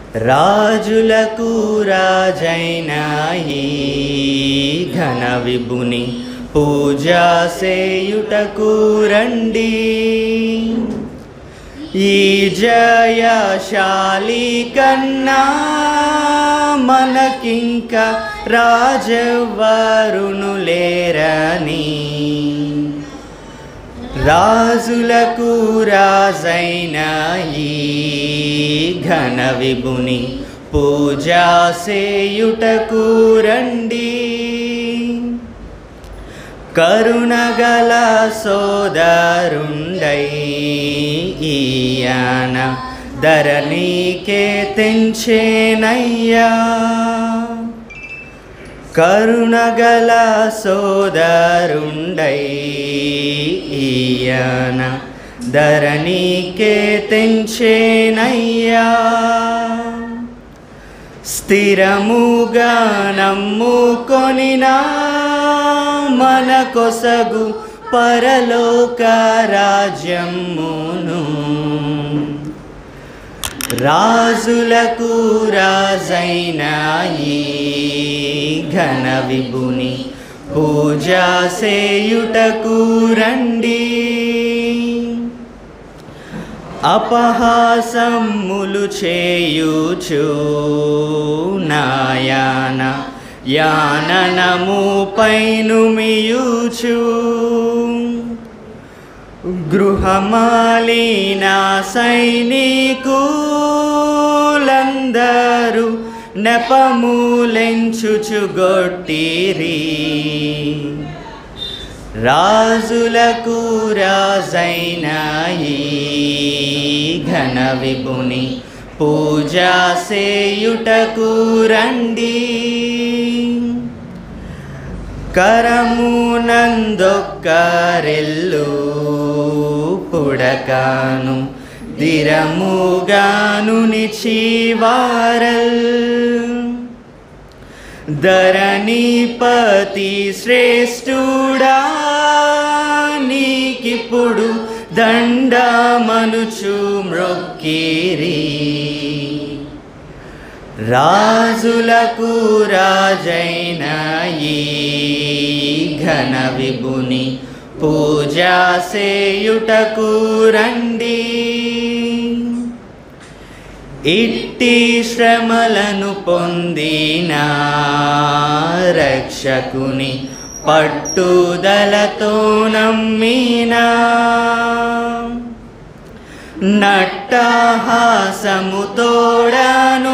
రాజులకు రాజైన ఈ ఘన విభుని పూజా సేయుటకు రండి ఈ జయశాలి కన్నా మనకింక రాజవరును లేరని రాజులకు రాజైన ఈ ఘన విభుని పూజా సేయుటకు రండి కరుణగల సోదరుండై ఈయన ధరణికే తెంచేనయ్యా కరుణగల సోదరుండై ఈయన ధరణికే తెంచేనయ్యా స్థిరముగా నమ్ముకొనినా మన కొసగు పరలోక రాజ్యమును రాజులకు రాజైన ఈ ఘన విభుని పూజా సేయుటకు రండి అపహాసములు చేయుచు నాయాన యాననము పైనుమియుచు గృహమాలిన సైనికులందరూ నెపములెంచుచు గొట్టిరి రాజులకు రాజైన ఈ ఘన విభుని పూజా సేయుటకు రండి కరమునందొక్కరెల్లు పుడకాను దిరముగాను నిచివారల్ ధరణిపతి శ్రేష్ఠుడా నీకిప్పుడు దండమనుచు మ్రొక్కిరి రాజులకు రాజైన ఈ ఘన విభుని పూజా సేయుటకు రండి ఇట్టి శ్రమలను పొందిన రక్షకుని పట్టుదలతో నమ్మినా నట్టహాసము తోడను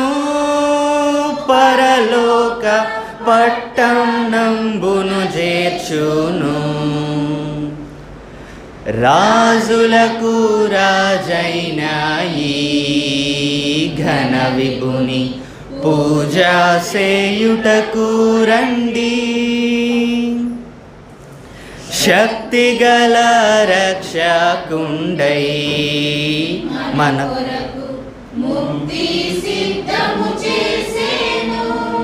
పరలోక పట్టం నంబును చేర్చును రాజులకు రాజైన ఈ ఘన విభుని పూజా సేయుటకు రండి శక్తిగల రక్షకుండై మన కొరకు ముక్తి సిద్ధము చేసేను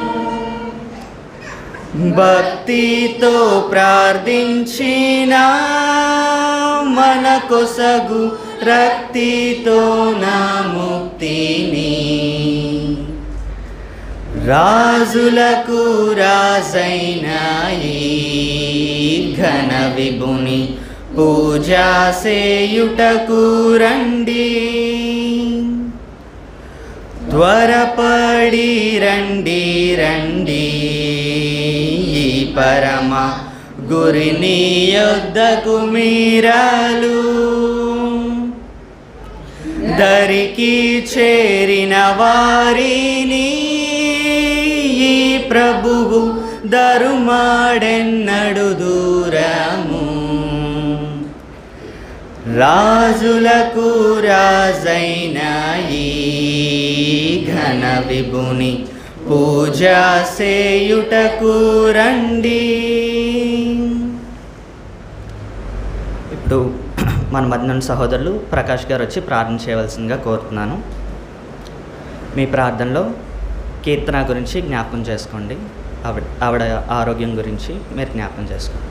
భక్తితో ప్రార్థించిన మన కొసగు రక్తితో నా ముక్తిని రాజులకు రాజైన ఈ ఘన విభుని పూజా సేయుటకు రండి త్వరపడి రండి రండి ఈ పరమ గురిని యొద్దకు మీరాలు దరికి చేరిన వారిని ఈ ప్రభువు దరుమాడెన్నడు దూరము రాజులకు రాజైన ఈ ఘన విభుని పూజా సేయుటకు రండి ఇప్పుడు మన మధ్యన సహోదరులు ప్రకాష్ గారు వచ్చి ప్రార్థన చేయవలసిందిగా కోరుతున్నాను మీ ప్రార్థనలో కీర్తన గురించి జ్ఞాపకం చేసుకోండి ఆవిడ ఆవిడ ఆరోగ్యం గురించి మీరు జ్ఞాపకం చేసుకోండి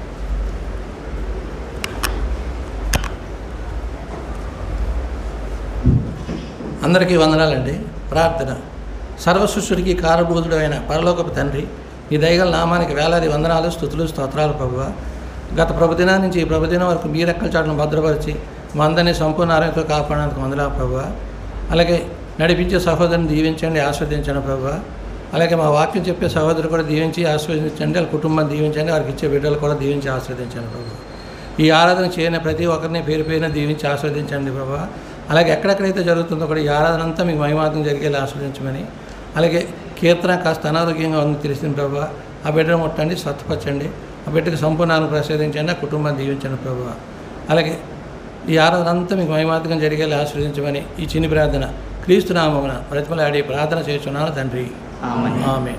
అందరికీ వందనాలండి ప్రార్థన సర్వశిష్యుడికి కారభూతుడు అయిన పరలోకపు తండ్రి ఈ దయగల నామానికి వేలాది వందనాలు స్థుతులు స్తోత్రాలు ప్రభువ గత ప్రభుదినం నుంచి ఈ ప్రభుదినం వరకు మీ రెక్కల చాటును భద్రపరిచి మా అందరినీ సంపూర్ణ ఆరోగ్యంతో కాపాడడానికి వందలా ప్రభువ అలాగే నడిపించే సహోదరుని దీవించండి ఆస్వాదించండి ప్రభువ అలాగే మా వాక్యం చెప్పే సహోదరు కూడా దీవించి ఆస్వాదించండి వాళ్ళ కుటుంబం దీవించండి వారికి ఇచ్చే బిడ్డలు కూడా దీవించి ఆస్వాదించండి ప్రభు ఈ ఆరాధన చేయని ప్రతి ఒక్కరిని పేరు పేరున దీవించి ఆస్వాదించండి ప్రభా అలాగే ఎక్కడెక్కడైతే జరుగుతుందో కూడా ఈ ఆరాధన అంతా మీకు మహిమార్థం జరిగేలా ఆస్వాదించమని అలాగే కీర్తన కాస్త అనారోగ్యంగా ఉంది తెలిసింది ప్రభా ఆ బిడ్డను ముట్టండి స్వస్థపరచండి ఆ బిడ్డకు సంపూర్ణాన్ని ప్రసాదించండి ఆ కుటుంబాన్ని దీవించండి ప్రభా అలాగే ఈ ఆరాధన అంతా మీకు మహిమార్థం జరిగేలా ఆస్వాదించమని ఈ చిన్ని ప్రార్థన క్రీస్తు నామమున ప్రతిమలాడి ప్రార్థన చేస్తున్నాను తండ్రి ఆమెన్. ఆమె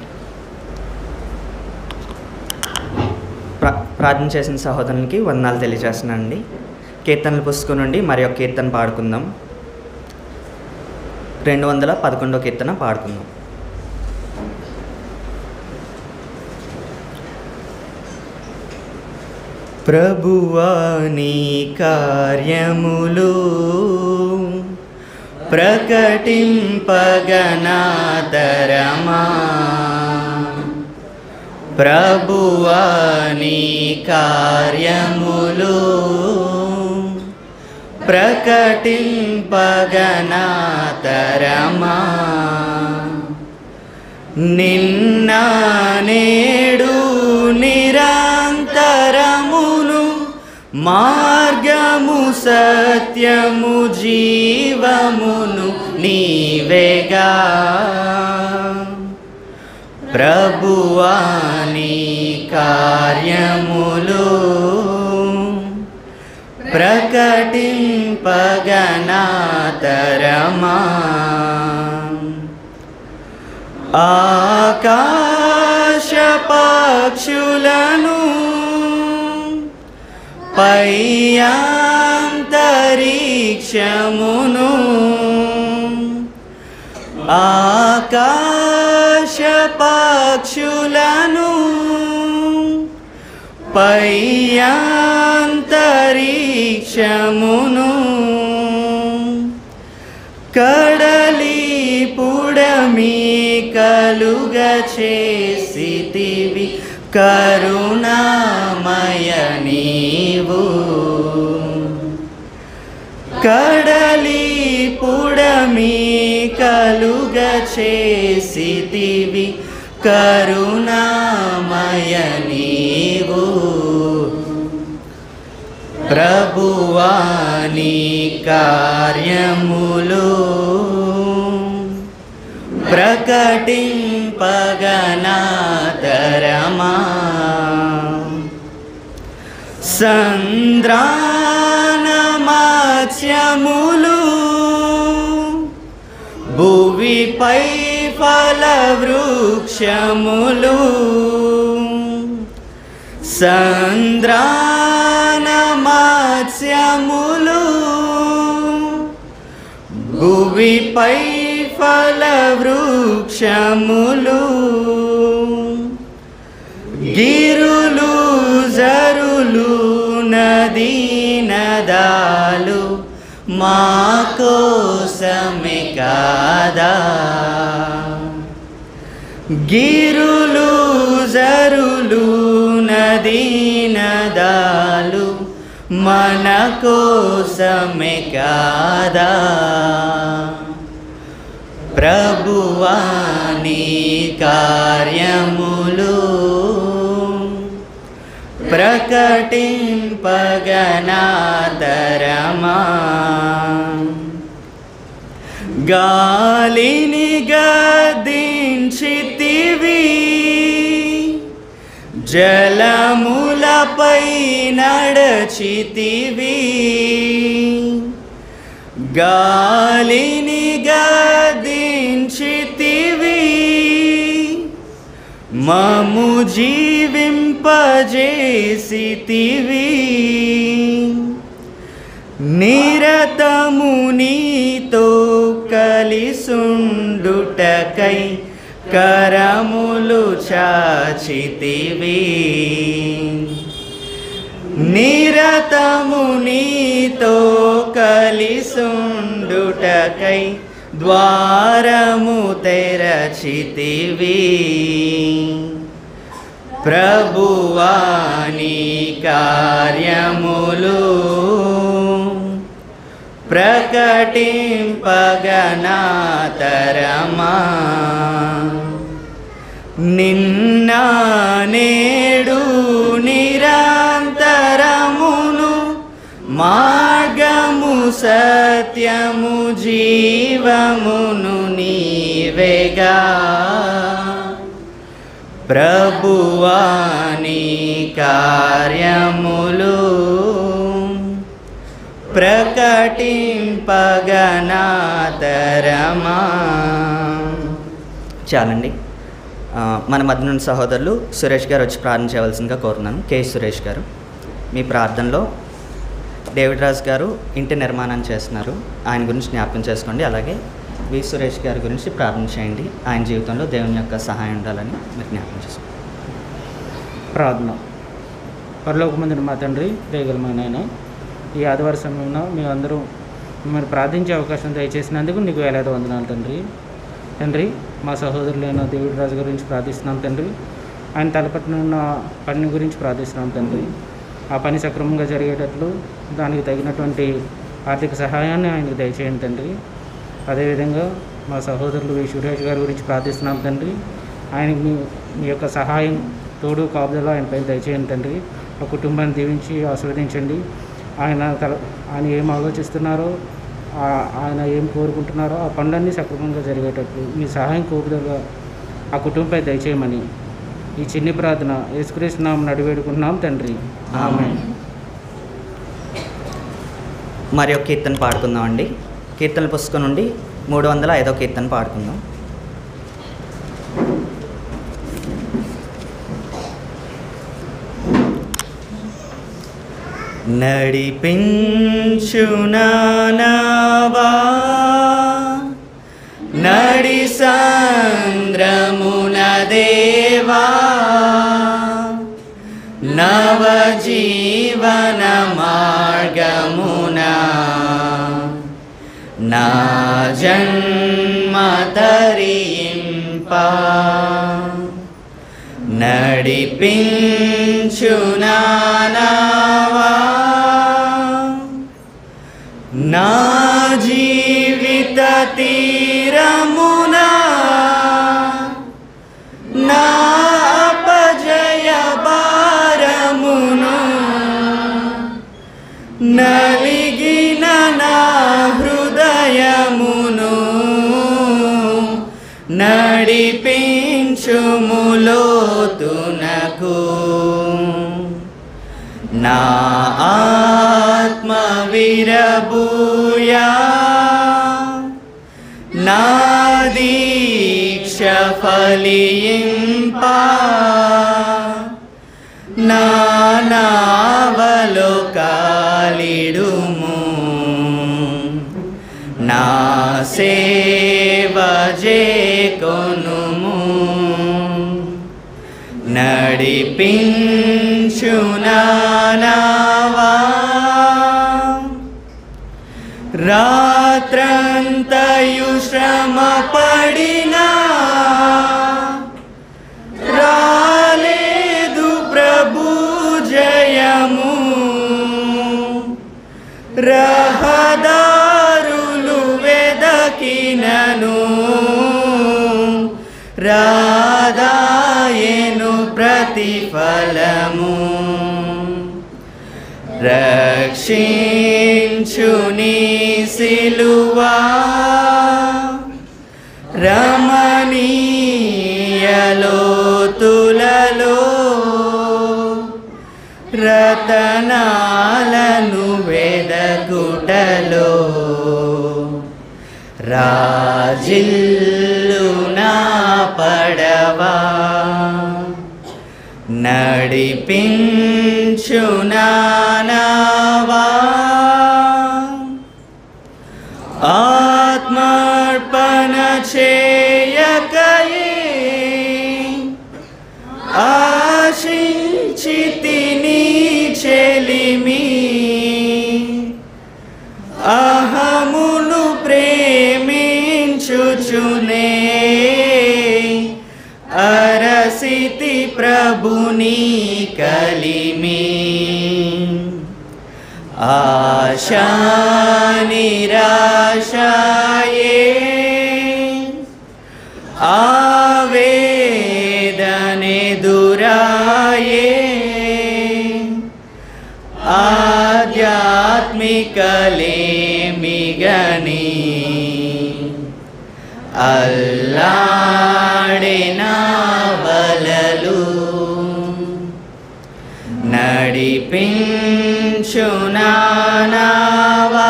ప్రా ప్రార్థన చేసిన సహోదరునికి వందనాలు తెలియజేస్తున్నానండి కీర్తనల పుస్తకం నుండి మరి ఒక కీర్తన పాడుకుందాం రెండు వందల పదకొండో కీర్తన పాడుకుందాం ప్రభువా నీ కార్యములు ప్రకటింపగనాదరమా ప్రభువా నీ కార్యములు ప్రకటింపగనాతరమా నిన్న నేడు నిరంతరమును మార్గము సత్యము జీవమును నీవేగా ప్రభువాని కార్యములు ప్రకటింపగనాతరమా ఆకాశ పక్షులను పైయాంతరిక్షమును ఆకాశ పక్షులను పైయాంతరిక్షమును కడలి పుడమి కలుగ చేసితివి కరుణామయ నీవు కడలి పుడమి కలుగ చేసితివి కరుణామయ నీవు ప్రభువాని కార్యములు ప్రకటింపగనాతరమా సంద్రానమాత్యములు భువిపై ఫలవృక్షములు సంద్రానమాత్యములు భువిపై ఫలవృక్షములు గిరులు జరులు నదీ నదాలు మా కోసమే కాదా గిరులు జరులు నదీ నదాలు మన కోసమే కాదా ప్రభువాని కార్యములు ప్రకటింపగనాదరమా గాలిని గదించితివి జలములపై నడచితివి గాలిని గదించితివి మము జీవింపజేసితివి నిరతము నీతో కలిసుండుటకై కరములు చాచితివి నిరతము నీతో కలిసుండుటకై ద్వారము తెరచితివి ప్రభువాని కార్యములు ప్రకటింపగనాతరమా నిన్న నేడు నిరంతరమును మార్గము సత్యము జీవమును నీవేగా ప్రభువాని కార్యములు ప్రకటింపగనాతరమా చాలండి ఆ, మన మధ్య నుండి సహోదరులు సురేష్ గారు వచ్చి ప్రార్థన చేయవలసిందిగా కోరుతున్నాను కె సురేష్ గారు మీ ప్రార్థనలో డేవిడ్ రాజ్ గారు ఇంటి నిర్మాణం చేస్తున్నారు ఆయన గురించి జ్ఞాపకం చేసుకోండి అలాగే వి సురేష్ గారి గురించి ప్రార్థన చేయండి ఆయన జీవితంలో దేవుని యొక్క సహాయం ఉండాలని మీరు జ్ఞాపకం చేసుకోండి ప్రార్థన పరలోకమందుని మా తండ్రి దయగల మా నాయన ఈ ఆదివార సమయంలో మేమందరూ మిమ్మల్ని ప్రార్థించే అవకాశం దయచేసినందుకు నీకు వేలాది వందనాలు తండ్రి తండ్రి మా సహోదరులైన దేవుడి రాజు గురించి ప్రార్థిస్తున్నాం తండ్రి ఆయన తలపట్టిన ఉన్న పని గురించి ప్రార్థిస్తున్నాం తండ్రి ఆ పని సక్రమంగా జరిగేటట్లు దానికి తగినటువంటి ఆర్థిక సహాయాన్ని ఆయనకు దయచేయండి తండ్రి అదేవిధంగా మా సహోదరులు వి సురేష్ గారి గురించి ప్రార్థిస్తున్నాం తండ్రి ఆయనకి మీ మీ యొక్క సహాయం తోడు కాపుదల ఆయనపై దయచేయండి తండ్రి ఆ కుటుంబాన్ని దీవించి ఆశీర్వదించండి ఆయన తల ఆయన ఏం ఆలోచిస్తున్నారో ఆ- ఆయన ఏం కోరుకుంటున్నారో ఆ పనులన్నీ సక్రమంగా జరిగేటట్లు మీ సహాయం కోపుదల ఆ కుటుంబంపై దయచేయమని ఈ చిన్ని ప్రార్థన యేసుక్రీస్తు నామం నడివేడుకుంటున్నాం తండ్రి ఆమె మరి ఒక కీర్తన పాడుకుందామండి కీర్తన పుస్తకం నుండి మూడు వందల ఐదో కీర్తన పాడుకుందాం నడిపించునావా నడి సంద్రమున దేవా నవ జీవన మార్గమున నా జన్మ తరింప నడిపించునావా నా జీవిత తీరమునా నా అపజయ భారమును నలిగిన నా హృదయమును నడిపించుములోతునకు నా ఆత్మ విరబూయా నా దీక్ష ఫలింప నా నావలో కాలిడుము నా సేవ కొనుము నడిపించునావా రాత్రంతయు శ్రమ పడినా రాలేదు ప్రభు జయము రహదారులు వెదకినను రాదాయను ప్రతిఫలము రక్షించుని సిలువా రమణీయలోతులలో రతనాలను వెదకుటలో రాజిల్లు నా పడవా నడిపించునావా ఆత్మార్పణ చేయకయే ఆశించితిని చెలిమి అహమును ప్రేమించితిని చూచుచునే అరసితి ప్రభుని కలిమి ఆశా నిరాశాయే ఆవేదనెదురాయే ఆధ్యాత్మికలేమిగని అల్లాడిన వలలు నడిపించునావా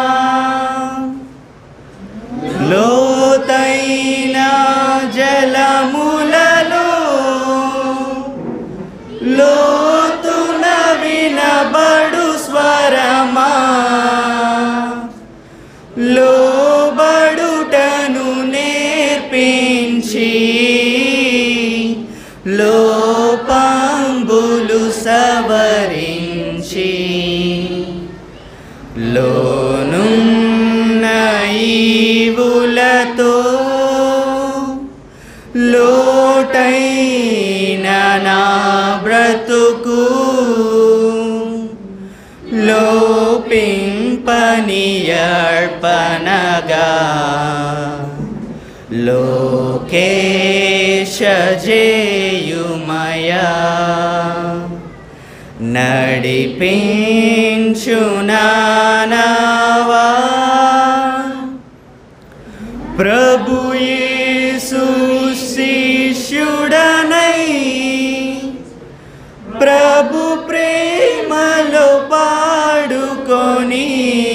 లోతైన జలములలో లోతున వినబడు స్వరమా లోబడుటను నేర్పించి లోపంబులు సవరించి లోనున్న ఈవులతో లోటైన నా బ్రతుకు లోపింపనియర్పనగా లోకేశ జేయుమయా నడిపించునావా ప్రభు యేసు శిష్యుడనై ప్రభు ప్రేమలో పాడుకొని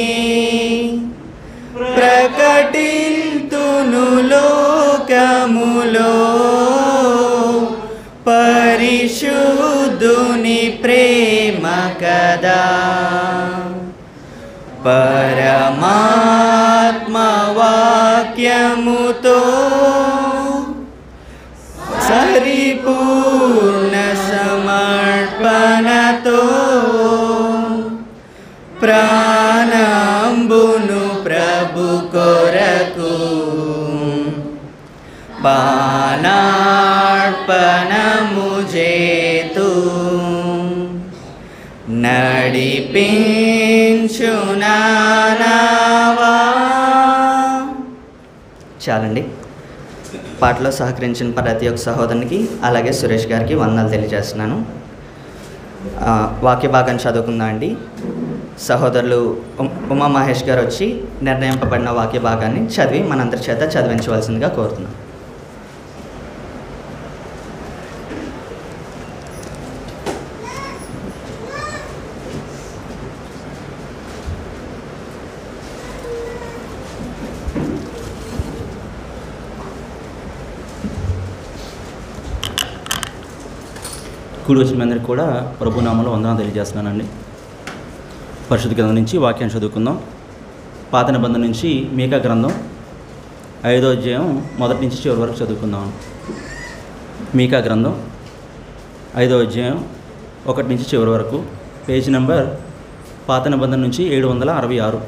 ప్రకటిల్తును లోకములో పరిశుద్ధుని ప్రేమ కదా పరమాత్మ వాక్యముతో సరిపూర్ణ సమర్పణతో ప్రాణంబును ప్రభు కొరకు పానార్పణము చేతు నడిపించునావా చాలండి పాటలో సహకరించిన ప్రతి ఒక్క సహోదరునికి అలాగే సురేష్ గారికి వందనాలు తెలియజేస్తున్నాను ఆ, వాక్య భాగం చదువుకుందాం అండి సహోదరులు ఉమ్- ఉమా మహేష్ గారు వచ్చి నిర్ణయింపబడిన వాక్య భాగాన్ని చదివి మనందరి చేత చదివించవలసిందిగా కోరుతున్నాం కూడి వచ్చిన మీ అందరికీ కూడా ప్రభు నామంలో వందనాలు తెలియజేస్తున్నానండి పరిశుద్ధ గ్రంథం నుంచి వాక్యాన్ని చదువుకుందాం పాత నిబంధన నుంచి మీకా గ్రంథం ఐదో అధ్యాయం మొదటి నుంచి చివరి వరకు చదువుకుందాం మీకా గ్రంథం ఐదో అధ్యాయం ఒకటి నుంచి చివరి వరకు పేజ్ నెంబర్ పాత నిబంధన నుంచి ఏడు వందల అరవై ఆరు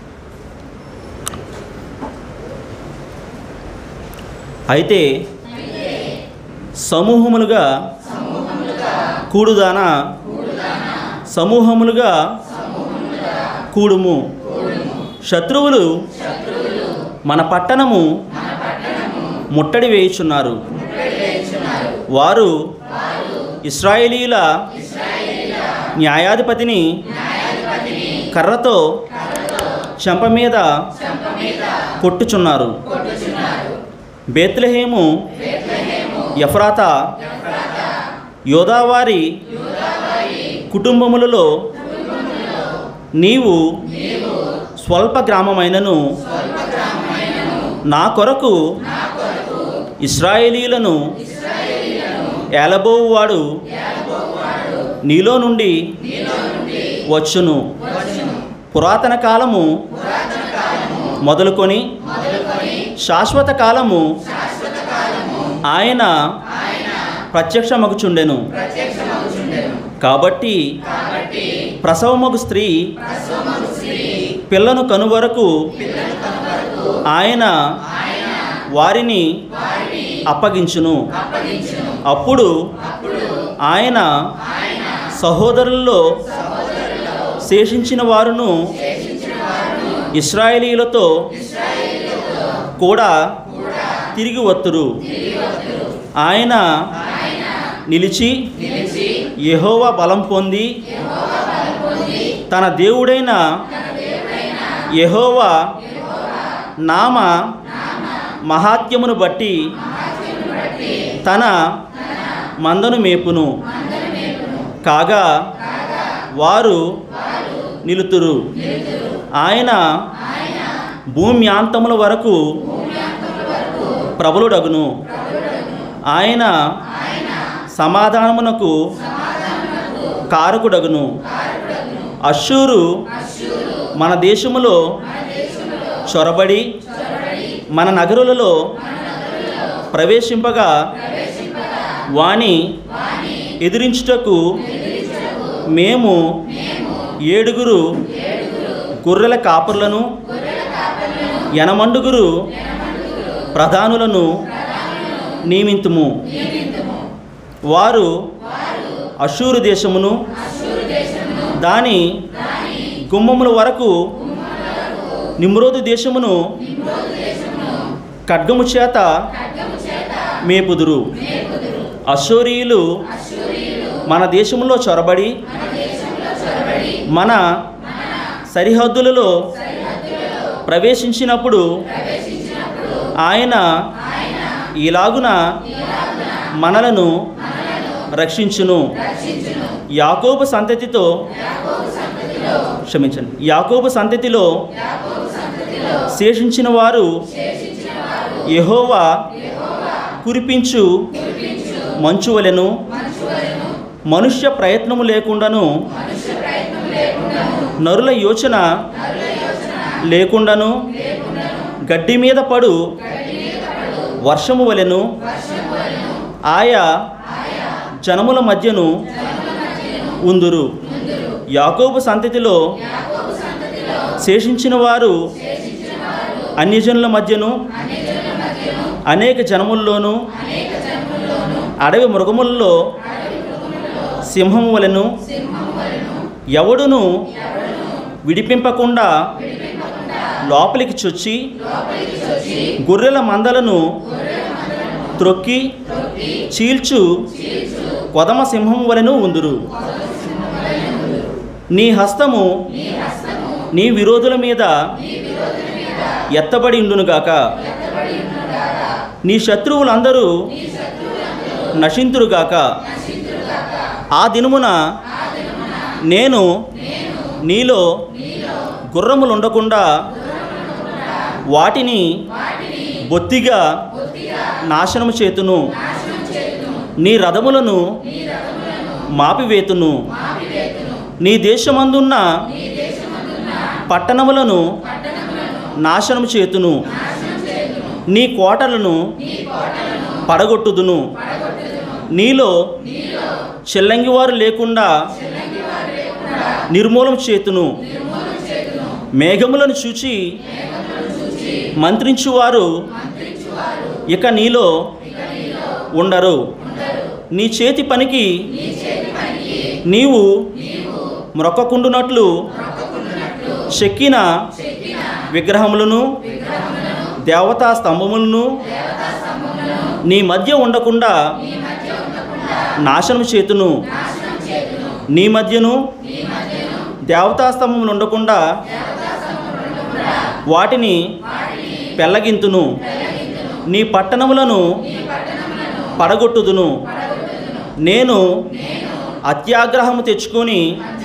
అయితే సమూహములుగా కూడుదాన సమూహములుగా కూడుము శత్రువులు మన పట్టణము ముట్టడి వేయుచున్నారు వారు ఇస్రాయేలీల న్యాయాధిపతిని కర్రతో చెంప మీద కొట్టుచున్నారు బేత్లహేము ఎఫ్రాత యోదావారి కుటుంబములలో నీవు స్వల్ప గ్రామమైనను నా కొరకు ఇస్రాయేలీలను ఏలబోవువాడు నీలో నుండి వచ్చును పురాతన కాలము మొదలుకొని శాశ్వత కాలము ఆయన ప్రత్యక్షమగుచుండెను కాబట్టి ప్రసవమగు స్త్రీ పిల్లను కనువరకు ఆయన వారిని అప్పగించును అప్పుడు ఆయన సహోదరుల్లో శేషించిన వారును ఇస్రాయేలీలతో కూడా తిరిగి వత్తురు ఆయన నిలిచి యెహోవా బలం పొంది తన దేవుడైన యెహోవా నామ మహాత్యమును బట్టి తన మందను మేపును కాగా వారు నిలుతురు ఆయన భూమ్యాంతముల వరకు ప్రబలుడగును ఆయన సమాధానమునకు కారకుడగును అశ్షూరు మన దేశములో చొరబడి మన నగరులలో ప్రవేశింపగా వాని ఎదిరించుటకు మేము ఏడుగురు గొర్రెల కాపర్లను ఎనమండుగురు ప్రధానులను నియమింతుము వారు అశూరు దేశమును దాని గుమ్మముల వరకు నిమ్రోదు దేశమును ఖడ్గము చేత మేపుదురు అశూరియులు మన దేశంలో చొరబడి మన సరిహద్దులలో ప్రవేశించినప్పుడు ఆయన ఇలాగున మనలను రక్షించును యాకోబు సంతతితో క్షమించండి యాకోబు సంతతిలో శేషించిన వారు యెహోవా కురిపించు మంచు వలెను మనుష్య ప్రయత్నము లేకుండాను నరుల యోచన లేకుండాను గడ్డి మీద పడు వర్షము వలెను ఆయా జనముల మధ్యను ఉందురు యాకోబు సంతతిలో శేషించిన వారు అన్యజనుల మధ్యను అనేక జనముల్లోనూ అడవి మృగములలో సింహము వలెను ఎవడును విడిపింపకుండా లోపలికి చొచ్చి గొర్రెల మందలను త్రొక్కి చీల్చు కొదమ సింహం వలెను ఉందురు నీ హస్తము నీ విరోధుల మీద ఎత్తబడి ఉండునుగాక నీ శత్రువులందరూ నశింతురుగాక ఆ దినమున నేను నీలో గుర్రములు ఉండకుండా వాటిని బొత్తిగా నాశనము చేతును నీ రథములను మాపివేతును నీ దేశమందున్న పట్టణములను నాశనము చేతును నీ కోటలను పడగొట్టుదును నీలో చెల్లంగివారు లేకుండా నిర్మూలం చేతును మేఘములను చూచి మంత్రించువారు ఇక నీలో ఉండరు నీ చేతి పనికి నీవు మ్రొక్కకుండునట్లు చెక్కిన విగ్రహములను దేవతా స్తంభములను నీ మధ్య ఉండకుండా నాశనం చేతును నీ మధ్యను దేవతా స్తంభములు ఉండకుండా వాటిని పెళ్ళగింతును నీ పట్టణములను పడగొట్టుదును నేను అత్యాగ్రహము తెచ్చుకొని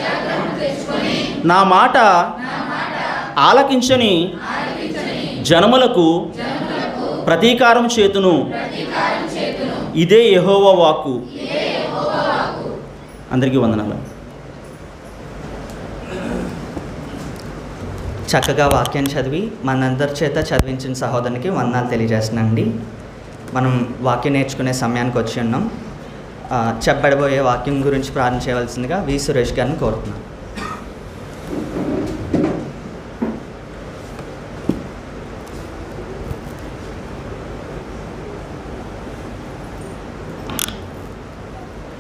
నా మాట ఆలకించని జనములకు ప్రతీకారం చేతును ఇదే యెహోవా వాక్కు అందరికీ వందనాలు చక్కగా వాక్యం చదివి మనందరి చేత చదివించిన సహోదరునికి వందనాలు తెలియజేస్తున్నానండి మనం వాక్యం నేర్చుకునే సమయానికి వచ్చి ఉన్నాం ఆ, చెప్పబడబోయే వాక్యం గురించి ప్రార్థన చేయవలసిందిగా వి సురేష్ గారిని కోరుతున్నాను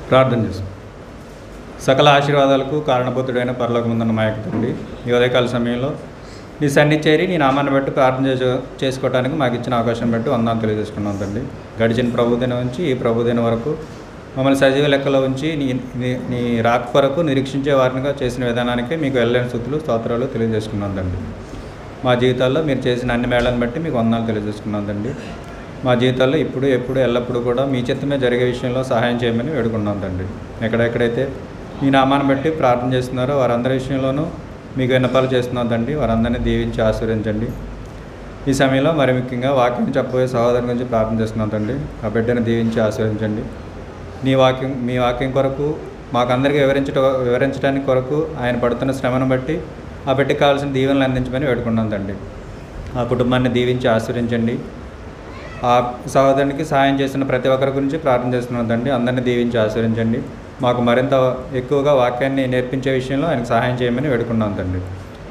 ప్రార్థన చేస్తాం సకల ఆశీర్వాదాలకు కారణభూతుడైన పరలోకముందున్న మా యొక్క తండ్రి ఈ ఉదయకాల సమయంలో నీ సన్నిధి చేరి నీ నామాన్ని బట్టి ప్రార్థన చేసు చేసుకోవడానికి మాకు ఇచ్చిన అవకాశం బట్టి వందాలు తెలియజేసుకున్నాం తండ్రి గడిచిన ప్రభుదినం నుంచి ఈ ప్రభుదినం వరకు మమ్మల్ని సజీవ లెక్కలో ఉంచి నీ నీ నీ రాక కొరకు నిరీక్షించే వారినిగా చేసిన విధానానికి మీకు వెళ్ళని స్థుతులు స్తోత్రాలు తెలియజేసుకున్నాం తండ్రి మా జీవితాల్లో మీరు చేసిన అన్ని మేళాలను బట్టి మీకు వందనాలు తెలియజేసుకున్నాం తండ్రి మా జీవితాల్లో ఇప్పుడు ఎప్పుడు ఎల్లప్పుడూ కూడా మీ చిత్తమే జరిగే విషయంలో సహాయం చేయమని వేడుకున్నాం తండ్రి ఎక్కడెక్కడైతే మీ నామాన్ని బట్టి ప్రార్థన చేస్తున్నారో వారందరి విషయంలోనూ మీకు విన్నపాలు చేస్తున్నాం తండ్రి వారందరినీ దీవించి ఆశీర్వదించండి ఈ సమయంలో మరి ముఖ్యంగా వాక్యం చెప్పబోయే సహోదరుని గురించి ప్రార్థన చేస్తున్నాం తండ్రి ఆ బిడ్డను దీవించి ఆశీర్వదించండి నీ వాక్యం మీ వాక్యం కొరకు మాకందరికీ వివరించట వివరించడానికి కొరకు ఆయన పడుతున్న శ్రమను బట్టి ఆ బిడ్డకి కావాల్సిన దీవెనలు అందించమని వేడుకున్నాం తండ్రి ఆ కుటుంబాన్ని దీవించి ఆశీర్వించండి ఆ సహోదరునికి సహాయం చేస్తున్న ప్రతి ఒక్కరి గురించి ప్రార్థన చేస్తున్నాం తండ్రి అందరినీ దీవించి ఆశీర్వించండి మాకు మరింత ఎక్కువగా వాక్యాన్ని నేర్పించే విషయంలో ఆయనకు సహాయం చేయమని వేడుకున్నాం తండ్రి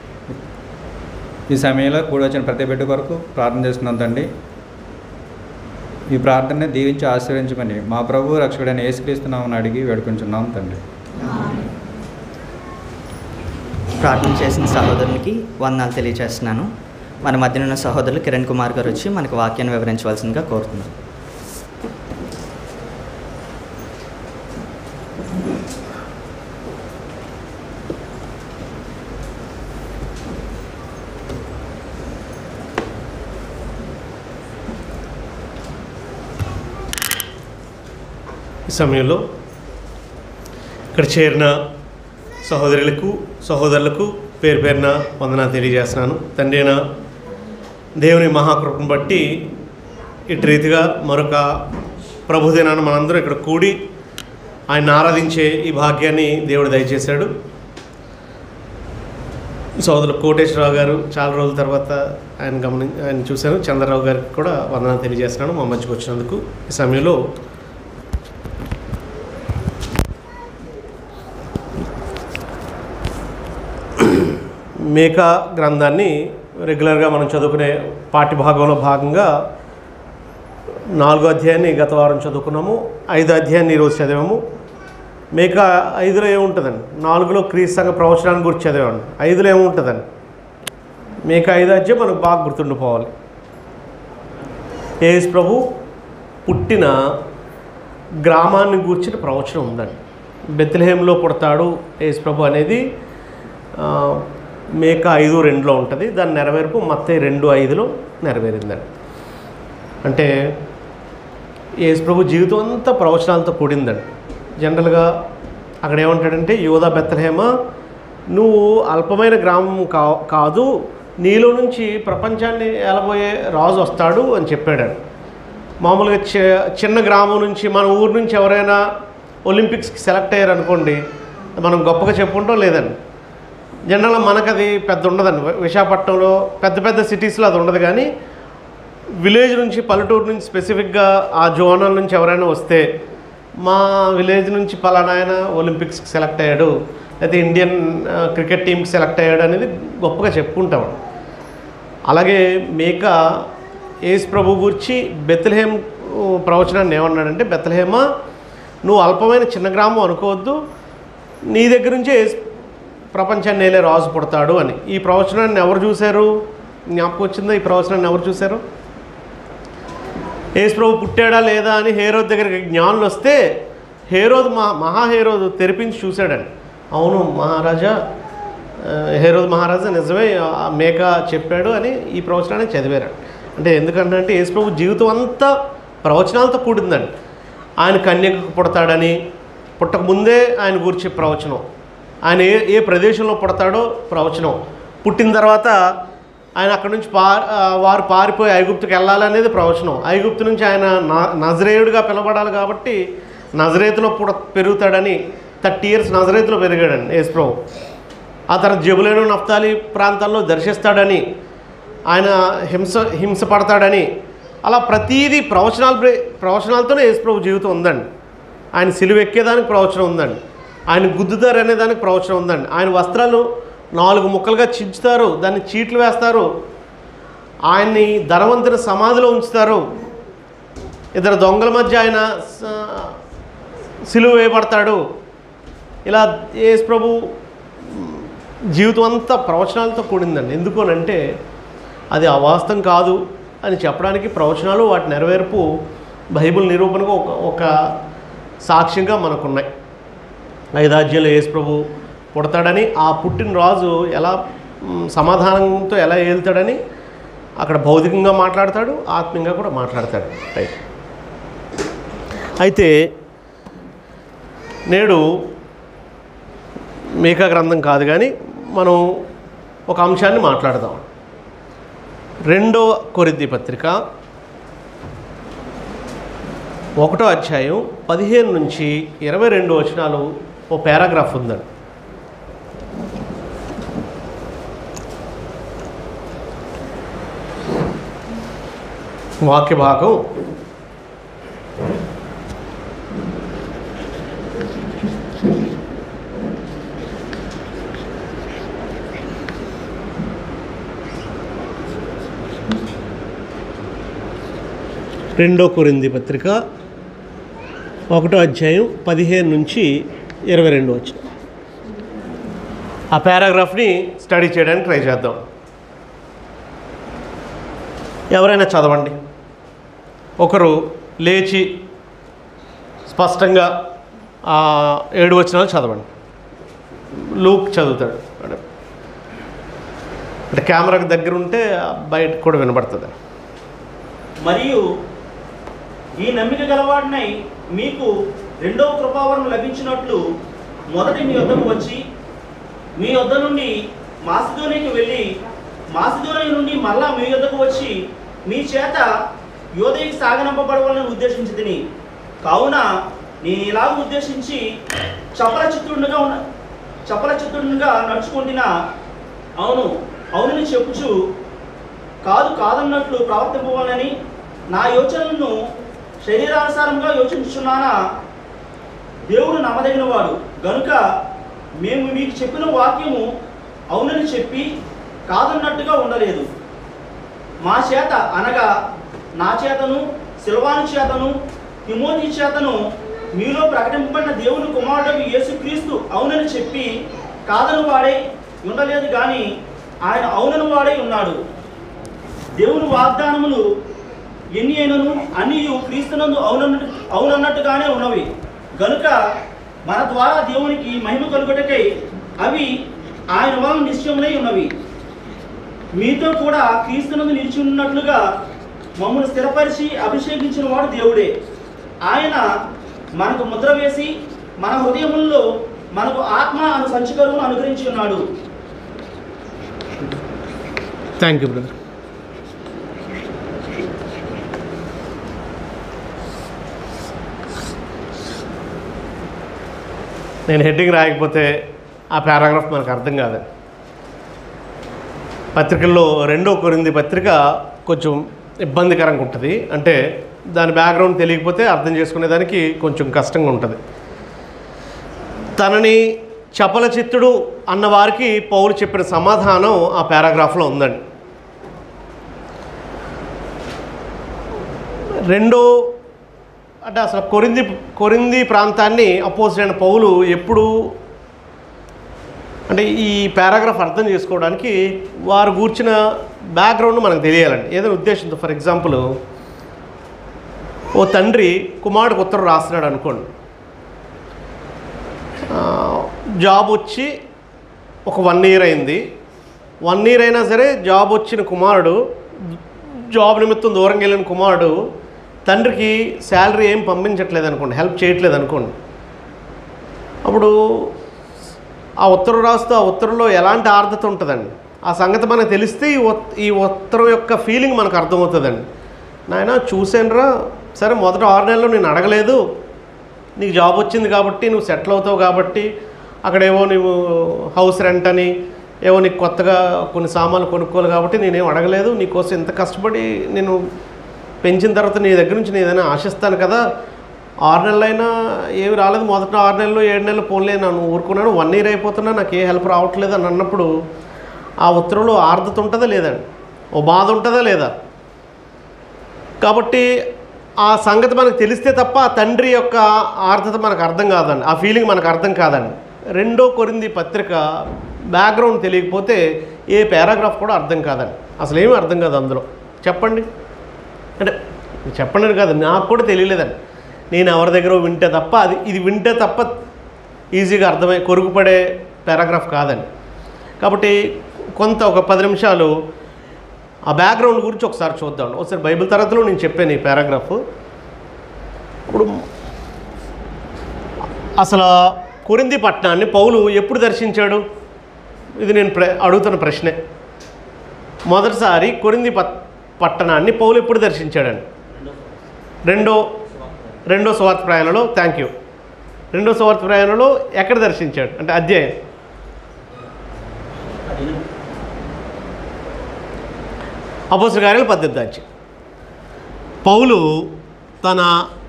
ఈ సమయంలో కూడి వచ్చిన ప్రతి బిడ్డ కొరకు ప్రార్థన చేస్తున్నాం తండ్రి ఈ ప్రార్థనని దీవించి ఆశీర్వించమని మా ప్రభు రక్షకుడైన యేసుక్రీస్తున్నామని అడిగి వేడుకుంటున్నాం తండ్రి ప్రార్థన చేసిన సహోదరునికి వందనాలు తెలియజేస్తున్నాను మన మధ్యన ఉన్న సహోదరులు కిరణ్ కుమార్ గారు వచ్చి మనకు వాక్యాన్ని వివరించవలసిందిగా కోరుతున్నాను ఈ సమయంలో ఇక్కడ చేరిన సహోదరులకు సహోదరులకు పేరు పేరున వందన తెలియజేస్తున్నాను తండ్రి అయిన దేవుని మహాకృపను బట్టి ఇటు రీతిగా మరొక ప్రభుదినాన్ని మనందరం ఇక్కడ కూడి ఆయన ఆరాధించే ఈ భాగ్యాన్ని దేవుడు దయచేశాడు సోదరులు కోటేశ్వరరావు గారు చాలా రోజుల తర్వాత ఆయన గమని ఆయన చూశాను చంద్రరావు గారికి కూడా వందన తెలియజేస్తున్నాను మా మధ్యకు వచ్చినందుకు ఈ సమయంలో మేకా గ్రంథాన్ని రెగ్యులర్గా మనం చదువుకునే పాఠ్యభాగంలో భాగంగా నాలుగో అధ్యాయాన్ని గత వారం చదువుకున్నాము ఐదో అధ్యాయాన్ని ఈరోజు చదివాము మేకా ఐదులో ఏముంటుందండి నాలుగులో క్రీస్తు సంఘ ప్రవచనాన్ని గురించి చదివాను ఐదులో ఏముంటుందండి మేకా ఐదో అధ్యాయం మనకు బాగా గుర్తుండిపోవాలి యేసు ప్రభు పుట్టిన గ్రామాన్ని గూర్చిన ప్రవచనం ఉందండి బెత్లహేంలో పుడతాడు యేసు ప్రభు అనేది ఆ, మేక ఐదు రెండులో ఉంటుంది దాని నెరవేర్పు మత్తే రెండు ఐదులో నెరవేరిందండి అంటే యేసు ప్రభు జీవితం అంతా ప్రవచనాలతో కూడిందండి జనరల్గా అక్కడ ఏమంటాడంటే యోధా బెత్తలహేమ నువ్వు అల్పమైన గ్రామం కా కాదు నీలో నుంచి ప్రపంచాన్ని ఏలబోయే రాజు వస్తాడు అని చెప్పాడు మామూలుగా చి చిన్న గ్రామం నుంచి మన ఊరు నుంచి ఎవరైనా ఒలింపిక్స్కి సెలెక్ట్ అయ్యారు అనుకోండి మనం గొప్పగా చెప్పుకుంటాం లేదండి జనరల్గా మనకు అది పెద్ద ఉండదండి వి- విశాఖపట్నంలో పెద్ద పెద్ద సిటీస్లో అది ఉండదు కానీ విలేజ్ నుంచి పల్లెటూరు నుంచి స్పెసిఫిక్గా ఆ జోనల్ నుంచి ఎవరైనా వస్తే మా విలేజ్ నుంచి పలానా ఆయన ఒలింపిక్స్కి సెలెక్ట్ అయ్యాడు అయితే ఇండియన్ ఆ, క్రికెట్ టీంకి సెలెక్ట్ అయ్యాడు అనేది గొప్పగా చెప్పుకుంటాం అలాగే మేక యేసు ప్రభు గురించి బెత్లహేమ్ ఊ, ప్రవచనాన్ని ఏమన్నాడంటే బెత్లహేమ నువ్వు అల్పమైన చిన్న గ్రామం అనుకోవద్దు నీ దగ్గర నుంచే యేసు ప్రపంచాన్ని నేలే రాజు పుడతాడు అని ఈ ప్రవచనాన్ని ఎవరు చూశారు జ్ఞాపకం వచ్చిందా ఈ ప్రవచనాన్ని ఎవరు చూశారు యేసు ప్రభు పుట్టాడా లేదా అని హేరోద్ దగ్గరికి జ్ఞానులు వస్తే హేరోద్ మా మహా హేరోద్ తెరిపించి చూశాడండి అవును మహారాజా ఆ, హేరోద్ మహారాజా నిజమే ఆ మేక చెప్పాడు అని ఈ ప్రవచనాన్ని చదివారు అంటే ఎందుకంటే యేసు ప్రభు జీవితం అంతా ప్రవచనాలతో కూడిందండి ఆయన కన్యకు పుడతాడని పుట్టక ముందే ఆయన గురించి ప్రవచనం ఆయన ఏ ఏ ప్రదేశంలో పుడతాడో ప్రవచనం పుట్టిన తర్వాత ఆయన అక్కడి నుంచి పా ఆ, వారు పారిపోయి ఐగుప్తుకి వెళ్ళాలనేది ప్రవచనం ఐగుప్తు నుంచి ఆయన నా- నజరేయుడిగా పిలబడాలి కాబట్టి నజరేతులో పుడ పెరుగుతాడని థర్టీ ఇయర్స్ నజరేతులో పెరిగాడండి యేసు ప్రభు ఆ తర్వాత జబులేను నఫ్తాలి ప్రాంతాల్లో దర్శిస్తాడని ఆయన హింస హింస పడతాడని అలా ప్రతీదీ ప్రవచనాలు బ్రే- ప్రవచనాలతోనే యేసు ప్రభు జీవితం ఉందండి ఆయన సిలువ ఎక్కేదానికి ప్రవచనం ఉందండి ఆయన గుద్దుతారు అనేదానికి ప్రవచనం ఉందండి ఆయన వస్త్రాలు నాలుగు ముక్కలుగా చించుతారు దాన్ని చీట్లు వేస్తారు ఆయన్ని ధనవంతుని సమాధిలో ఉంచుతారు ఇద్దరు దొంగల మధ్య ఆయన స- సిలువ వేయబడతాడు ఇలా యేసు ప్రభు జీవితం అంతా ప్రవచనాలతో కూడిందండి ఎందుకు అని అంటే అది అవాస్తవం కాదు అని చెప్పడానికి ప్రవచనాలు వాటి నెరవేర్పు బైబిల్ నిరూపణకు ఒక ఒక సాక్ష్యంగా మనకున్నాయి ఐదాజ్యంలో యేసు ప్రభు పుడతాడని ఆ పుట్టినరాజు ఎలా మ్, సమాధానంతో ఎలా ఏలుతాడని అక్కడ భౌతికంగా మాట్లాడతాడు ఆత్మీయంగా కూడా మాట్లాడతాడు రైట్ అయితే నేడు మేకా గ్రంథం కాదు కానీ మనం ఒక అంశాన్ని మాట్లాడదాం రెండో కొరిద్ది పత్రిక ఒకటో అధ్యాయం పదిహేను నుంచి ఇరవై రెండు వచనాలు ఓ పారాగ్రాఫ్ ఉందండి వాక్య భాగం రెండో కొరింది పత్రిక ఒకటో అధ్యాయం పదిహేను నుంచి ఇరవై రెండు వచ్చి ఆ పారాగ్రాఫ్ని స్టడీ చేయడానికి ట్రై చేద్దాం ఎవరైనా చదవండి ఒకరు లేచి స్పష్టంగా ఆ ఏడు వచనాలు చదవండి లూక్ చదువుతాడు అంటే అంటే కెమెరాకి దగ్గర ఉంటే బయట కూడా వినబడుతుంది మరియు ఈ నమ్మిక గలవాడినై మీకు రెండవ కృపావరం లభించినట్లు మొదటి మీ వద్దకు వచ్చి మీ వద్ద నుండి మాసిదోనికి వెళ్ళి మాసిదోని నుండి మరలా మీ వద్దకు వచ్చి మీ చేత యోదయకి సాగనంపబడవాలని ఉద్దేశించి తిని కావున నేను ఇలాగ ఉద్దేశించి చపల చిత్తుడుగా ఉన్న చపల చిత్తుడుగా నడుచుకుంటున్నా అవును అవునని చెప్పుచు కాదు కాదన్నట్లు ప్రవర్తింపవాలని నా యోచనలను శరీరానుసారంగా యోచించుచున్నానా దేవుడు నమ్మదగినవాడు గనుక మేము మీకు చెప్పిన వాక్యము అవునని చెప్పి కాదన్నట్టుగా ఉండలేదు మా చేత అనగా నా చేతను సిల్వాను చేతను తిమోతి చేతను మీలో ప్రకటింపబడిన దేవుని కుమారుడు యేసుక్రీస్తు అవునని చెప్పి కాదని వాడే ఉండలేదు కానీ ఆయన అవునని వాడే ఉన్నాడు దేవుని వాగ్దానములు ఎన్ని అయినను అన్ని క్రీస్తునందు అవునన్నట్టు అవునన్నట్టుగానే ఉన్నవి గనుక మన ద్వారా దేవునికి మహిమ కలుగుటకై అవి ఆయన వలన నిశ్చయములై ఉన్నవి మీతో కూడా క్రీస్తునందు నిలిచి ఉన్నట్లుగా మమ్మల్ని స్థిరపరిచి అభిషేకించిన వాడు దేవుడే ఆయన మనకు ముద్ర వేసి మన హృదయముల్లో మనకు ఆత్మ అను సంచికరువును అనుగ్రహించి ఉన్నాడు థ్యాంక్ యూ బ్రదర్ నేను హెడ్డింగ్ రాయకపోతే ఆ పారాగ్రాఫ్ మనకు అర్థం కాదు పత్రికల్లో రెండో కొరింది పత్రిక కొంచెం ఇబ్బందికరంగా ఉంటుంది అంటే దాని బ్యాక్గ్రౌండ్ తెలియకపోతే అర్థం చేసుకునేదానికి కొంచెం కష్టంగా ఉంటుంది తనని చపల చిత్తుడు అన్న వారికి పౌలు చెప్పిన సమాధానం ఆ పారాగ్రాఫ్లో ఉందండి రెండో అంటే అసలు కొరింది కొరింది ప్రాంతాన్ని అపోజిట్ అయిన పౌలు ఎప్పుడు అంటే ఈ పారాగ్రాఫ్ అర్థం చేసుకోవడానికి వారు కూర్చిన బ్యాక్గ్రౌండ్ మనకు తెలియాలండి ఏదైనా ఉద్దేశంతో ఫర్ ఎగ్జాంపుల్ ఓ తండ్రి కుమారుడికి ఉత్తరం రాస్తున్నాడు అనుకోండి ఆ, జాబ్ వచ్చి ఒక వన్ ఇయర్ అయింది వన్ ఇయర్ అయినా సరే జాబ్ వచ్చిన కుమారుడు జాబ్ నిమిత్తం దూరంగా వెళ్ళిన కుమారుడు తండ్రికి శాలరీ ఏం పంపించట్లేదు అనుకోండి హెల్ప్ చేయట్లేదు అనుకోండి అప్పుడు ఆ ఉత్తరం రాస్తూ ఆ ఉత్తరంలో ఎలాంటి ఆర్ద్రత ఉంటుందండి ఆ సంగతి మనకు తెలిస్తే ఈ ఉత్- ఈ ఉత్తరం యొక్క ఫీలింగ్ మనకు అర్థమవుతుందండి నాయన చూసానురా సరే మొదట ఆరు నెలలు నేను అడగలేదు నీకు జాబ్ వచ్చింది కాబట్టి నువ్వు సెటిల్ అవుతావు కాబట్టి అక్కడేవో నువ్వు హౌస్ రెంట్ అని ఏవో నీకు కొత్తగా కొన్ని సామాన్లు కొనుక్కోవాలి కాబట్టి నేనేం అడగలేదు నీకోసం ఇంత కష్టపడి నేను పెంచిన తర్వాత నీ దగ్గర నుంచి నేను ఏదైనా ఆశిస్తాను కదా ఆరు నెలలైనా ఏమి రాలేదు మొదట ఆరు నెలలు ఏడు నెలలు పోన్లే నన్ను ఊరుకున్నాను వన్ ఇయర్ అయిపోతున్నా నాకు ఏ హెల్ప్ రావట్లేదు అని అన్నప్పుడు ఆ ఉత్తరంలో ఆర్ద్రత ఉంటుందా లేదండి ఓ బాధ ఉంటుందా లేదా కాబట్టి ఆ సంగతి మనకు తెలిస్తే తప్ప ఆ తండ్రి యొక్క ఆర్థత మనకు అర్థం కాదండి ఆ ఫీలింగ్ మనకు అర్థం కాదండి రెండో కొరింది పత్రిక బ్యాక్గ్రౌండ్ తెలియకపోతే ఏ పారాగ్రాఫ్ కూడా అర్థం కాదండి అసలు ఏమీ అర్థం కాదు అందులో చెప్పండి అంటే చెప్పండి అని కాదు నాకు కూడా తెలియలేదండి నేను ఎవరి దగ్గర వింటే తప్ప అది ఇది వింటే తప్ప ఈజీగా అర్థమై కొరుగుపడే పారాగ్రాఫ్ కాదండి కాబట్టి కొంత ఒక పది నిమిషాలు ఆ బ్యాక్గ్రౌండ్ గురించి ఒకసారి చూద్దాం ఒకసారి బైబిల్ తరగతిలో నేను చెప్పాను ఈ పారాగ్రాఫ్ ఇప్పుడు అసలు కొరింది పట్టణాన్ని పౌలు ఎప్పుడు దర్శించాడు ఇది నేను ప్ర అడుగుతున్న ప్రశ్నే మొదటిసారి కొరింది పట్ పట్టణాన్ని పౌలు ఎప్పుడు దర్శించాడండి రెండో రెండో సువార్త ప్రయాణంలో థ్యాంక్ యూ రెండో సువార్త ప్రయాణంలో ఎక్కడ దర్శించాడు అంటే అధ్యాయం అపోసల కార్యాలు పద్దెనిమిది అధ్యాయం పౌలు తన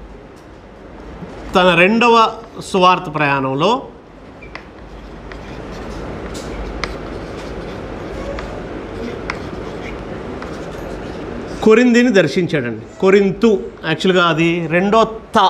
తన రెండవ సువార్త ప్రయాణంలో కొరిందిని దర్శించాడండి కొరింతు యాక్చువల్గా అది రెండో త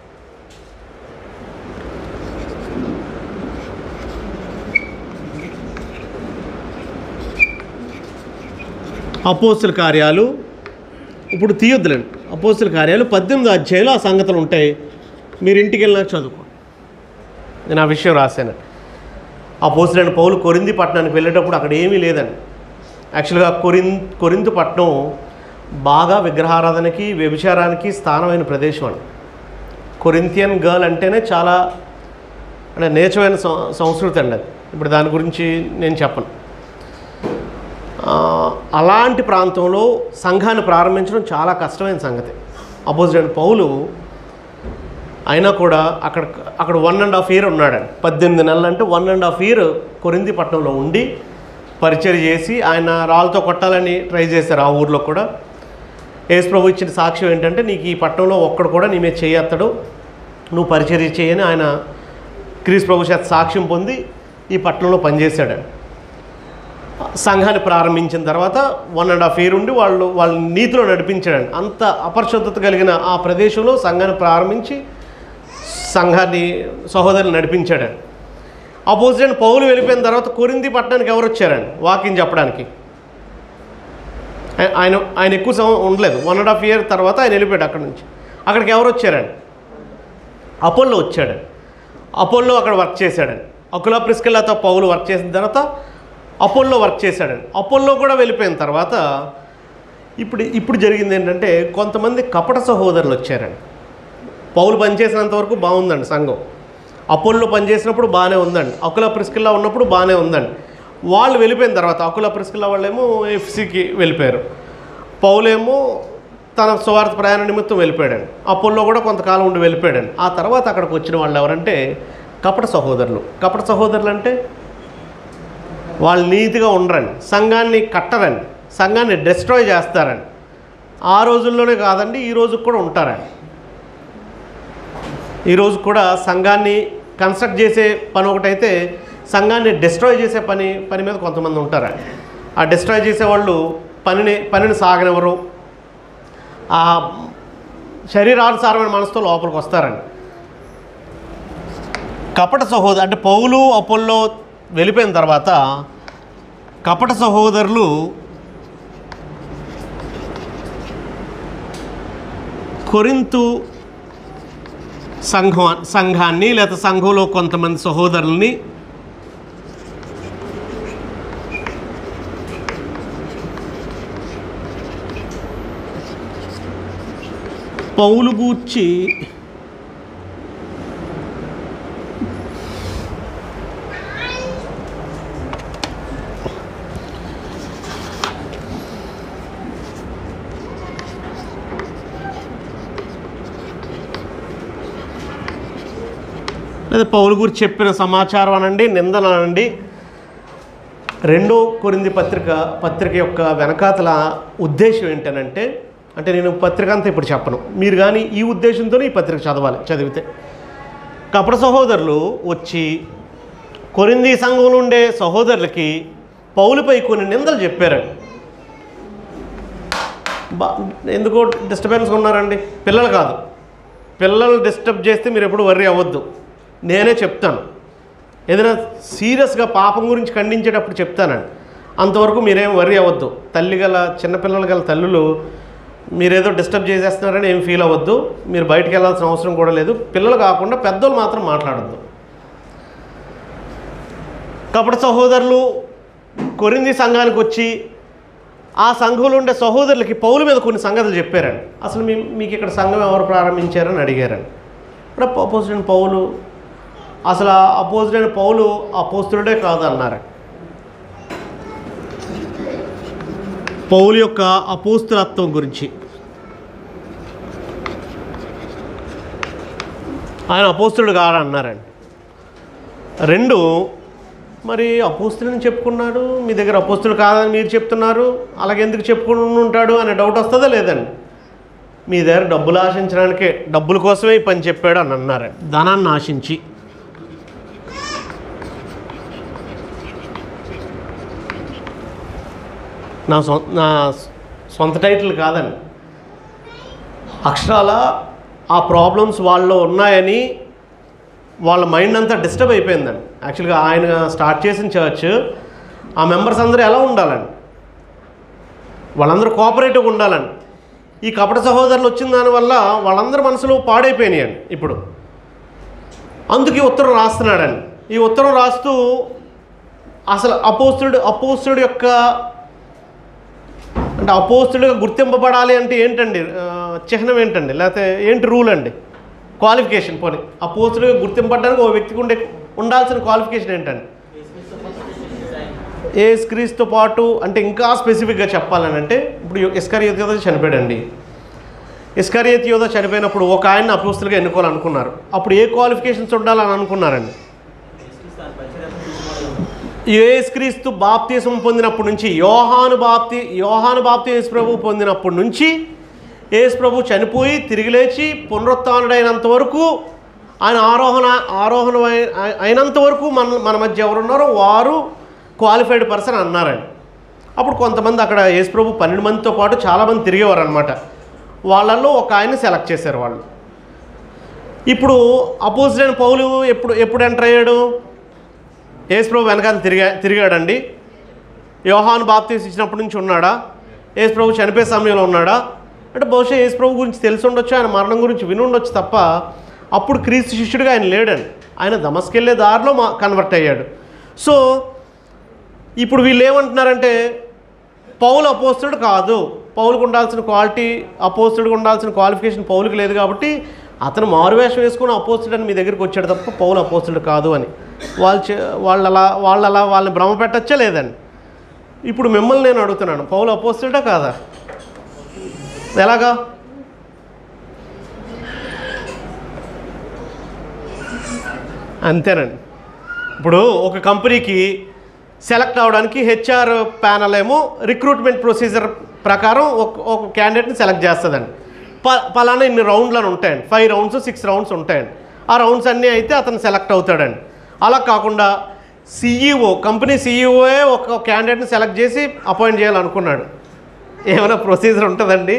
అపోస్తుల కార్యాలు ఇప్పుడు తీయొద్దులండి అపోస్తుల కార్యాలు పద్దెనిమిది అధ్యాయులు ఆ సంగతులు ఉంటాయి మీరు ఇంటికి వెళ్ళినా చదువుకోండి నేను ఆ విషయం రాశాను అపోస్తులైన పౌలు కొరింది పట్టణానికి వెళ్ళేటప్పుడు అక్కడ ఏమీ లేదండి యాక్చువల్గా కొరిన్ కొరింత పట్టణం బాగా విగ్రహారాధనకి వ్యభిచారానికి స్థానమైన ప్రదేశం అండి కొరింతియన్ గర్ల్ అంటేనే చాలా అంటే నేచమైన సం- సంస్కృతి అండి అది ఇప్పుడు దాని గురించి నేను చెప్పను ఆ, అలాంటి ప్రాంతంలో సంఘాన్ని ప్రారంభించడం చాలా కష్టమైన సంగతి అపోజిట్ పౌలు అయినా కూడా అక్కడ అక్కడ వన్ అండ్ హాఫ్ ఇయర్ ఉన్నాడండి పద్దెనిమిది నెలలు అంటే వన్ అండ్ హాఫ్ ఇయర్ కొరింది పట్టణంలో ఉండి పరిచయం చేసి ఆయన రాళ్ళతో కొట్టాలని ట్రై చేశారు ఆ ఊర్లో కూడా యేసు ప్రభు ఇచ్చిన సాక్ష్యం ఏంటంటే నీకు ఈ పట్టణంలో ఒక్కడు కూడా నీ మీద చేయత్తడు నువ్వు పరిచర్య చేయని ఆయన క్రీస్ ప్రభు చేత సాక్ష్యం పొంది ఈ పట్టణంలో పనిచేశాడు సంఘాన్ని ప్రారంభించిన తర్వాత వన్ అండ్ హాఫ్ ఇయర్ ఉండి వాళ్ళు వాళ్ళ నీతిలో నడిపించాడండి అంత అపరిశుద్ధత కలిగిన ఆ ప్రదేశంలో సంఘాన్ని ప్రారంభించి సంఘాన్ని సహోదరులు నడిపించాడండి అపోజిట్ పౌలు వెళ్ళిపోయిన తర్వాత కొరింది పట్టణానికి ఎవరు వచ్చారండి వాకింగ్ చెప్పడానికి ఆయ- ఆయన ఆయన ఎక్కువ సమయం ఉండలేదు వన్ అండ్ హాఫ్ ఇయర్ తర్వాత ఆయన వెళ్ళిపోయాడు అక్కడ నుంచి అక్కడికి ఎవరు వచ్చారండి అపోల్లో వచ్చాడండి అపోల్లో అక్కడ వర్క్ చేశాడండి అకులా ప్రిస్కెల్లాతో పౌలు వర్క్ చేసిన తర్వాత అపోల్లో వర్క్ చేశాడండి అపోల్లో కూడా వెళ్ళిపోయిన తర్వాత ఇప్పుడు ఇప్పుడు జరిగింది ఏంటంటే కొంతమంది కపట సహోదరులు వచ్చారండి పౌలు పనిచేసినంత వరకు బాగుందండి సంఘం అపోల్లో పనిచేసినప్పుడు బాగానే ఉందండి అకుల ప్రిస్కిల్లా ఉన్నప్పుడు బాగానే ఉందండి వాళ్ళు వెళ్ళిపోయిన తర్వాత అకుల ప్రిస్కిల్లా వాళ్ళేమో ఎఫ్సికి వెళ్ళిపోయారు పౌలేమో తన స్వార్థ ప్రయాణ నిమిత్తం వెళ్ళిపోయాడండి అపోల్లో కూడా కొంతకాలం ఉండి వెళ్ళిపోయాడండి ఆ తర్వాత అక్కడికి వచ్చిన వాళ్ళు ఎవరంటే కపట సహోదరులు కపట సహోదరులు అంటే వాళ్ళు నీతిగా ఉండరండి సంఘాన్ని కట్టరండి సంఘాన్ని డిస్ట్రాయ్ చేస్తారండి ఆ రోజుల్లోనే కాదండి ఈ రోజు కూడా ఉంటారండి ఈరోజు కూడా సంఘాన్ని కన్స్ట్రక్ట్ చేసే పని ఒకటైతే సంఘాన్ని డిస్ట్రాయ్ చేసే పని పని మీద కొంతమంది ఉంటారండి ఆ డిస్ట్రాయ్ చేసే వాళ్ళు పనిని పనిని సాగనివ్వరు ఆ శరీరానుసారమైన మనసుతో లోపలికి వస్తారండి కపట సహోదరు అంటే పౌలు అపోల్లో వెళ్ళిపోయిన తర్వాత కపట సహోదరులు కొరింతు సంఘం సంఘాన్ని లేదా సంఘంలో కొంతమంది సహోదరుల్ని పౌలు గూర్చి లేదా పౌలు గురించి చెప్పిన సమాచారం అనండి నిందన అనండి రెండో కొరింది పత్రిక పత్రిక యొక్క వెనకాతల ఉద్దేశం ఏంటనంటే అంటే నేను పత్రిక అంతా ఇప్పుడు చెప్పను మీరు కానీ ఈ ఉద్దేశంతోనే ఈ పత్రిక చదవాలి చదివితే కపట సహోదరులు వచ్చి కొరింది సంఘంలో ఉండే సహోదరులకి పౌలుపై కొన్ని నిందలు చెప్పారండి బా ఎందుకో డిస్టర్బెన్స్ ఉన్నారండి పిల్లలు కాదు పిల్లలు డిస్టర్బ్ చేస్తే మీరు ఎప్పుడు వర్రీ అవ్వద్దు నేనే చెప్తాను ఏదైనా సీరియస్గా పాపం గురించి ఖండించేటప్పుడు చెప్తానండి అంతవరకు మీరేం వర్రీ అవ్వద్దు తల్లి గల చిన్నపిల్లలు గల తల్లులు మీరేదో డిస్టర్బ్ చేసేస్తున్నారని ఏం ఫీల్ అవ్వద్దు మీరు బయటికి వెళ్ళాల్సిన అవసరం కూడా లేదు పిల్లలు కాకుండా పెద్దోళ్ళు మాత్రం మాట్లాడద్దు కపట సహోదరులు కొరింది సంఘానికి వచ్చి ఆ సంఘంలో ఉండే సహోదరులకి పౌలు మీద కొన్ని సంగతులు చెప్పారండి అసలు మీ మీకు ఇక్కడ సంఘం ఎవరు ప్రారంభించారని అడిగారండి ఇప్పుడు అపోజిట్ పౌలు అసలు ఆ అపోజిట్ అయిన పౌలు అపోస్తుడే కాదు అన్నారు పౌలు యొక్క అపోస్తులత్వం గురించి ఆయన అపోస్తుడు కాదు అన్నారండి రెండు మరి అపోస్తులని చెప్పుకున్నాడు మీ దగ్గర అపోస్తుడు కాదని మీరు చెప్తున్నారు అలాగే ఎందుకు చెప్పుకుని ఉంటాడు అనే డౌట్ వస్తుందా లేదండి మీ దగ్గర డబ్బులు ఆశించడానికే డబ్బుల కోసమే ఈ పని చెప్పాడు అని అన్నారు ధనాన్ని ఆశించి నా సొ నా సొంత టైటిల్ కాదండి అక్షరాల ఆ ప్రాబ్లమ్స్ వాళ్ళలో ఉన్నాయని వాళ్ళ మైండ్ అంతా డిస్టర్బ్ అయిపోయిందండి యాక్చువల్గా ఆయన స్టార్ట్ చేసిన చర్చ్ ఆ మెంబర్స్ అందరూ ఎలా ఉండాలండి వాళ్ళందరూ కోఆపరేటివ్గా ఉండాలండి ఈ కపట సహోదరులు వచ్చిన దానివల్ల వాళ్ళందరి మనసులో పాడైపోయినాయండి ఇప్పుడు అందుకు ఈ ఉత్తరం రాస్తున్నాడండి ఈ ఉత్తరం రాస్తూ అసలు అపోస్తుడు అపోస్తుడు యొక్క అంటే అపోస్తుడిగా గుర్తింపబడాలి అంటే ఏంటండి ఆ, చిహ్నం ఏంటండి లేకపోతే ఏంటి రూల్ అండి క్వాలిఫికేషన్ పోనీ అపోస్తుడిగా గుర్తింపబడడానికి ఓ వ్యక్తికి ఉండే ఉండాల్సిన క్వాలిఫికేషన్ ఏంటండి ఏ స్క్రీస్తో పాటు అంటే ఇంకా స్పెసిఫిక్గా చెప్పాలని అంటే ఇప్పుడు ఇస్కరియత్ యోధ చనిపోయాడండి ఇస్కరియత్ యోధ చనిపోయినప్పుడు ఒక ఆయన అపోస్తులుగా ఎన్నుకోవాలనుకున్నారు అప్పుడు ఏ క్వాలిఫికేషన్స్ ఉండాలని అనుకున్నారండి యేసుక్రీస్తు బాప్తీసం పొందినప్పటి నుంచి యోహాను బాప్తి యోహాను బాప్తి యేసు ప్రభు పొందినప్పటి నుంచి యేసు ప్రభు చనిపోయి తిరిగి లేచి పునరుత్డైనంత వరకు ఆయన ఆరోహణ ఆరోహణ అయి- అయినంత వరకు మన మన మధ్య ఎవరున్నారో వారు క్వాలిఫైడ్ పర్సన్ అన్నారండి అప్పుడు కొంతమంది అక్కడ యేసు ప్రభు పన్నెండు మందితో పాటు చాలామంది తిరిగేవారు అనమాట వాళ్ళల్లో ఒక ఆయన్ని సెలెక్ట్ చేశారు వాళ్ళు ఇప్పుడు అపోజిట్ అయిన పౌలు ఎప్పుడు ఎప్పుడు ఎంటర్ అయ్యాడు యేసుప్రభు వెనకాల తిరిగా తిరిగాడండి యోహాను బాప్తీస్ ఇచ్చినప్పటి నుంచి ఉన్నాడా యేసుప్రభు చనిపోయే సమయంలో ఉన్నాడా అంటే బహుశా యేసుప్రభు గురించి తెలిసి ఉండొచ్చు ఆయన మరణం గురించి విని ఉండొచ్చు తప్ప అప్పుడు క్రీస్తు శిష్యుడిగా ఆయన లేడండి ఆయన దమస్కెళ్ళే దారిలో మా కన్వర్ట్ అయ్యాడు సో ఇప్పుడు వీళ్ళు ఏమంటున్నారంటే పౌలు అపోస్తుడు కాదు పౌలుకు ఉండాల్సిన క్వాలిటీ అపోస్తుడికి ఉండాల్సిన క్వాలిఫికేషన్ పౌలుకి లేదు కాబట్టి అతను మారువేషం వేసుకుని అపోస్తుడు అని మీ దగ్గరికి వచ్చాడు తప్ప పౌలు అపోస్తుడు కాదు అని వాళ్ళు చే- వాళ్ళు అలా వాళ్ళు అలా వాళ్ళని భ్రమ పెట్టచ్చా లేదండి ఇప్పుడు మిమ్మల్ని నేను అడుగుతున్నాను పౌలు అపోస్తుడా కాదా ఎలాగా అంతేనండి ఇప్పుడు ఒక కంపెనీకి సెలెక్ట్ అవడానికి హెచ్ఆర్ ప్యానల్ ఏమో రిక్రూట్మెంట్ ప్రొసీజర్ ప్రకారం ఒక ఒక క్యాండిడేట్ని సెలెక్ట్ చేస్తుందండి ప పలానా ఇన్ని రౌండ్లు అని ఉంటాయండి ఫైవ్ రౌండ్స్ సిక్స్ రౌండ్స్ ఉంటాయండి ఆ రౌండ్స్ అన్నీ అయితే అతను సెలెక్ట్ అవుతాడండి అలా కాకుండా సీఈఓ కంపెనీ సీఈఓయే ఒక క్యాండిడేట్ని సెలెక్ట్ చేసి అపాయింట్ చేయాలనుకున్నాడు ఏమైనా ప్రొసీజర్ ఉంటుందండి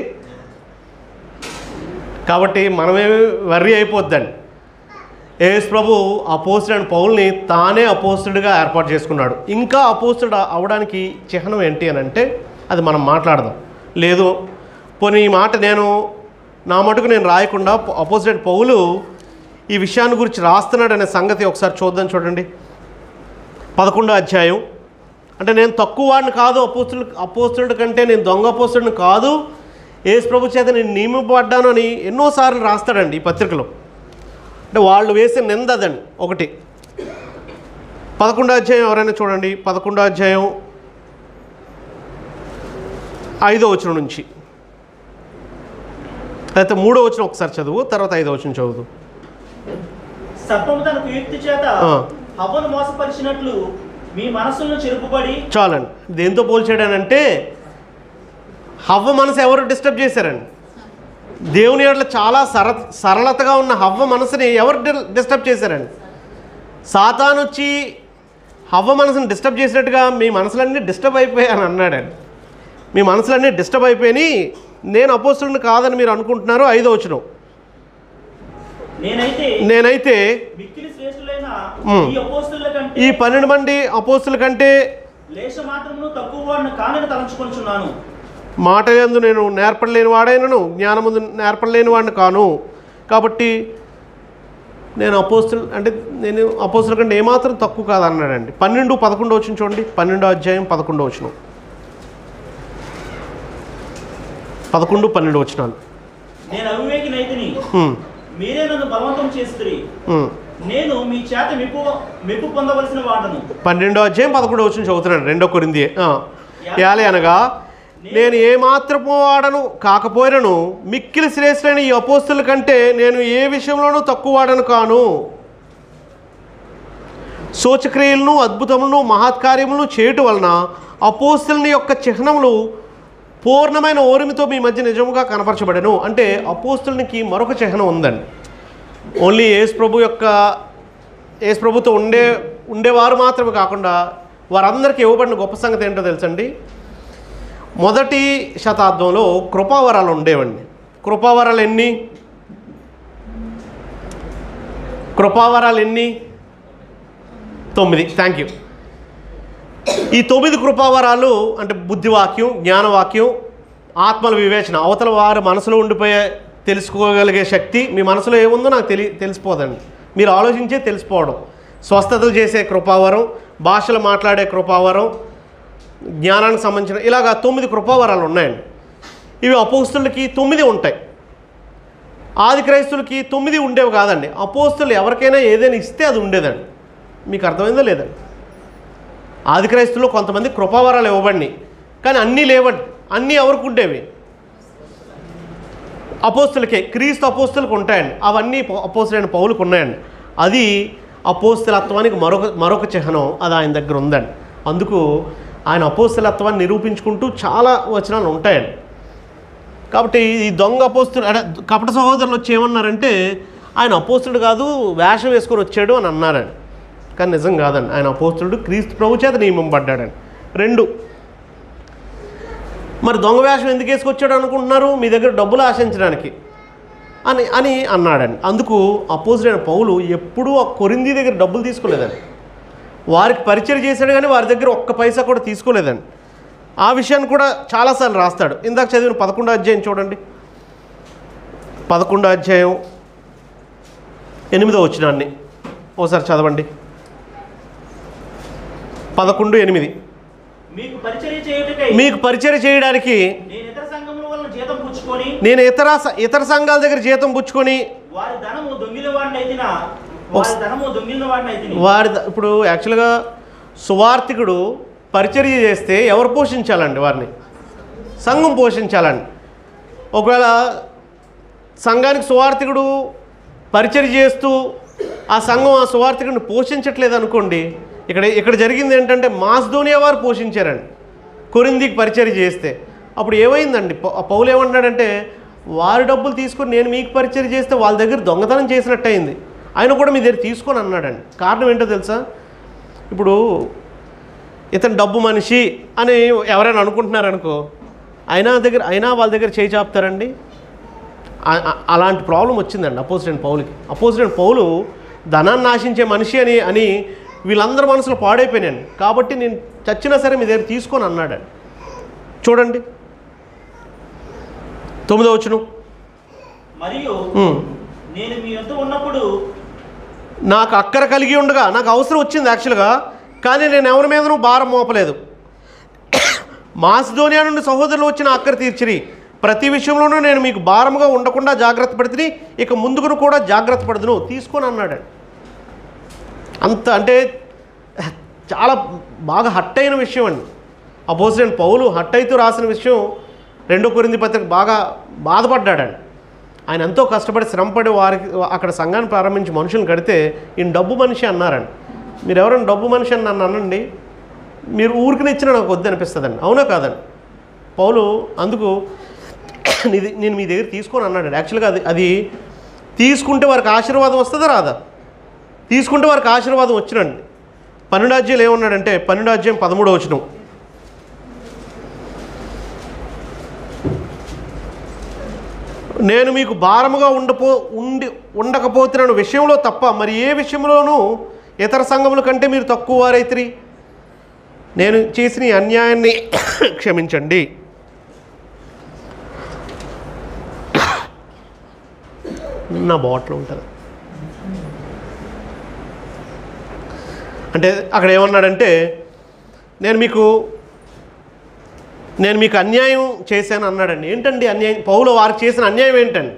కాబట్టి మనమేమి వర్రీ అయిపోద్దండి యేసు ప్రభు అపోస్తుడు అండ్ పౌల్ని తానే అపోస్తుడిగా ఏర్పాటు చేసుకున్నాడు ఇంకా అపోస్తుడు అవడానికి చిహ్నం ఏంటి అని అంటే అది మనం మాట్లాడదాం లేదు పోనీ ఈ మాట నేను నా మటుకు నేను రాయకుండా అపోజిట్ పౌలు ఈ విషయాన్ని గురించి రాస్తున్నాడు అనే సంగతి ఒకసారి చూద్దాం చూడండి పదకొండో అధ్యాయం అంటే నేను తక్కువ వాడిని కాదు అపోస్తుడు అపోస్తుడు కంటే నేను దొంగ అపోస్తుడిని కాదు యేసు ప్రభు చేత నేను నియమింపబడ్డాను అని ఎన్నోసార్లు రాస్తాడండి ఈ పత్రికలో అంటే వాళ్ళు వేసిన నిందదండి ఒకటి పదకొండో అధ్యాయం ఎవరైనా చూడండి పదకొండో అధ్యాయం ఐదో వచనం నుంచి అయితే మూడో వచనం ఒకసారి చదువు తర్వాత ఐదో వచనం చదువు సర్పము తన కుయుక్తి చేత ఆ. హవ్వను మోసపరిచినట్లు మీ మనస్సులను చెరుపుబడి చాలండి దేంతో పోల్చాడనంటే హవ్వ మనసు ఎవరు డిస్టర్బ్ చేశారండి దేవుని ఏడల చాలా సర సరళతగా ఉన్న హవ్వ మనసుని ఎవరు డి- డిస్టర్బ్ చేశారండి సాతాను వచ్చి హవ్వ మనసుని డిస్టర్బ్ చేసినట్టుగా మీ మనసులన్నీ డిస్టర్బ్ అయిపోయాయి అని అన్నాడండి మీ మనసులన్నీ డిస్టర్బ్ అయిపోయి నేను అపోస్తులను కాదని మీరు అనుకుంటున్నారు ఐదో వచనం నేనైతే నేనైతే మిక్కిలి శ్రేష్ఠులైన మ్మ్. ఈ అపోస్తుల కంటే ఈ పన్నెండు మంది అపోస్తుల కంటే లేశ మాత్రమును తక్కువ వాడిని కానని తలంచుకొనుచున్నాను మాట యందు నేను నేర్పడలేని వాడైనను జ్ఞానముందు నేర్పడలేని వాడిని కాను కాబట్టి నేను అపోస్తులు అంటే నేను అపోస్తుల కంటే ఏమాత్రం తక్కువ కాదన్నాడండి పన్నెండు పదకొండు వచ్చిన చూడండి పన్నెండో అధ్యాయం పదకొండో వచ్చిన పదకొండు పన్నెండు వచ్చినాలు నేను అవివేకి నైతిని హ్మ్, మీరే నన్ను బలవంతం చేస్తురి హ్మ్. నేను మీ చేత మెప్పు మెప్పు పొందవలసిన వాడను పన్నెండో అధ్యాయం పదకొండో వచ్చిన చదువుతున్నాడు రెండో కొరింది యాలే అనగా నేను ఏమాత్రము వాడను కాకపోయినను మిక్కిలి శ్రేష్ఠులైన ఈ అపోస్తుల కంటే నేను ఏ విషయంలోనూ తక్కువ వాడను కాను సూచక్రియలను అద్భుతములను మహత్కార్యములను చేయటం వలన అపోస్తులని యొక్క చిహ్నములు పూర్ణమైన ఓరిమితో మీ మధ్య నిజముగా కనపరచబడను అంటే అపోస్తులనికి మరొక చిహ్నం ఉందండి ఓన్లీ యేసు ప్రభు యొక్క యేసు ప్రభుతో ఉండే ఉండేవారు మాత్రమే కాకుండా వారందరికీ ఇవ్వబడిన గొప్ప సంగతి ఏంటో తెలుసండి మొదటి శతాబ్దంలో కృపావరాలు ఉండేవండి కృపావరాలు ఎన్ని కృపావరాలు ఎన్ని తొమ్మిది థ్యాంక్ యూ ఈ తొమ్మిది కృపావరాలు అంటే బుద్ధివాక్యం జ్ఞానవాక్యం ఆత్మల వివేచన అవతల వారి మనసులో ఉండిపోయే తెలుసుకోగలిగే శక్తి మీ మనసులో ఏముందో నాకు తెలి తెలిసిపోదండి మీరు ఆలోచించే తెలిసిపోవడం స్వస్థతలు చేసే కృపావరం భాషలు మాట్లాడే కృపావరం జ్ఞానానికి సంబంధించిన ఇలాగా తొమ్మిది కృపావరాలు ఉన్నాయండి ఇవి అపోస్తులకి తొమ్మిది ఉంటాయి ఆది క్రైస్తులకి తొమ్మిది ఉండేవి కాదండి అపోస్తులు ఎవరికైనా ఏదైనా ఇస్తే అది ఉండేదండి మీకు అర్థమైందో లేదండి ఆది క్రైస్తులో కొంతమంది కృపావరాలు ఇవ్వబడినాయి కానీ అన్నీ లేవండి అన్నీ ఎవరికి ఉండేవి అపోస్తులకే క్రీస్తు అపోస్తులకు ఉంటాయండి అవన్నీ అపోస్తులైన పౌలకు ఉన్నాయండి అది అపోస్తులత్వానికి మరొక మరొక చిహ్నం అది ఆయన దగ్గర ఉందండి అందుకు ఆయన అపోస్తులత్వాన్ని నిరూపించుకుంటూ చాలా వచనాలు ఉంటాయండి కాబట్టి ఈ దొంగ అపోస్తుడు అంటే కపట సహోదరులు వచ్చి ఏమన్నారంటే ఆయన అపోస్తుడు కాదు వేషం వేసుకొని వచ్చాడు అని అన్నారండి కానీ నిజం కాదండి ఆయన అపోస్తుడు క్రీస్తు ప్రభు చేత నియమింపడ్డాడండి రెండు మరి దొంగ వేషం ఎందుకు వేసుకొచ్చాడు అనుకుంటున్నారు మీ దగ్గర డబ్బులు ఆశించడానికి అని అని అన్నాడండి అందుకు అపోజిట్ పౌలు ఎప్పుడూ ఆ కొరింది దగ్గర డబ్బులు తీసుకోలేదండి వారికి పరిచయం చేశాడు కానీ వారి దగ్గర ఒక్క పైసా కూడా తీసుకోలేదండి ఆ విషయాన్ని కూడా చాలాసార్లు రాస్తాడు ఇందాక చదివిన పదకొండో అధ్యాయం చూడండి పదకొండో అధ్యాయం ఎనిమిదో వచ్చినాన్ని ఓసారి చదవండి పదకొండు ఎనిమిది మీకు పరిచర్య చేయుటకై మీకు పరిచయం చేయడానికి నేను ఇతర సంఘముల వలన జీతం పుచ్చుకొని నేను ఇతర స- ఇతర సంఘాల దగ్గర జీతం పుచ్చుకొని వారి ధనము దొంగిలిన వాడిని అయితేనా వారి ధనము దొంగిలిన వాడిని అయితే వారి ద- ఇప్పుడు యాక్చువల్గా సువార్థికుడు పరిచర్య చేస్తే ఎవరు పోషించాలండి వారిని సంఘం పోషించాలండి ఒకవేళ సంఘానికి సువార్థికుడు పరిచర్య చేస్తూ ఆ సంఘం ఆ సువార్థికుడిని పోషించట్లేదు అనుకోండి ఇక్కడ ఇక్కడ జరిగింది ఏంటంటే మాస్ధోనియా వారు పోషించారండి కొరిందికి పరిచర్య చేస్తే అప్పుడు ఏమైందండి పౌ- పౌలు ఏమంటున్నాడంటే వారి డబ్బులు తీసుకొని నేను మీకు పరిచర్య చేస్తే వాళ్ళ దగ్గర దొంగతనం చేసినట్టు అయింది ఆయన కూడా మీ దగ్గర తీసుకొని అన్నాడండి కారణం ఏంటో తెలుసా ఇప్పుడు ఇతను డబ్బు మనిషి అని ఎవరైనా అనుకుంటున్నారనుకో అయినా దగ్గర అయినా వాళ్ళ దగ్గర చేయి చాపుతారండి ఆ- ఆ- అలాంటి ప్రాబ్లం వచ్చిందండి అపోజిట్ పౌలుకి అపోజిట్ పౌలు ధనాన్ని నాశించే మనిషి అని అని వీళ్ళందరి మనసులో పాడైపోయినాయండి కాబట్టి నేను చచ్చినా సరే మీ దగ్గర తీసుకొని అన్నాడండి చూడండి తొమ్మిదో వచ్చును మరియు నేను మీ యొద్ద ఉన్నప్పుడు నాకు అక్కర కలిగి ఉండగా నాకు అవసరం వచ్చింది యాక్చువల్గా కానీ నేను ఎవరి మీదనూ భారం మోపలేదు మాసిధోనియా నుండి సహోదరులు వచ్చిన అక్కర తీర్చిరి ప్రతి విషయంలోనూ నేను మీకు భారంగా ఉండకుండా జాగ్రత్త పడితే ఇక ముందుకు కూడా జాగ్రత్త పడదును తీసుకొని అన్నాడు అంత అంటే చాలా బాగా హట్ అయిన విషయం అండి అపోజిట్ పౌలు హట్ అయితూ రాసిన విషయం రెండో కొరింది పత్రిక బాగా బాధపడ్డాడండి ఆయన ఎంతో కష్టపడి శ్రమపడి వారికి అక్కడ సంఘాన్ని ప్రారంభించి మనుషులను కడితే ఈయన డబ్బు మనిషి అన్నారండి మీరు ఎవరైనా డబ్బు మనిషి అని నన్ను అనండి మీరు ఊరికి ఇచ్చిన నాకు వద్దు అనిపిస్తుందండి అవునా కాదండి పౌలు అందుకు ఇది నేను మీ దగ్గర తీసుకొని అన్నాడు యాక్చువల్గా అది అది తీసుకుంటే వారికి ఆశీర్వాదం వస్తుందా రాదా తీసుకుంటే వారికి ఆశీర్వాదం వచ్చినండి పన్నెండు అధ్యాయులు ఏమన్నాడంటే పన్నెండు అధ్యాయం పదమూడో వచ్చిన నేను మీకు భారముగా ఉండపో ఉండి ఉండకపోతున్నాను విషయంలో తప్ప మరి ఏ విషయంలోనూ ఇతర సంఘముల కంటే మీరు తక్కువ వారైతిరి నేను చేసిన ఈ అన్యాయాన్ని క్షమించండి నా బాటిల్ ఉంటుంది అంటే అక్కడ ఏమన్నాడంటే నేను మీకు నేను మీకు అన్యాయం చేశాను అన్నాడండి ఏంటండి అన్యాయం పౌలు వారికి చేసిన అన్యాయం ఏంటండి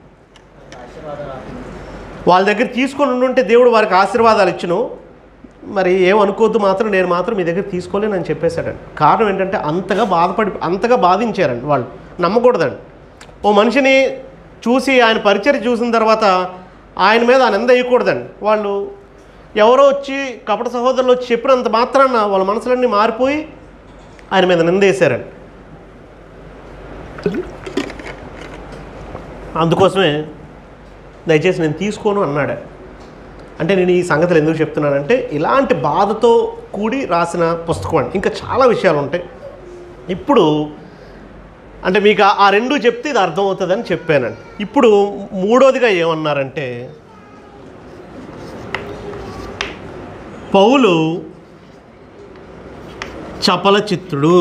వాళ్ళ దగ్గర తీసుకొని ఉండుంటే దేవుడు వారికి ఆశీర్వాదాలు ఇచ్చును మరి ఏమనుకోవద్దు మాత్రం నేను మాత్రం మీ దగ్గర తీసుకోలేనని చెప్పేశాడండి కారణం ఏంటంటే అంతగా బాధపడి అంతగా బాధించారండి వాళ్ళు నమ్మకూడదండి ఓ మనిషిని చూసి ఆయన పరిచయం చూసిన తర్వాత ఆయన మీద ఆ నింద వేయకూడదండి వాళ్ళు ఎవరో వచ్చి కపట సహోదరులు వచ్చి చెప్పినంత మాత్రాన వాళ్ళ మనసులన్నీ మారిపోయి ఆయన మీద నిందేశారండి అందుకోసమే దయచేసి నేను తీసుకోను అన్నాడు అంటే నేను ఈ సంగతులు ఎందుకు చెప్తున్నానంటే ఇలాంటి బాధతో కూడి రాసిన పుస్తకం అండి ఇంకా చాలా విషయాలు ఉంటాయి ఇప్పుడు అంటే మీకు ఆ- ఆ రెండు చెప్తే ఇది అర్థమవుతుందని చెప్పానండి ఇప్పుడు మూడోదిగా ఏమన్నారంటే పౌలు చపల చిత్తుడు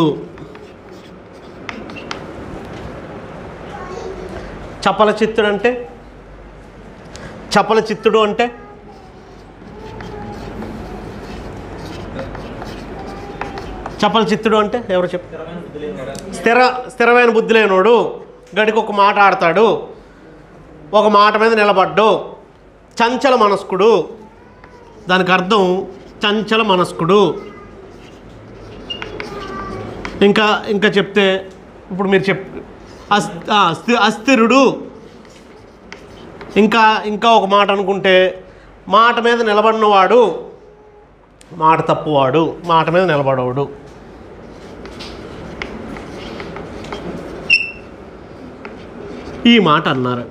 చపల చిత్తుడు అంటే చపల చిత్తుడు అంటే చపల చిత్తుడు అంటే ఎవరు చెప్ స్థిర స్థిరమైన బుద్ధి లేనోడు గడికి ఒక మాట ఆడతాడు ఒక మాట మీద నిలబడ్డు చంచల మనస్కుడు దానికి అర్థం చంచల మనస్కుడు ఇంకా ఇంకా చెప్తే ఇప్పుడు మీరు చెప్ అస్ ఆ, అస్థి అస్థిరుడు ఇంకా ఇంకా ఒక మాట అనుకుంటే మాట మీద నిలబడినవాడు మాట తప్పువాడు మాట మీద నిలబడవాడు ఈ మాట అన్నారు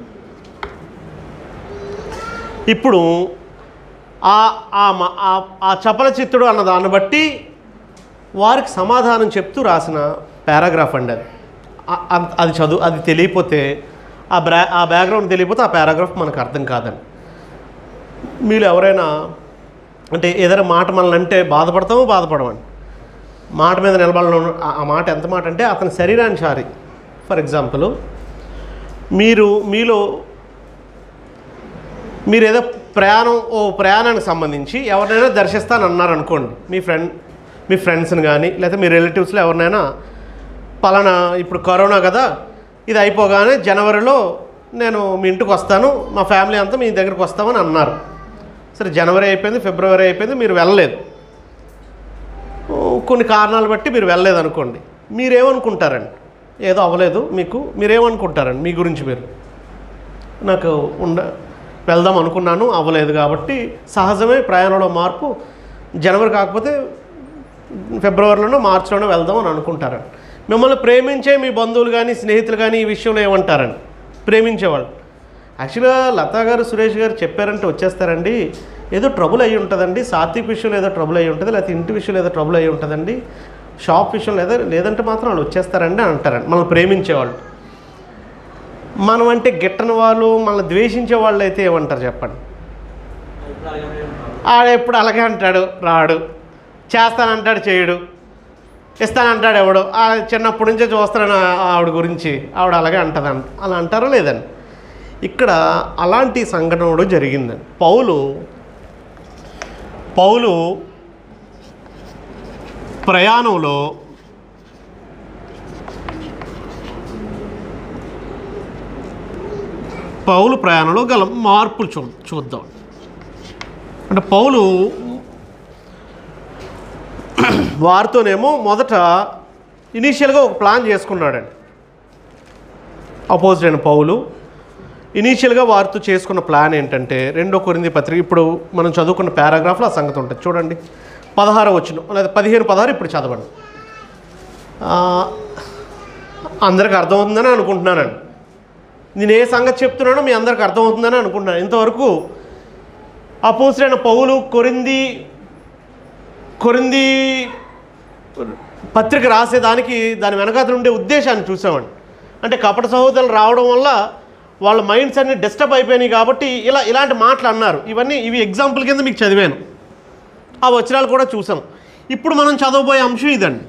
ఇప్పుడు ఆ ఆ మ- ఆ- ఆ చపల చిత్తుడు అన్న దాన్ని బట్టి వారికి సమాధానం చెప్తూ రాసిన పారాగ్రాఫ్ అండి అది ఆ- అంత- అది చదువు అది తెలియపోతే ఆ బ్రా ఆ బ్యాక్గ్రౌండ్ తెలియపోతే ఆ పారాగ్రాఫ్ మనకు అర్థం కాదండి మీరు ఎవరైనా అంటే ఏదైనా మాట మనల్ని అంటే బాధపడతామో బాధపడమండి మాట మీద నిలబడడం ఆ- ఆ మాట ఎంత మాట అంటే అతని శరీరాన్ని సారి ఫర్ ఎగ్జాంపుల్ మీరు మీలో మీరు ఏదో ప్రయాణం ఓ ప్రయాణానికి సంబంధించి ఎవరినైనా దర్శిస్తానన్నారు అనుకోండి మీ ఫ్రెండ్ మీ ఫ్రెండ్స్ని కానీ లేదా మీ రిలేటివ్స్లో ఎవరినైనా పలానా ఇప్పుడు కరోనా కదా ఇది అయిపోగానే జనవరిలో నేను మీ ఇంటికి వస్తాను మా ఫ్యామిలీ అంతా మీ దగ్గరికి వస్తామని అన్నారు సరే జనవరి అయిపోయింది ఫిబ్రవరి అయిపోయింది మీరు వెళ్ళలేదు ఓ, కొన్ని కారణాలు బట్టి మీరు వెళ్ళలేదు అనుకోండి మీరేమనుకుంటారండి ఏదో అవ్వలేదు మీకు మీరేమనుకుంటారండి మీ గురించి మీరు నాకు ఉండ వెళ్దాం అనుకున్నాను అవ్వలేదు కాబట్టి సహజమే ప్రయాణంలో మార్పు జనవరి కాకపోతే ఫిబ్రవరిలోనో మార్చిలోనో వెళ్దాం అని అనుకుంటారండి మిమ్మల్ని ప్రేమించే మీ బంధువులు కానీ స్నేహితులు కానీ ఈ విషయంలో ఏమంటారండి ప్రేమించేవాళ్ళు యాక్చువల్గా లతా గారు సురేష్ గారు చెప్పారంటే వచ్చేస్తారండి ఏదో ట్రబుల్ అయ్యి ఉంటుందండి సాత్విక్ విషయంలో ఏదో ట్రబుల్ అయ్యి ఉంటుంది లేకపోతే ఇంటి విషయంలో ఏదో ట్రబుల్ అయ్యి ఉంటుందండి షాప్ విషయంలో ఏదో లేదంటే మాత్రం వాళ్ళు వచ్చేస్తారండి అని అంటారండి మనల్ని ప్రేమించేవాళ్ళు మనం అంటే గిట్టని వాళ్ళు మనల్ని ద్వేషించే వాళ్ళు అయితే ఏమంటారు చెప్పండి ఆడ ఎప్పుడు అలాగే అంటాడు రాడు చేస్తానంటాడు చేయడు ఇస్తానంటాడు ఎవడు ఆ చిన్నప్పటి నుంచే చూస్తాను ఆవిడ గురించి ఆవిడ అలాగే అంటదంట అలా అంటారో లేదండి ఇక్కడ అలాంటి సంఘటన కూడా జరిగిందండి పౌలు పౌలు ప్రయాణంలో పౌలు ప్రయాణంలో గల మార్పులు చూ చూద్దాం అంటే పౌలు వారితోనేమో మొదట ఇనీషియల్గా ఒక ప్లాన్ చేసుకున్నాడండి అపోజిట్ అయిన పౌలు ఇనీషియల్గా వారితో చేసుకున్న ప్లాన్ ఏంటంటే రెండో కొరింది పత్రిక ఇప్పుడు మనం చదువుకున్న పారాగ్రాఫ్లో ఆ సంగతి ఉంటుంది చూడండి పదహారు వచ్చిన లేదా పదిహేను పదహారు ఇప్పుడు చదవండి ఆ, అందరికి అర్థమవుతుందని అనుకుంటున్నానండి నేను ఏ సంగతి చెప్తున్నానో మీ అందరికి అర్థమవుతుందని అనుకుంటున్నాను ఇంతవరకు అపోజిట్ పౌలు కొరింది కొరింది పత్రిక రాసేదానికి దాని వెనకాతలు ఉండే ఉద్దేశాన్ని చూసామండి అంటే కపట సహోదరులు రావడం వల్ల వాళ్ళ మైండ్స్ అన్ని డిస్టర్బ్ అయిపోయినాయి కాబట్టి ఇలా ఇలాంటి మాటలు అన్నారు ఇవన్నీ ఇవి ఎగ్జాంపుల్ కింద మీకు చదివాను ఆ వచనాలు కూడా చూసాం ఇప్పుడు మనం చదవబోయే అంశం ఇదండి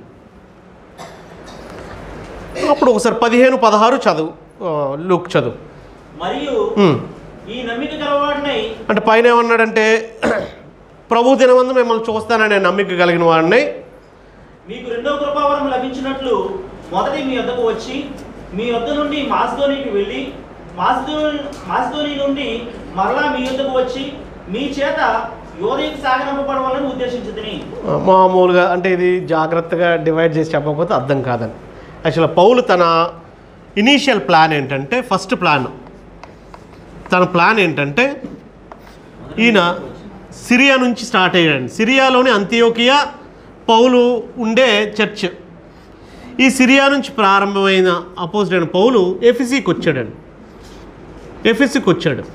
అప్పుడు ఒకసారి పదిహేను పదహారు చదువు ఆ, లుక్ చదువు మరియు ఉమ్. ఈ నమ్మిక గలవాడినై అంటే పైన ఏమన్నాడంటే ప్రభు దినమందు మిమ్మల్ని చూస్తాననే నమ్మిక కలిగిన వాడిని మీకు రెండో కృపావరం లభించినట్లు మొదటి మీ వద్దకు వచ్చి మీ వద్ద నుండి మాస్దోనికి వెళ్ళి మాస్దో మాస్దోని నుండి మరలా మీ వద్దకు వచ్చి మీ చేత యోదయకు సాగనంపబడవాలని ఉద్దేశించుదని మామూలుగా అంటే ఇది జాగ్రత్తగా డివైడ్ చేసి చెప్పకపోతే అర్థం కాదని యాక్చువల్ పౌలు తన ఇనీషియల్ ప్లాన్ ఏంటంటే ఫస్ట్ ప్లాన్ తన ప్లాన్ ఏంటంటే ఈయన సిరియా నుంచి స్టార్ట్ అయ్యాడు సిరియాలోని అంత్యోకియా పౌలు ఉండే చర్చ్ ఈ సిరియా నుంచి ప్రారంభమైన అపోజిట్ అయిన పౌలు ఎఫిసికి వచ్చాడండి ఎఫిసికి వచ్చాడు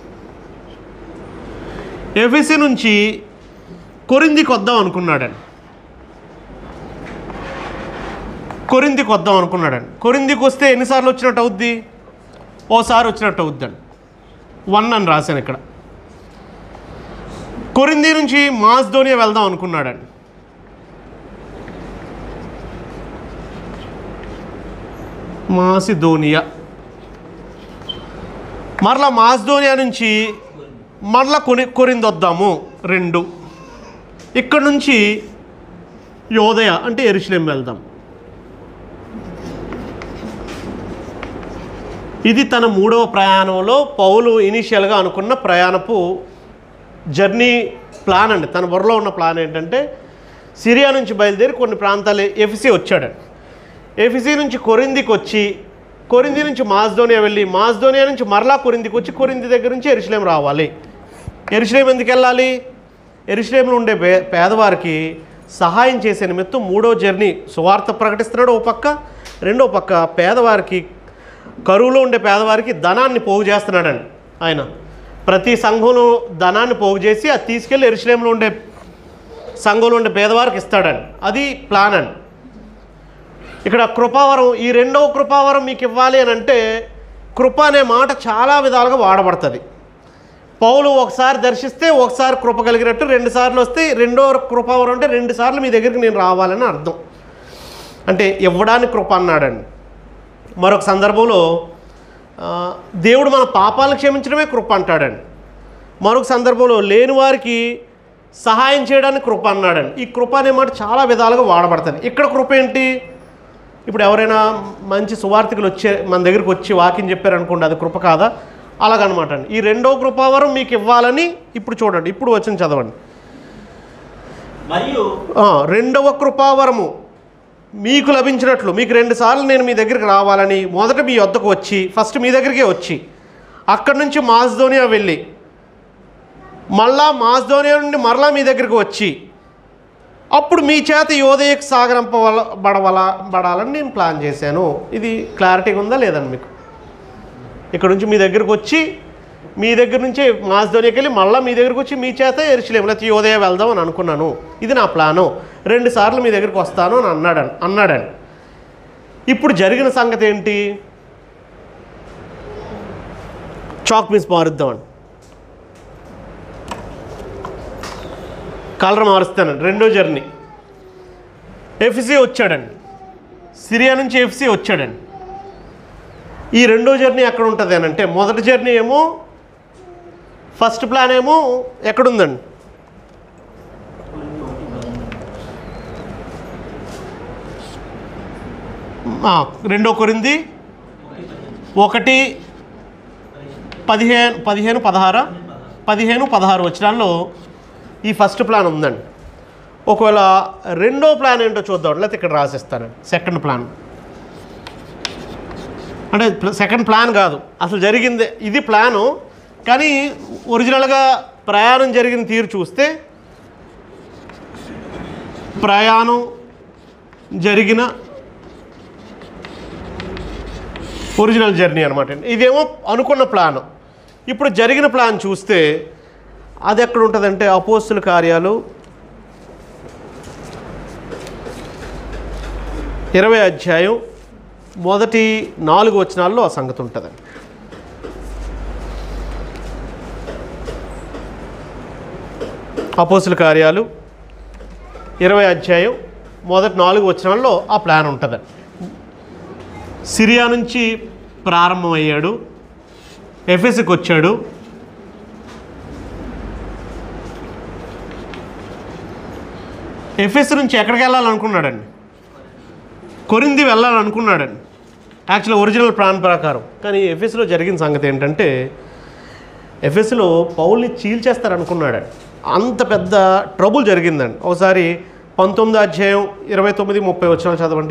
ఎఫిసి నుంచి కొరిందికి వద్దాం అనుకున్నాడండి కొరిందికి వద్దాం అనుకున్నాడండి కొరిందికి వస్తే ఎన్నిసార్లు వచ్చినట్టు అవుద్ది ఓసారి వచ్చినట్టు అవుద్దండి వన్ అని రాశాను ఇక్కడ కొరింది నుంచి మాస్దోనియా వెళ్దాం అనుకున్నాడండి మాసిదోనియా మరలా మాస్దోనియా నుంచి మరలా కొని కొరింది వద్దాము రెండు ఇక్కడ నుంచి యోదయ అంటే ఎరుషలేం వెళ్దాం ఇది తన మూడవ ప్రయాణంలో పౌలు ఇనీషియల్గా అనుకున్న ప్రయాణపు జర్నీ ప్లాన్ అండి తన బుర్రలో ఉన్న ప్లాన్ ఏంటంటే సిరియా నుంచి బయలుదేరి కొన్ని ప్రాంతాలు ఎఫిసి వచ్చాడండి ఎఫిసి నుంచి కొరిందికి వచ్చి కొరింది నుంచి మాస్దోనియా వెళ్ళి మాస్దోనియా నుంచి మరలా కొరిందికి వచ్చి కొరింది దగ్గర నుంచి ఎరుషలేం రావాలి ఎరుషలేం ఎందుకు వెళ్ళాలి ఎరుషలేంలో ఉండే పే పేదవారికి సహాయం చేసే నిమిత్తం మూడో జర్నీ సువార్త ప్రకటిస్తున్నాడు ఓ పక్క రెండో పక్క పేదవారికి కరువులో ఉండే పేదవారికి ధనాన్ని పోగు చేస్తున్నాడండి ఆయన ప్రతి సంఘంలో ధనాన్ని పోగు చేసి అది తీసుకెళ్ళి ఎరుషలేంలో ఉండే సంఘంలో ఉండే పేదవారికి ఇస్తాడండి అది ప్లాన్ అండి ఇక్కడ కృపావరం ఈ రెండవ కృపావరం మీకు ఇవ్వాలి అని అంటే కృప అనే మాట చాలా విధాలుగా వాడబడుతుంది పౌలు ఒకసారి దర్శిస్తే ఒకసారి కృప కలిగినట్టు రెండు సార్లు వస్తే రెండో కృపావరం అంటే రెండు సార్లు మీ దగ్గరికి నేను రావాలని అర్థం అంటే ఇవ్వడానికి కృప అన్నాడండి మరొక సందర్భంలో ఆ, దేవుడు మన పాపాలను క్షమించడమే కృప అంటాడండి మరొక సందర్భంలో లేని వారికి సహాయం చేయడానికి కృప అన్నాడండి ఈ కృప అనే మాట చాలా విధాలుగా వాడబడుతుంది ఇక్కడ కృప ఏంటి ఇప్పుడు ఎవరైనా మంచి సువార్థికులు వచ్చే మన దగ్గరికి వచ్చి వాకింగ్ చెప్పారనుకోండి అది కృప కాదా అలాగనమాట అండి ఈ రెండో కృపావరం మీకు ఇవ్వాలని ఇప్పుడు చూడండి ఇప్పుడు వచ్చిన చదవండి మరియు ఆ, రెండవ కృపావరము మీకు లభించినట్లు మీకు రెండుసార్లు నేను మీ దగ్గరికి రావాలని మొదట మీ వద్దకు వచ్చి ఫస్ట్ మీ దగ్గరికే వచ్చి అక్కడి నుంచి మాస్దోనియా వెళ్ళి మళ్ళా మాస్దోనియా నుండి మరలా మీ దగ్గరికి వచ్చి అప్పుడు మీ చేత యోదయకు సాగరంపవల బడవల బడాలని నేను ప్లాన్ చేశాను ఇది క్లారిటీగా ఉందా లేదండి మీకు ఇక్కడ నుంచి మీ దగ్గరకు వచ్చి మీ దగ్గర నుంచి మాస్దోనియాకి వెళ్ళి మళ్ళీ మీ దగ్గరకు వచ్చి మీ చేత ఎరుచలేము లేకపోతే యోదయ వెళ్దాం అని అనుకున్నాను ఇది నా ప్లాను రెండు సార్లు మీ దగ్గరికి వస్తాను అని అన్నాడని అన్నాడని ఇప్పుడు జరిగిన సంగతి ఏంటి చాక్ పీస్ మారుద్దామండి కలర్ మారుస్తానండి రెండో జర్నీ ఎఫ్సి వచ్చాడండి సిరియా నుంచి ఎఫ్సి వచ్చాడండి ఈ రెండో జర్నీ ఎక్కడ ఉంటుంది అని అంటే మొదటి జర్నీ ఏమో ఫస్ట్ ప్లాన్ ఏమో ఎక్కడుందండి ఆ, రెండో కొరింది ఒకటి పదిహేను పదిహేను పదహారా పదిహేను పదహారు వచ్చినాల్లో ఈ ఫస్ట్ ప్లాన్ ఉందండి ఒకవేళ రెండో ప్లాన్ ఏంటో చూద్దాం లేకపోతే ఇక్కడ రాసిస్తాను సెకండ్ ప్లాన్ అంటే సెకండ్ ప్లాన్ కాదు అసలు జరిగింది ఇది ప్లాను కానీ ఒరిజినల్గా ప్రయాణం జరిగిన తీరు చూస్తే ప్రయాణం జరిగిన ఒరిజినల్ జర్నీ అనమాట ఇదేమో అనుకున్న ప్లాన్ ఇప్పుడు జరిగిన ప్లాన్ చూస్తే అది ఎక్కడ ఉంటుందంటే అపోస్తుల కార్యాలు ఇరవై అధ్యాయం మొదటి నాలుగు వచనాల్లో ఆ సంగతి ఉంటుంది అపోసుల కార్యాలు ఇరవై అధ్యాయం మొదటి నాలుగు వచనాల్లో ఆ ప్లాన్ ఉంటుంది సిరియా నుంచి ప్రారంభమయ్యాడు ఎఫెస్కి వచ్చాడు ఎఫ్ఎస్ నుంచి ఎక్కడికి వెళ్ళాలనుకున్నాడండి కొరింది వెళ్ళాలనుకున్నాడండి యాక్చువల్లీ ఒరిజినల్ ప్లాన్ ప్రకారం కానీ ఎఫ్ఎస్లో జరిగిన సంగతి ఏంటంటే ఎఫ్ఎస్లో పౌల్ని చీల్చేస్తారనుకున్నాడండి అంత పెద్ద ట్రబుల్ జరిగిందండి ఒకసారి పంతొమ్మిది అధ్యాయం ఇరవై తొమ్మిది ముప్పై వచ్చినాలు చదవండి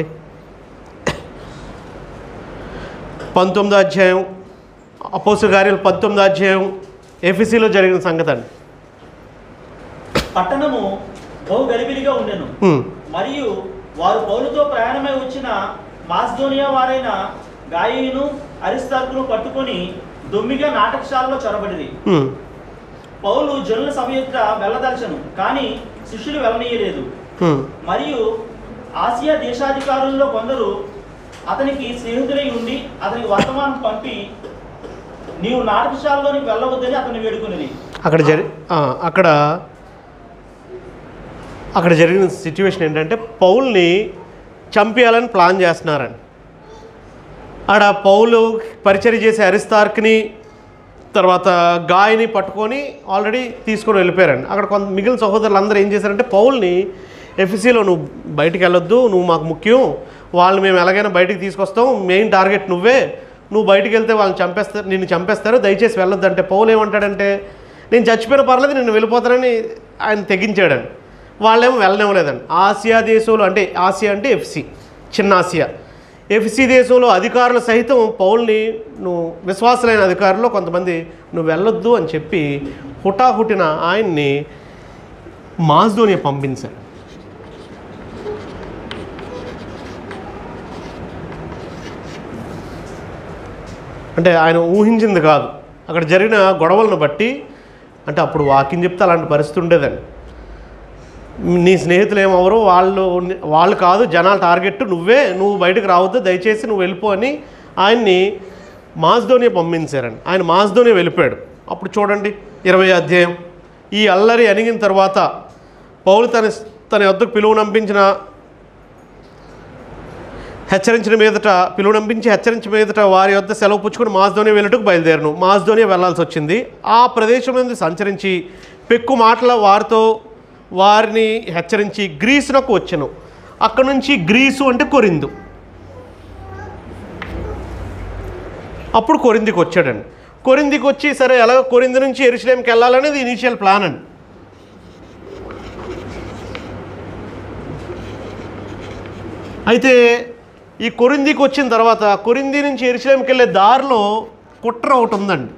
పంతొమ్మిదో అధ్యాయం అపోసు కార్యాలు పంతొమ్మిదో అధ్యాయం ఎఫ్ఎస్సిలో జరిగిన సంగతి అండి పట్టణము బహు గలిబిలిగా ఉండెను హ్మ్. మరియు వారు పౌలుతో ప్రయాణమై వచ్చిన మాస్దోనియా వారైన గాయను అరిస్తార్కును పట్టుకొని దొమ్మిగా నాటకశాలలో చొరబడిరి హ్మ్. పౌలు జనుల సభ యొక్క వెళ్ళదలచను కానీ శిష్యులు వెళ్ళనీయలేదు హ్మ్. మరియు ఆసియా దేశాధికారుల్లో కొందరు అతనికి స్నేహితులై ఉండి అతనికి వర్తమానం పంపి నీవు నాటకశాలలోనికి వెళ్ళవద్దని అతన్ని వేడుకునేది అక్కడ జరి ఆ, అక్కడ అక్కడ జరిగిన సిచ్యువేషన్ ఏంటంటే పౌల్ని చంపేయాలని ప్లాన్ చేస్తున్నారని ఆడ పౌలు పరిచయం చేసే అరిస్తార్క్ని తర్వాత గాయని పట్టుకొని ఆల్రెడీ తీసుకొని వెళ్ళిపోయారండి అక్కడ కొంత మిగిలిన సహోదరులు అందరూ ఏం చేశారంటే పౌల్ని ఎఫ్సీలో నువ్వు బయటికి వెళ్ళొద్దు నువ్వు మాకు ముఖ్యం వాళ్ళని మేము ఎలాగైనా బయటికి తీసుకొస్తాం మెయిన్ టార్గెట్ నువ్వే నువ్వు బయటికి వెళ్తే వాళ్ళని చంపేస్తారు నిన్ను చంపేస్తారు దయచేసి వెళ్ళొద్దు అంటే పౌలు ఏమంటాడంటే నేను చచ్చిపోయిన పర్లేదు నేను వెళ్ళిపోతానని ఆయన తెగించాడండి వాళ్ళేమో వెళ్ళనివ్వలేదండి ఆసియా దేశంలో అంటే ఆసియా అంటే ఎఫ్సి చిన్న ఆసియా ఎఫ్సి దేశంలో అధికారులు సహితం పౌల్ని నువ్వు విశ్వాసులైన అధికారులు కొంతమంది నువ్వు వెళ్ళొద్దు అని చెప్పి హుటాహుటిన ఆయన్ని మాస్దోనియా పంపించారు అంటే ఆయన ఊహించింది కాదు అక్కడ జరిగిన గొడవలను బట్టి అంటే అప్పుడు వాకింగ్ చెప్తే అలాంటి పరిస్థితి ఉండేదండి నీ స్నేహితులు ఏమవరు వాళ్ళు వాళ్ళు కాదు జనాల టార్గెట్ నువ్వే నువ్వు బయటకు రావద్దు దయచేసి నువ్వు వెళ్ళిపో అని ఆయన్ని మాస్దోనే పంపించారండి ఆయన మాస్దోనే వెళ్ళిపోయాడు అప్పుడు చూడండి ఇరవై అధ్యాయం ఈ అల్లరి అణిగిన తర్వాత పౌలు తన తన వద్దకు పిలువు నంపించిన హెచ్చరించిన మీదట పిలువు నంపించి హెచ్చరించిన మీదట వారి వద్ద సెలవు పుచ్చుకొని మాస్దోనే వెళ్ళటకు బయలుదేరను మాస్దోనే వెళ్ళాల్సి వచ్చింది ఆ ప్రదేశం నుండి సంచరించి పెక్కు మాటల వారితో వారిని హెచ్చరించి గ్రీసునకు వచ్చెను అక్కడ నుంచి గ్రీసు అంటే కొరిందు అప్పుడు కొరిందికి వచ్చాడండి కొరిందికి వచ్చి సరే ఎలాగ కొరింది నుంచి ఎరుసలేంకి వెళ్ళాలనేది ఇనీషియల్ ప్లాన్ అండి అయితే ఈ కొరిందికి వచ్చిన తర్వాత కొరింది నుంచి ఎరుసలేంకి వెళ్ళే దారిలో కుట్ర ఒకటి ఉందండి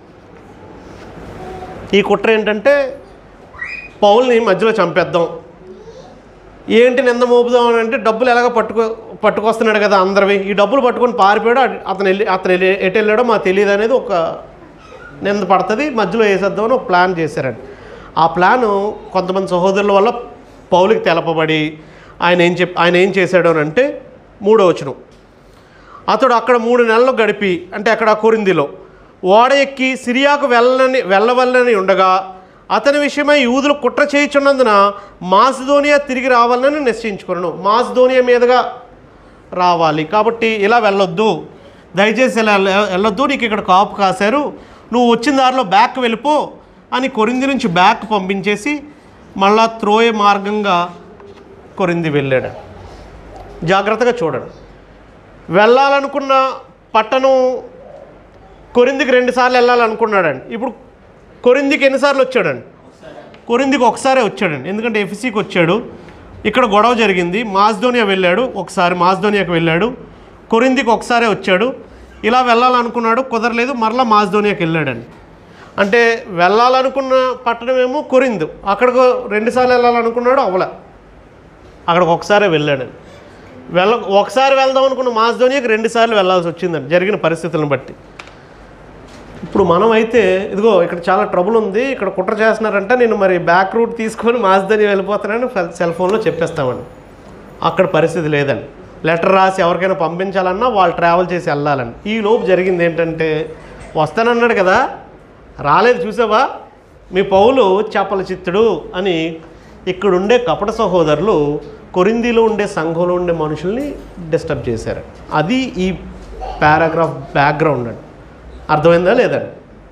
ఈ కుట్ర ఏంటంటే పౌల్ని మధ్యలో చంపేద్దాం ఏంటి నింద మోపుదాం అని అంటే డబ్బులు ఎలాగ పట్టుకో పట్టుకొస్తున్నాడు కదా అందరివి ఈ డబ్బులు పట్టుకొని పారిపోయాడు అటు- అతను వెళ్ళి అతను వెళ్ళి ఎటు వెళ్ళాడో మాకు తెలియదు అనేది ఒక నింద పడుతుంది మధ్యలో వేసేద్దామని ఒక ప్లాన్ చేశారండి ఆ ప్లాను కొంతమంది సహోదరుల వల్ల పౌలికి తెలపబడి ఆయన ఏం చెప్ ఆయన ఏం చేశాడు అని అంటే మూడో వచనం అతడు అక్కడ మూడు నెలలు గడిపి అంటే అక్కడ కొరిందిలో ఓడ ఎక్కి సిరియాకు వెళ్ళని వెళ్ళవల్లని ఉండగా అతని విషయమై యూదులు కుట్ర చేయుచున్నందున మాసిదోనియా తిరిగి రావాలని నిశ్చయించుకున్నాను మాసిదోనియా మీదుగా రావాలి కాబట్టి ఇలా వెళ్ళొద్దు దయచేసి ఇలా వెళ్ళ- వెళ్ళొద్దు నీకు ఇక్కడ కాపు కాశారు నువ్వు వచ్చిన దారిలో బ్యాక్ వెళ్ళిపో అని కొరింది నుంచి బ్యాక్ పంపించేసి మళ్ళా త్రోయ మార్గంగా కొరింది వెళ్ళాడు జాగ్రత్తగా చూడండి వెళ్ళాలనుకున్న పట్టణం కొరిందికి రెండుసార్లు వెళ్ళాలనుకున్నాడండి ఇప్పుడు కొరిందికి ఎన్నిసార్లు వచ్చాడండి కొరిందికి ఒకసారే వచ్చాడండి ఎందుకంటే ఎఫ్సీకి వచ్చాడు ఇక్కడ గొడవ జరిగింది మాస్దోనియా వెళ్ళాడు ఒకసారి మాస్దోనియాకి వెళ్ళాడు కొరిందికి ఒకసారే వచ్చాడు ఇలా వెళ్ళాలనుకున్నాడు కుదరలేదు మరలా మాస్దోనియాకి వెళ్ళాడండి అంటే వెళ్ళాలనుకున్న పట్టణమేమో కొరిందు అక్కడికి రెండుసార్లు వెళ్ళాలనుకున్నాడు అవల అక్కడికి ఒకసారే వెళ్ళాడు వెళ్ళ ఒకసారి వెళ్దాం అనుకున్న మాస్దోనియాకి రెండుసార్లు వెళ్ళాల్సి వచ్చిందండి జరిగిన పరిస్థితులను బట్టి ఇప్పుడు మనం అయితే ఇదిగో ఇక్కడ చాలా ట్రబుల్ ఉంది ఇక్కడ కుట్ర చేస్తున్నారంటే నేను మరి బ్యాక్ రూట్ తీసుకొని మాస్దని వెళ్ళిపోతానని ఫెల్- సెల్ ఫోన్లో చెప్పేస్తామండి అక్కడ పరిస్థితి లేదండి లెటర్ రాసి ఎవరికైనా పంపించాలన్నా వాళ్ళు ట్రావెల్ చేసి వెళ్ళాలండి ఈ లోపు జరిగింది ఏంటంటే వస్తానన్నాడు కదా రాలేదు చూసావా మీ పౌలు చేపల చిత్తుడు అని ఇక్కడుండే కపట సహోదరులు కొరిందిలో ఉండే సంఘంలో ఉండే మనుషుల్ని డిస్టర్బ్ చేశారు అది ఈ పారాగ్రాఫ్ బ్యాక్గ్రౌండ్ అండి అర్థమైందా లేదండి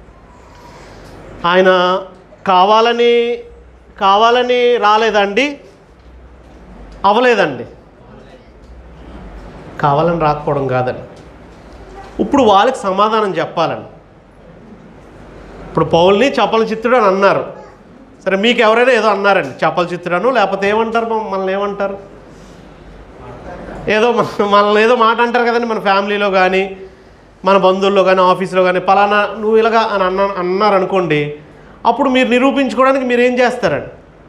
ఆయన కావాలని కావాలని రాలేదండి అవలేదండి కావాలని రాకపోవడం కాదండి ఇప్పుడు వాళ్ళకి సమాధానం చెప్పాలండి ఇప్పుడు పౌల్ని చపల చిత్రుడు అని అన్నారు సరే మీకు ఎవరైనా ఏదో అన్నారండి చపల చిత్రుడను లేకపోతే ఏమంటారు మమ్మ- మనల్ని ఏమంటారు ఏదో మన- మనల్ని ఏదో మాట అంటారు కదండి మన ఫ్యామిలీలో కానీ మన బంధువుల్లో కానీ ఆఫీస్లో కానీ పలానా నువ్వు ఇలాగా అని అన్న అన్నారు అనుకోండి అప్పుడు మీరు నిరూపించుకోవడానికి మీరు ఏం చేస్తారండి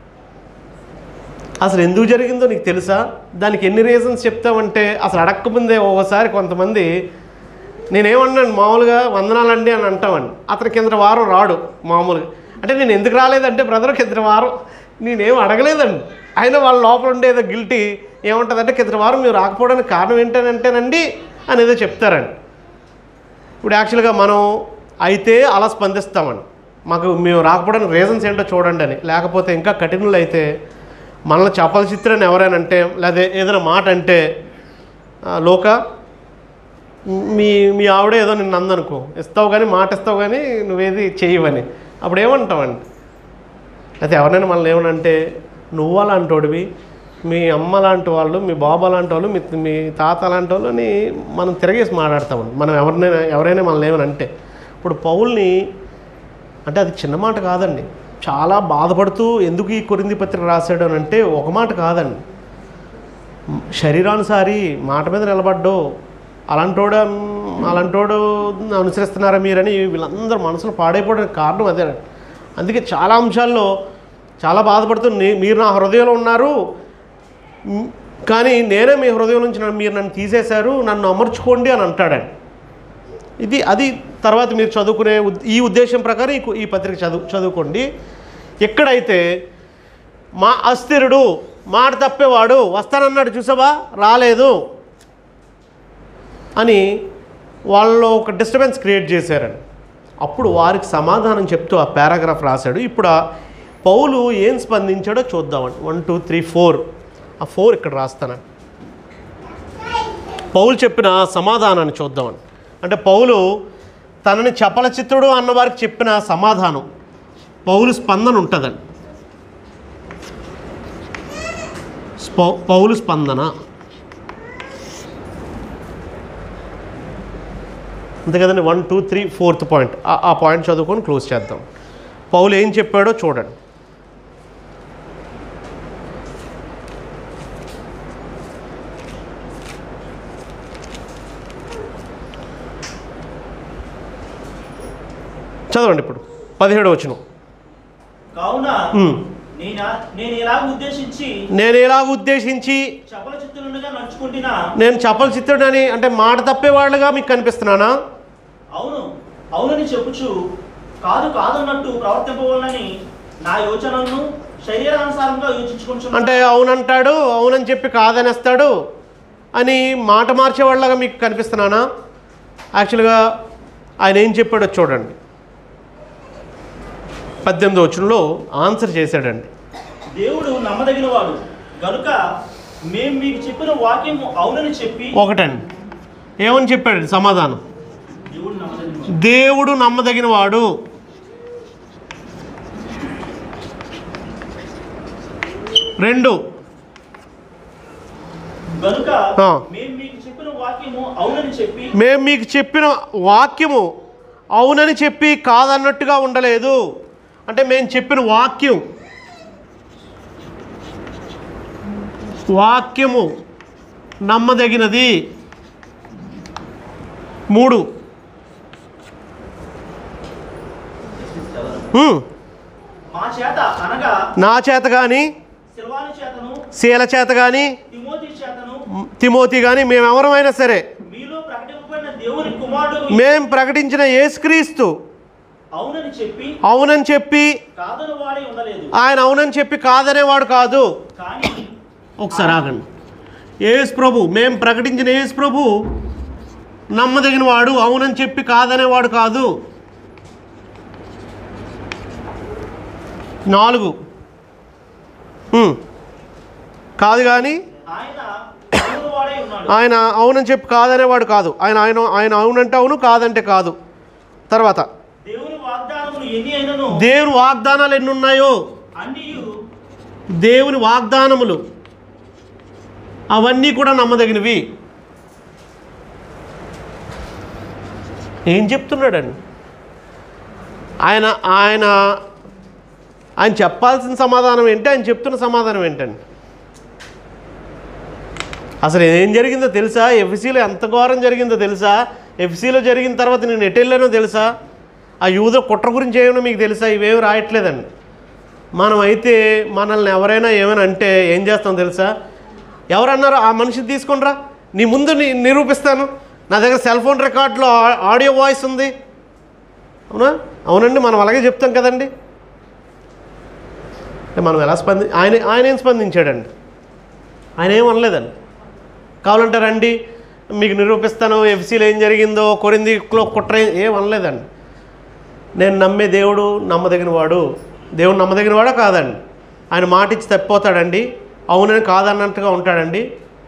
అసలు ఎందుకు జరిగిందో నీకు తెలుసా దానికి ఎన్ని రీజన్స్ చెప్తామంటే అసలు అడక్కముందే ఒకసారి కొంతమంది నేనేమన్నాను మామూలుగా వందనాలండి అని అంటామండి అతను కింద వారం రాడు మామూలుగా అంటే నేను ఎందుకు రాలేదంటే బ్రదర్ కింద వారం నేనేం అడగలేదండి అయినా వాళ్ళ లోపల ఉండే ఏదో గిల్టీ ఏముంటుందంటే కింద వారం మీరు రాకపోవడానికి కారణం ఏంటంటేనండి అని ఏదో చెప్తారండి ఇప్పుడు యాక్చువల్గా మనం అయితే అలా స్పందిస్తామండి మాకు మేము రాకపోవడానికి రీజన్స్ ఏంటో చూడండి అని లేకపోతే ఇంకా కఠినలు అయితే మనల్ని చపల చిత్రాన్ని ఎవరైనా అంటే లేదా ఏదైనా మాట అంటే "ఆ, లోక మీ మీ ఆవిడ ఏదో నిన్ను అందనుకో ఇస్తావు కానీ మాట ఇస్తావు కానీ నువ్వేది చేయవని అప్పుడు ఏమంటావండి అయితే ఎవరైనా మనల్ని ఏమనంటే నువ్వు అలాంటోడివి మీ అమ్మ లాంటి వాళ్ళు మీ బాబా లాంటి వాళ్ళు మీ మీ తాత లాంటి వాళ్ళు అని మనం తిరగేసి మాట్లాడతామండి మనం ఎవరినైనా ఎవరైనా మనల్ని ఏమని అంటే ఇప్పుడు పౌల్ని అంటే అది చిన్న మాట కాదండి చాలా బాధపడుతూ ఎందుకు ఈ కొరింది పత్రిక రాశాడు అని అంటే ఒక మాట కాదండి శరీరానుసారి మాట మీద నిలబడ్డో అలాంటోడు అలాంటోడు అనుసరిస్తున్నారా మీరని వీళ్ళందరూ మనసులో పాడైపోవడానికి కారణం అదే అందుకే చాలా అంశాల్లో చాలా బాధపడుతూ "నీ- మీరు నా హృదయంలో ఉన్నారు మ్, కానీ నేనే మీ హృదయం నుంచి నన్ను మీరు నన్ను తీసేశారు నన్ను అమర్చుకోండి అని అంటాడండి ఇది అది తర్వాత మీరు చదువుకునే ఉద్- ఈ ఉద్దేశం ప్రకారం ఈ కు- ఈ పత్రిక చదువు చదువుకోండి ఎక్కడైతే మా అస్థిరుడు మాట తప్పేవాడు వస్తానన్నాడు చూసావా రాలేదు అని వాళ్ళు ఒక డిస్టర్బెన్స్ క్రియేట్ చేశారని అప్పుడు వారికి సమాధానం చెప్తూ ఆ పారాగ్రాఫ్ రాశాడు ఇప్పుడు ఆ పౌలు ఏం స్పందించాడో చూద్దామండి వన్ టూ త్రీ ఫోర్ ఆ ఫోర్ ఇక్కడ రాస్తాను పౌలు చెప్పిన సమాధానాన్ని చూద్దామని అంటే పౌలు తనని చపల చిత్రుడు అన్న వారికి చెప్పిన సమాధానం పౌలు స్పందన ఉంటుందండి స్పౌ- పౌలు స్పందన అంతే కదండి one two three fourth point ఆ- ఆ పాయింట్ చదువుకొని క్లోజ్ చేద్దాం పౌలు ఏం చెప్పాడో చూడండి చదవండి ఇప్పుడు పదిహేడు వచ్చిన కావున నేను నేను ఇలా ఉద్దేశించి నేను ఎలా ఉద్దేశించి చపల చిత్తులుగా నడుచుకుంటున్నా నేను చపల చిత్రుడని అంటే మాట తప్పేవాళ్ళుగా మీకు కనిపిస్తున్నానా అవును అవునని చెప్పుచు కాదు కాదన్నట్టు ప్రవర్తింపవాలని నా యోచనలను శరీరానుసారంగా యోచించుకుంటున్నా అంటే అవునంటాడు అవునని చెప్పి కాదనేస్తాడు అని మాట మార్చేవాళ్ళగా మీకు కనిపిస్తున్నానా యాక్చువల్గా ఆయన ఏం చెప్పాడో చూడండి పద్దెనిమిది వచనంలో ఆన్సర్ చేశాడండి దేవుడు నమ్మదగిన వాడు గనుక మేము మీకు చెప్పిన వాక్యం అవునని చెప్పి ఒకటండి ఏమని చెప్పాడు సమాధానం దేవుడు నమ్మదగిన వాడు. దేవుడు నమ్మదగిన వాడు రెండు గనుక ఆ. మేము మీకు చెప్పిన వాక్యము అవునని చెప్పి మేము మీకు చెప్పిన వాక్యము అవునని చెప్పి కాదన్నట్టుగా ఉండలేదు అంటే మేము చెప్పిన వాక్యం వాక్యము నమ్మదగినది మూడు హ్మ్. మా చేత అనగా నా చేత కానీ శిల్వాని చేతను శీల చేత కానీ తిమోతి చేతను తిమోతి కానీ మేమెవరమైనా సరే మీలో ప్రకటింపబడిన దేవుని కుమారుడు మేం ప్రకటించిన యేసుక్రీస్తు అవునని చెప్పి అవునని చెప్పి కాదని వాడి ఉండలేదు ఆయన అవునని చెప్పి కాదనేవాడు కాదు కానీ ఒకసారి ఆగండి యేసు ప్రభు మేం ప్రకటించిన యేసు ప్రభు నమ్మదగిన వాడు అవునని చెప్పి కాదనేవాడు కాదు నాలుగు ఉమ్. కాదు కానీ ఆయన దేవుని వాడై ఉన్నాడు ఆయన అవునని చెప్పి కాదనేవాడు కాదు ఆయన ఆయన ఆయన అవునంటే అవును కాదంటే కాదు తర్వాత దేవుని వాగ్దానములు ఎన్ని అయినను దేవుని వాగ్దానాలు ఎన్ని ఉన్నాయో అన్నియు దేవుని వాగ్దానములు అవన్నీ కూడా నమ్మదగినవి ఏం చెప్తున్నాడండి ఆయన ఆయన ఆయన చెప్పాల్సిన సమాధానం ఏంటి ఆయన చెప్తున్న సమాధానం ఏంటండి అసలు ఏం జరిగిందో తెలుసా ఎఫ్సీలో ఎంత ఘోరం జరిగిందో తెలుసా ఎఫ్సీలో జరిగిన తర్వాత నేను ఎటు వెళ్ళానో తెలుసా ఆ యూద కుట్ర గురించి ఏమైనా మీకు తెలుసా ఇవేమి రాయట్లేదండి మనం అయితే మనల్ని ఎవరైనా ఏమైనా అంటే ఏం చేస్తాం తెలుసా ఎవరన్నారు ఆ మనిషిని తీసుకునిరా నీ ముందు ని నిరూపిస్తాను నా దగ్గర సెల్ ఫోన్ రికార్డులో ఆ- ఆడియో వాయిస్ ఉంది అవునా అవునండి మనం అలాగే చెప్తాం కదండి అంటే మనం ఎలా స్పంది ఆయన ఆయన ఏం స్పందించాడండి ఆయన ఏం అనలేదండి కావాలంటే రండి మీకు నిరూపిస్తాను ఎఫ్సీలో ఏం జరిగిందో కొరిందిలో కుట్ర ఏం- ఏం అనలేదండి నేను నమ్మే దేవుడు నమ్మదగిన వాడు దేవుడు నమ్మదగిన వాడా కాదండి ఆయన మాట ఇచ్చి తప్పిపోతాడండి అవునని కాదన్నట్టుగా ఉంటాడండి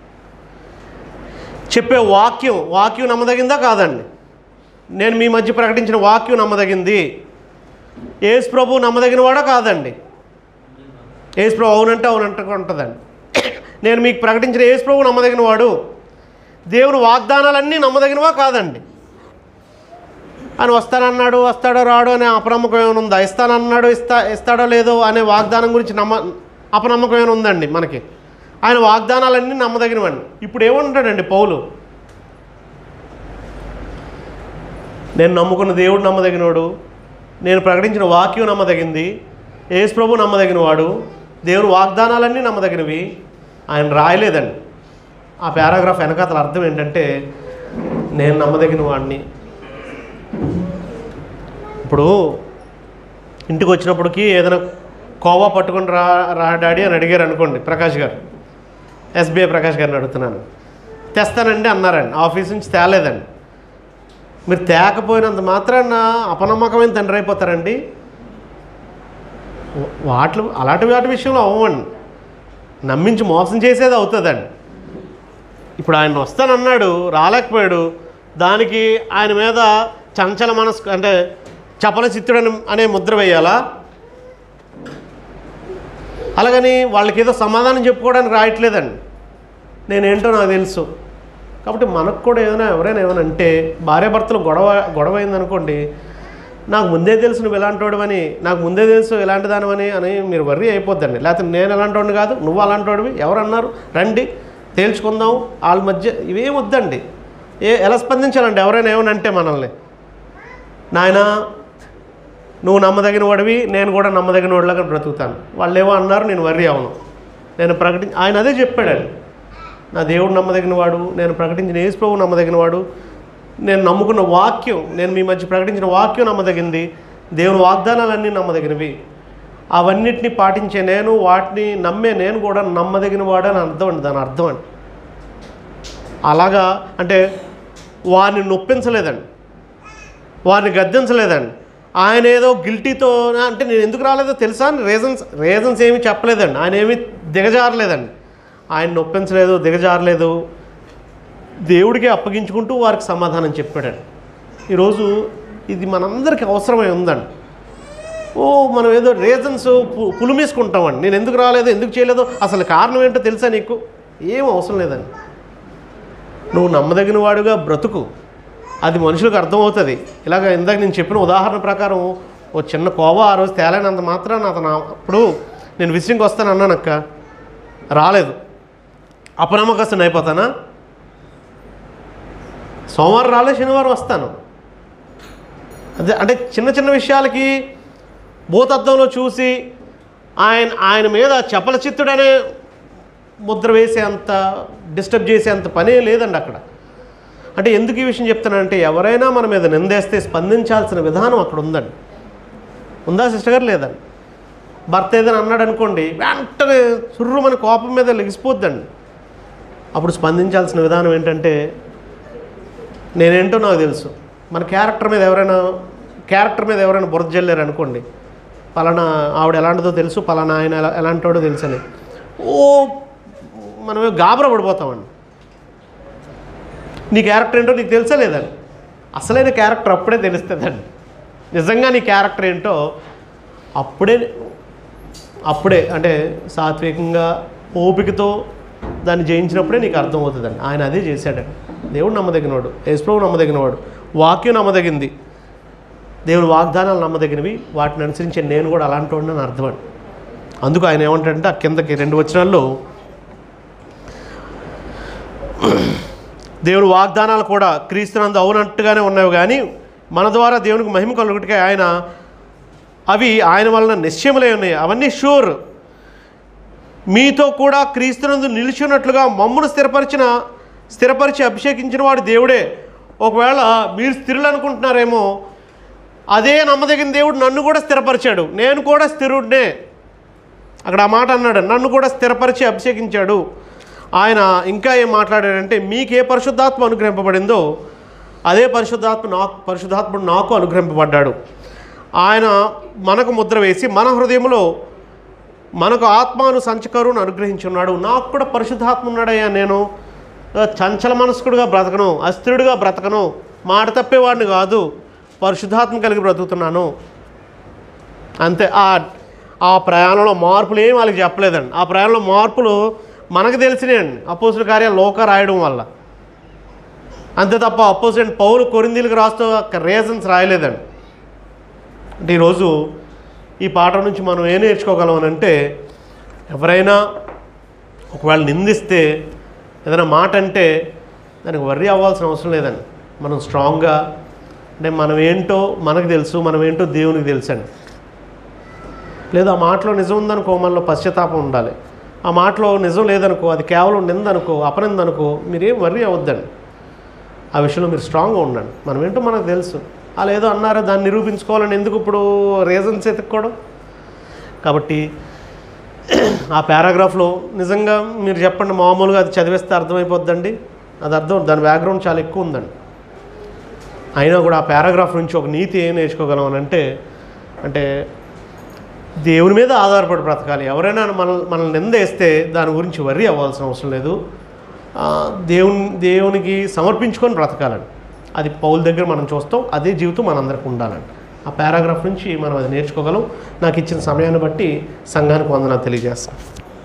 చెప్పే వాక్యం వాక్యం నమ్మదగిందా కాదండి నేను మీ మధ్య ప్రకటించిన వాక్యం నమ్మదగింది ఏసు ప్రభు నమ్మదగిన వాడా కాదండి ఏసు ప్రభు అవునంటే అవునంటే ఉంటుందండి నేను మీకు ప్రకటించిన ఏసు ప్రభు నమ్మదగిన వాడు దేవుని వాగ్దానాలన్నీ నమ్మదగినవా కాదండి అని వస్తానన్నాడు వస్తాడో రాడో అనే అపనమ్మకం ఏమైనా ఉందా ఇస్తానన్నాడు ఇస్తా ఇస్తాడో లేదో అనే వాగ్దానం గురించి నమ్మ అపనమ్మకం ఏమైనా ఉందండి మనకి ఆయన వాగ్దానాలన్నీ నమ్మదగినవండి ఇప్పుడు ఏమంటాడండి పౌలు నేను నమ్ముకున్న దేవుడు నమ్మదగినవాడు నేను ప్రకటించిన వాక్యం నమ్మదగింది యేసు ప్రభు నమ్మదగినవాడు దేవుని వాగ్దానాలన్నీ నమ్మదగినవి ఆయన రాయలేదండి ఆ పారాగ్రాఫ్ వెనకాతల అర్థం ఏంటంటే నేను నమ్మదగిన వాడిని ఇప్పుడు ఇంటికి వచ్చినప్పటికి ఏదైనా కోవా పట్టుకొని రా రా డాడీ అని అడిగారు అనుకోండి ప్రకాష్ గారు ఎస్బీఐ ప్రకాష్ గారిని అడుగుతున్నాను తెస్తానండి అన్నారండి ఆఫీస్ నుంచి తేలేదండి మీరు తేకపోయినంత మాత్రాన అపనమ్మకమైన తండ్రి అయిపోతారండి వా- వాటి అలాంటి వాటి విషయంలో అవ్వండి నమ్మించి మోసం చేసేది అవుతుందండి ఇప్పుడు ఆయన వస్తానన్నాడు రాలేకపోయాడు దానికి ఆయన మీద చంచల మనసు అంటే చపల చిత్తుడని అనే ముద్ర వేయాలా అలాగని వాళ్ళకి ఏదో సమాధానం చెప్పుకోవడానికి రాయట్లేదండి నేనేంటో నాకు తెలుసు కాబట్టి మనకు కూడా ఏదైనా ఎవరైనా ఏమైనా అంటే భార్యాభర్తలు గొడవ గొడవ అయిందనుకోండి నాకు ముందే తెలుసు నువ్వు ఎలాంటి వాడివని నాకు ముందే తెలుసు ఎలాంటి దానివని అని మీరు వర్రీ అయిపోద్దండి లేకపోతే నేను ఎలాంటి వాడిని కాదు నువ్వు అలాంటి వాడివి ఎవరు అన్నారు రండి తేల్చుకుందాం వాళ్ళ మధ్య ఇవేం వద్దండి ఏ ఎలా స్పందించాలండి ఎవరైనా ఏమైనా అంటే మనల్ని నాయనా నువ్వు నమ్మదగిన వాడివి నేను కూడా నమ్మదగిన వాడిలాగా బ్రతుకుతాను వాళ్ళు ఏమో అన్నారు నేను వర్రీ అవును నేను ప్రకటించి ఆయన అదే చెప్పాడండి నా దేవుడు నమ్మదగిన వాడు నేను ప్రకటించిన యేసు ప్రభు నమ్మదగిన వాడు నేను నమ్ముకున్న వాక్యం నేను మీ మధ్య ప్రకటించిన వాక్యం నమ్మదగింది దేవుని వాగ్దానాలన్నీ నమ్మదగినవి అవన్నిటిని పాటించే నేను వాటిని నమ్మే నేను కూడా నమ్మదగిన వాడని అర్థం అండి దాని అర్థం అండి అలాగా అంటే వారిని నొప్పించలేదండి వారిని గద్దించలేదండి ఆయన ఏదో గిల్టీతో అంటే నేను ఎందుకు రాలేదో తెలుసా అని రీజన్స్ రీజన్స్ ఏమీ చెప్పలేదండి ఆయన ఏమీ దిగజారలేదండి ఆయన నొప్పించలేదు దిగజారలేదు దేవుడికి అప్పగించుకుంటూ వారికి సమాధానం చెప్పాడండి ఈరోజు ఇది మనందరికీ అవసరమై ఉందండి ఓ మనం ఏదో రీజన్స్ పు- పులిమేసుకుంటామండి నేను ఎందుకు రాలేదు ఎందుకు చేయలేదో అసలు కారణం ఏంటో తెలుసా నీకు ఏం అవసరం లేదండి నువ్వు నమ్మదగిన వాడుగా బ్రతుకు అది మనుషులకు అర్థమవుతుంది ఇలాగ ఇందాక నేను చెప్పిన ఉదాహరణ ప్రకారం ఓ చిన్న కోవా ఆ రోజు తేలైనంత మాత్రాన అతను అప్పుడు నేను విసిరింగ్ వస్తాను అన్నానక్క రాలేదు అపనమ్మకస్తుని అయిపోతానా సోమవారం రాలే శనివారం వస్తాను అదే అంటే చిన్న చిన్న విషయాలకి భూతత్వంలో చూసి ఆయన ఆయన మీద చపల చిత్తుడనే ముద్ర వేసేంత డిస్టర్బ్ చేసేంత పనే లేదండి అక్కడ అంటే ఎందుకు ఈ విషయం చెప్తానంటే ఎవరైనా మన మీద నిందేస్తే స్పందించాల్సిన విధానం అక్కడ ఉందండి ఉందా సిస్టర్ గారు లేదండి భర్త ఏదైనా అన్నాడు అనుకోండి వెంటనే సుర్రు మన కోపం మీద లెగిసిపోద్దండి అప్పుడు స్పందించాల్సిన విధానం ఏంటంటే నేనేంటో నాకు తెలుసు మన క్యారెక్టర్ మీద ఎవరైనా క్యారెక్టర్ మీద ఎవరైనా బురద జల్లారు అనుకోండి పలానా ఆవిడ ఎలాంటిదో తెలుసు పలానా ఆయన ఎలా ఎలాంటివాడో తెలుసు అని ఓ మనం గాబరా పడిపోతామండి నీ క్యారెక్టర్ ఏంటో నీకు తెలుసా లేదండి అసలైన క్యారెక్టర్ అప్పుడే తెలుస్తుందండి నిజంగా నీ క్యారెక్టర్ ఏంటో అప్పుడే అప్పుడే అంటే సాత్వికంగా ఓపికతో దాన్ని జయించినప్పుడే నీకు అర్థమవుతుందండి ఆయన అదే చేశాడండి దేవుడు నమ్మదగినవాడు యేసుప్రభు నమ్మదగినవాడు వాక్యం నమ్మదగింది దేవుడు వాగ్దానాలు నమ్మదగినవి వాటిని అనుసరించే నేను కూడా అలాంటి వాడిని అని అర్థం అండి అందుకు ఆయన ఏమంటాడంటే ఆ కిందకి రెండు వచనాల్లో దేవుడు వాగ్దానాలు కూడా క్రీస్తునందు అవునట్టుగానే ఉన్నవి కానీ మన ద్వారా దేవునికి మహిమ కలుగుటకే ఆయన అవి ఆయన వలన నిశ్చయములై ఉన్నాయి అవన్నీ షూర్ మీతో కూడా క్రీస్తునందు నిలిచినట్లుగా మమ్మును స్థిరపరిచిన స్థిరపరిచి అభిషేకించిన వాడు దేవుడే ఒకవేళ మీరు స్థిరులు అనుకుంటున్నారేమో అదే నమ్మదగిన దేవుడు నన్ను కూడా స్థిరపరిచాడు నేను కూడా స్థిరుడినే అక్కడ ఆ మాట అన్నాడు నన్ను కూడా స్థిరపరిచి అభిషేకించాడు ఆయన ఇంకా ఏం మాట్లాడాడంటే మీకు ఏ పరిశుద్ధాత్మ అనుగ్రహింపబడిందో అదే పరిశుద్ధాత్మ నాకు పరిశుద్ధాత్ముడు నాకు అనుగ్రహింపబడ్డాడు ఆయన మనకు ముద్ర వేసి మన హృదయంలో మనకు ఆత్మాను సంచకరుని అనుగ్రహించున్నాడు నాకు కూడా పరిశుద్ధాత్మ ఉన్నాడయ్యా నేను ఆ, చంచల మనస్కుడుగా బ్రతకను అస్థిరుడిగా బ్రతకను మాట తప్పేవాడిని కాదు పరిశుద్ధాత్మ కలిగి బ్రతుకుతున్నాను అంతే ఆ ఆ ప్రయాణంలో మార్పులు ఏం వాళ్ళకి చెప్పలేదండి ఆ ప్రయాణంలో మార్పులు మనకు తెలిసినాయండి అపోజిట్ కార్యాలు లోక రాయడం వల్ల అంతే తప్ప అపోజిట్ పౌరు కొరిందీలకు రాస్తూ రీజన్స్ రాయలేదండి అంటే ఈరోజు ఈ పాఠం నుంచి మనం ఏం నేర్చుకోగలం అని అంటే ఎవరైనా ఒకవేళ నిందిస్తే ఏదైనా మాట అంటే దానికి వర్రీ అవ్వాల్సిన అవసరం లేదండి మనం స్ట్రాంగ్గా అంటే మనం ఏంటో మనకు తెలుసు మనం ఏంటో దేవునికి తెలుసండి లేదు ఆ మాటలో నిజం ఉందనుకో మనలో పశ్చాత్తాపం ఉండాలి ఆ మాటలో నిజం లేదనుకో అది కేవలం నిందనుకో అపనిందనుకో మీరేం వర్రీ అవ్వద్దండి ఆ విషయంలో మీరు స్ట్రాంగ్గా ఉండండి మనం ఏంటో మనకు తెలుసు అలా ఏదో అన్నారో దాన్ని నిరూపించుకోవాలని ఎందుకు ఇప్పుడు రీజన్స్ ఎత్తుక్కోవడం కాబట్టి ఆ పారాగ్రాఫ్లో నిజంగా మీరు చెప్పండి మామూలుగా అది చదివేస్తే అర్థమైపోద్దండి అది అర్థం దాని బ్యాక్గ్రౌండ్ చాలా ఎక్కువ ఉందండి అయినా కూడా ఆ పారాగ్రాఫ్ నుంచి ఒక నీతి ఏం నేర్చుకోగలం అని అంటే అంటే దేవుని మీద ఆధారపడి బ్రతకాలి ఎవరైనా మన మనల్ని నిందేస్తే దాని గురించి వర్రీ అవ్వాల్సిన అవసరం లేదు ఆ, దేవుని దేవునికి సమర్పించుకొని బ్రతకాలండి అది పౌల దగ్గర మనం చూస్తాం అదే జీవితం మనందరికి ఉండాలండి ఆ పారాగ్రాఫ్ నుంచి మనం అది నేర్చుకోగలం నాకు ఇచ్చిన సమయాన్ని బట్టి సంఘానికి వందనాలు తెలియజేస్తాను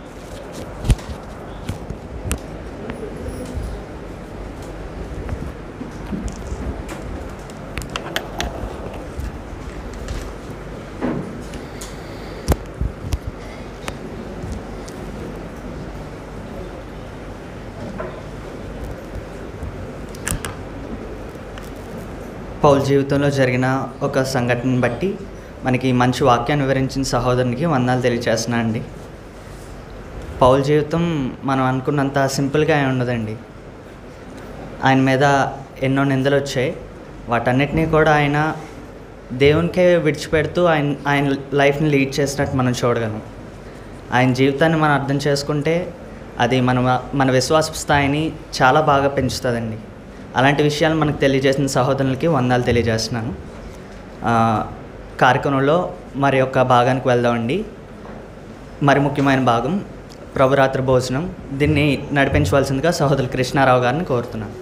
పౌల్ జీవితంలో జరిగిన ఒక సంఘటనను బట్టి మనకి మంచి వాక్యాన్ని వివరించిన సహోదరునికి వందనాలు తెలియచేస్తున్నా అండి పౌల్ జీవితం మనం అనుకున్నంత సింపుల్గా ఏమి ఉండదండి ఆయన మీద ఎన్నో నిందలు వచ్చాయి వాటన్నిటినీ కూడా ఆయన దేవునికే విడిచిపెడుతూ ఆయన ఆయన లైఫ్ని లీడ్ చేసినట్టు మనం చూడగలం ఆయన జీవితాన్ని మనం అర్థం చేసుకుంటే అది మన మన విశ్వాస స్థాయిని చాలా బాగా పెంచుతుందండి అలాంటి విషయాలు మనకు తెలియజేసిన సహోదరులకి వందాలు తెలియజేస్తున్నాను ఆ, కార్యక్రమంలో మరి యొక్క భాగానికి వెళ్దామండి మరి ముఖ్యమైన భాగం ప్రభురాత్రి భోజనం దీన్ని నడిపించవలసిందిగా సహోదరు కృష్ణారావు గారిని కోరుతున్నాను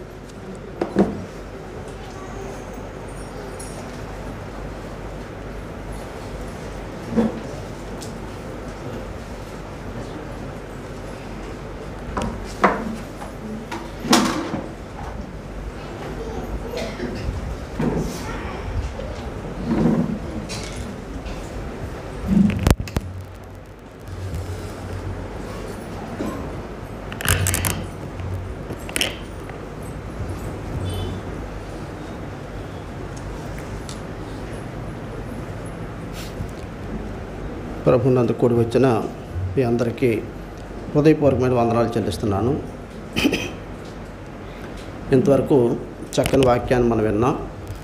ప్రభునందు కూడి వచ్చిన మీ అందరికీ హృదయపూర్వకమైన వందనాలు చెల్లిస్తున్నాను ఇంతవరకు చక్కని వాక్యాన్ని మనం విన్నాం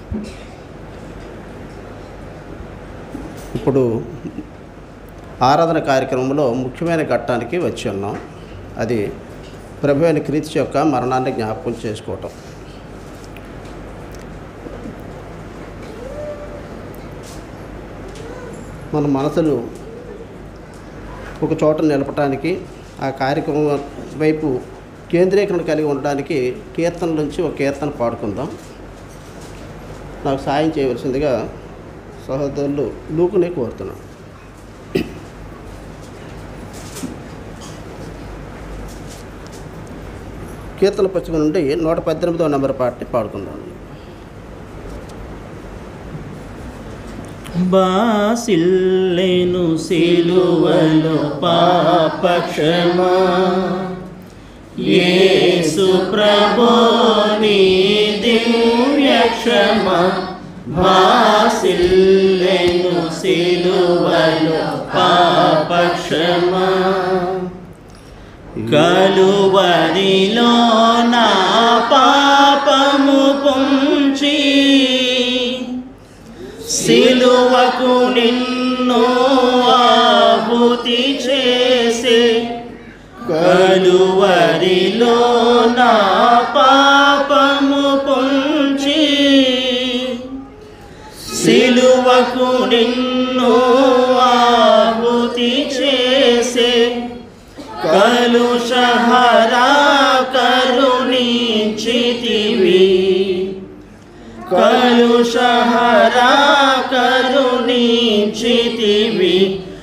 ఇప్పుడు ఆరాధన కార్యక్రమంలో ముఖ్యమైన ఘట్టానికి వచ్చి ఉన్నాం అది ప్రభు అయిన క్రీస్తు యొక్క మరణాన్ని జ్ఞాపకం చేసుకోవటం మన మనసులు ఒక చోట నిలపటానికి ఆ కార్యక్రమం వైపు కేంద్రీకరణ కలిగి ఉండడానికి కీర్తన నుంచి ఒక కీర్తన పాడుకుందాం నాకు సాయం చేయవలసిందిగా సహోదరులు లూకుని కోరుతున్నాను కీర్తన పుస్తకం నుండి నూట పద్దెనిమిదో నెంబర్ పాటని పాడుకుందాం బాసిల్లెను సిలువలో పాపక్షమా యేసు ప్రభోని దివ్య క్షమ బాసిల్లెను సిలువలో పాపక్షమా కలువరిలో నా పాపము పుంచి సిలువకు నిన్ను ఆహుతి చేసే కలువరిలో నా పాపము పుంచి సిలువకు నిన్ను ఆహుతి చేసే కలుషహరా కరుణించితివి కలుషహరా కరుణించితివి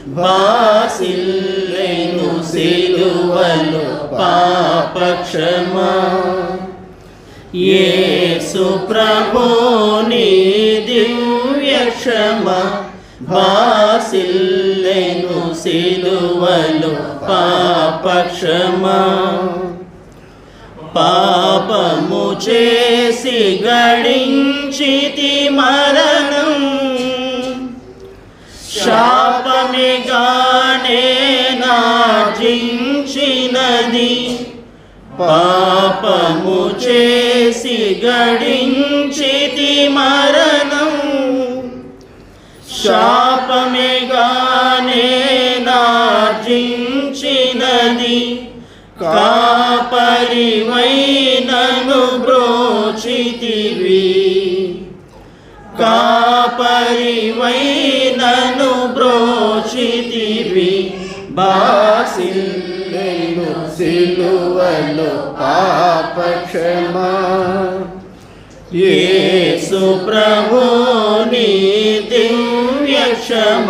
బాసిల్లెను సిలువలు పాపక్షమా యేసు ప్రభుని దివ్య క్షమ బాసిల్లెను సిలువలు పాపక్షమా పాపము చేసి గడించితి మరణం శాపమిగానే నార్జించినది పాపము చేసి గడించితి మరణం శాపమిగానే నార్జించినది కాపరివైనను బ్రోచితివి కాపరివైనను బ్రోచితివి బాసిల్లెను సిలువలు పాపక్షమా యేసు ప్రభుని దివ్య క్షమ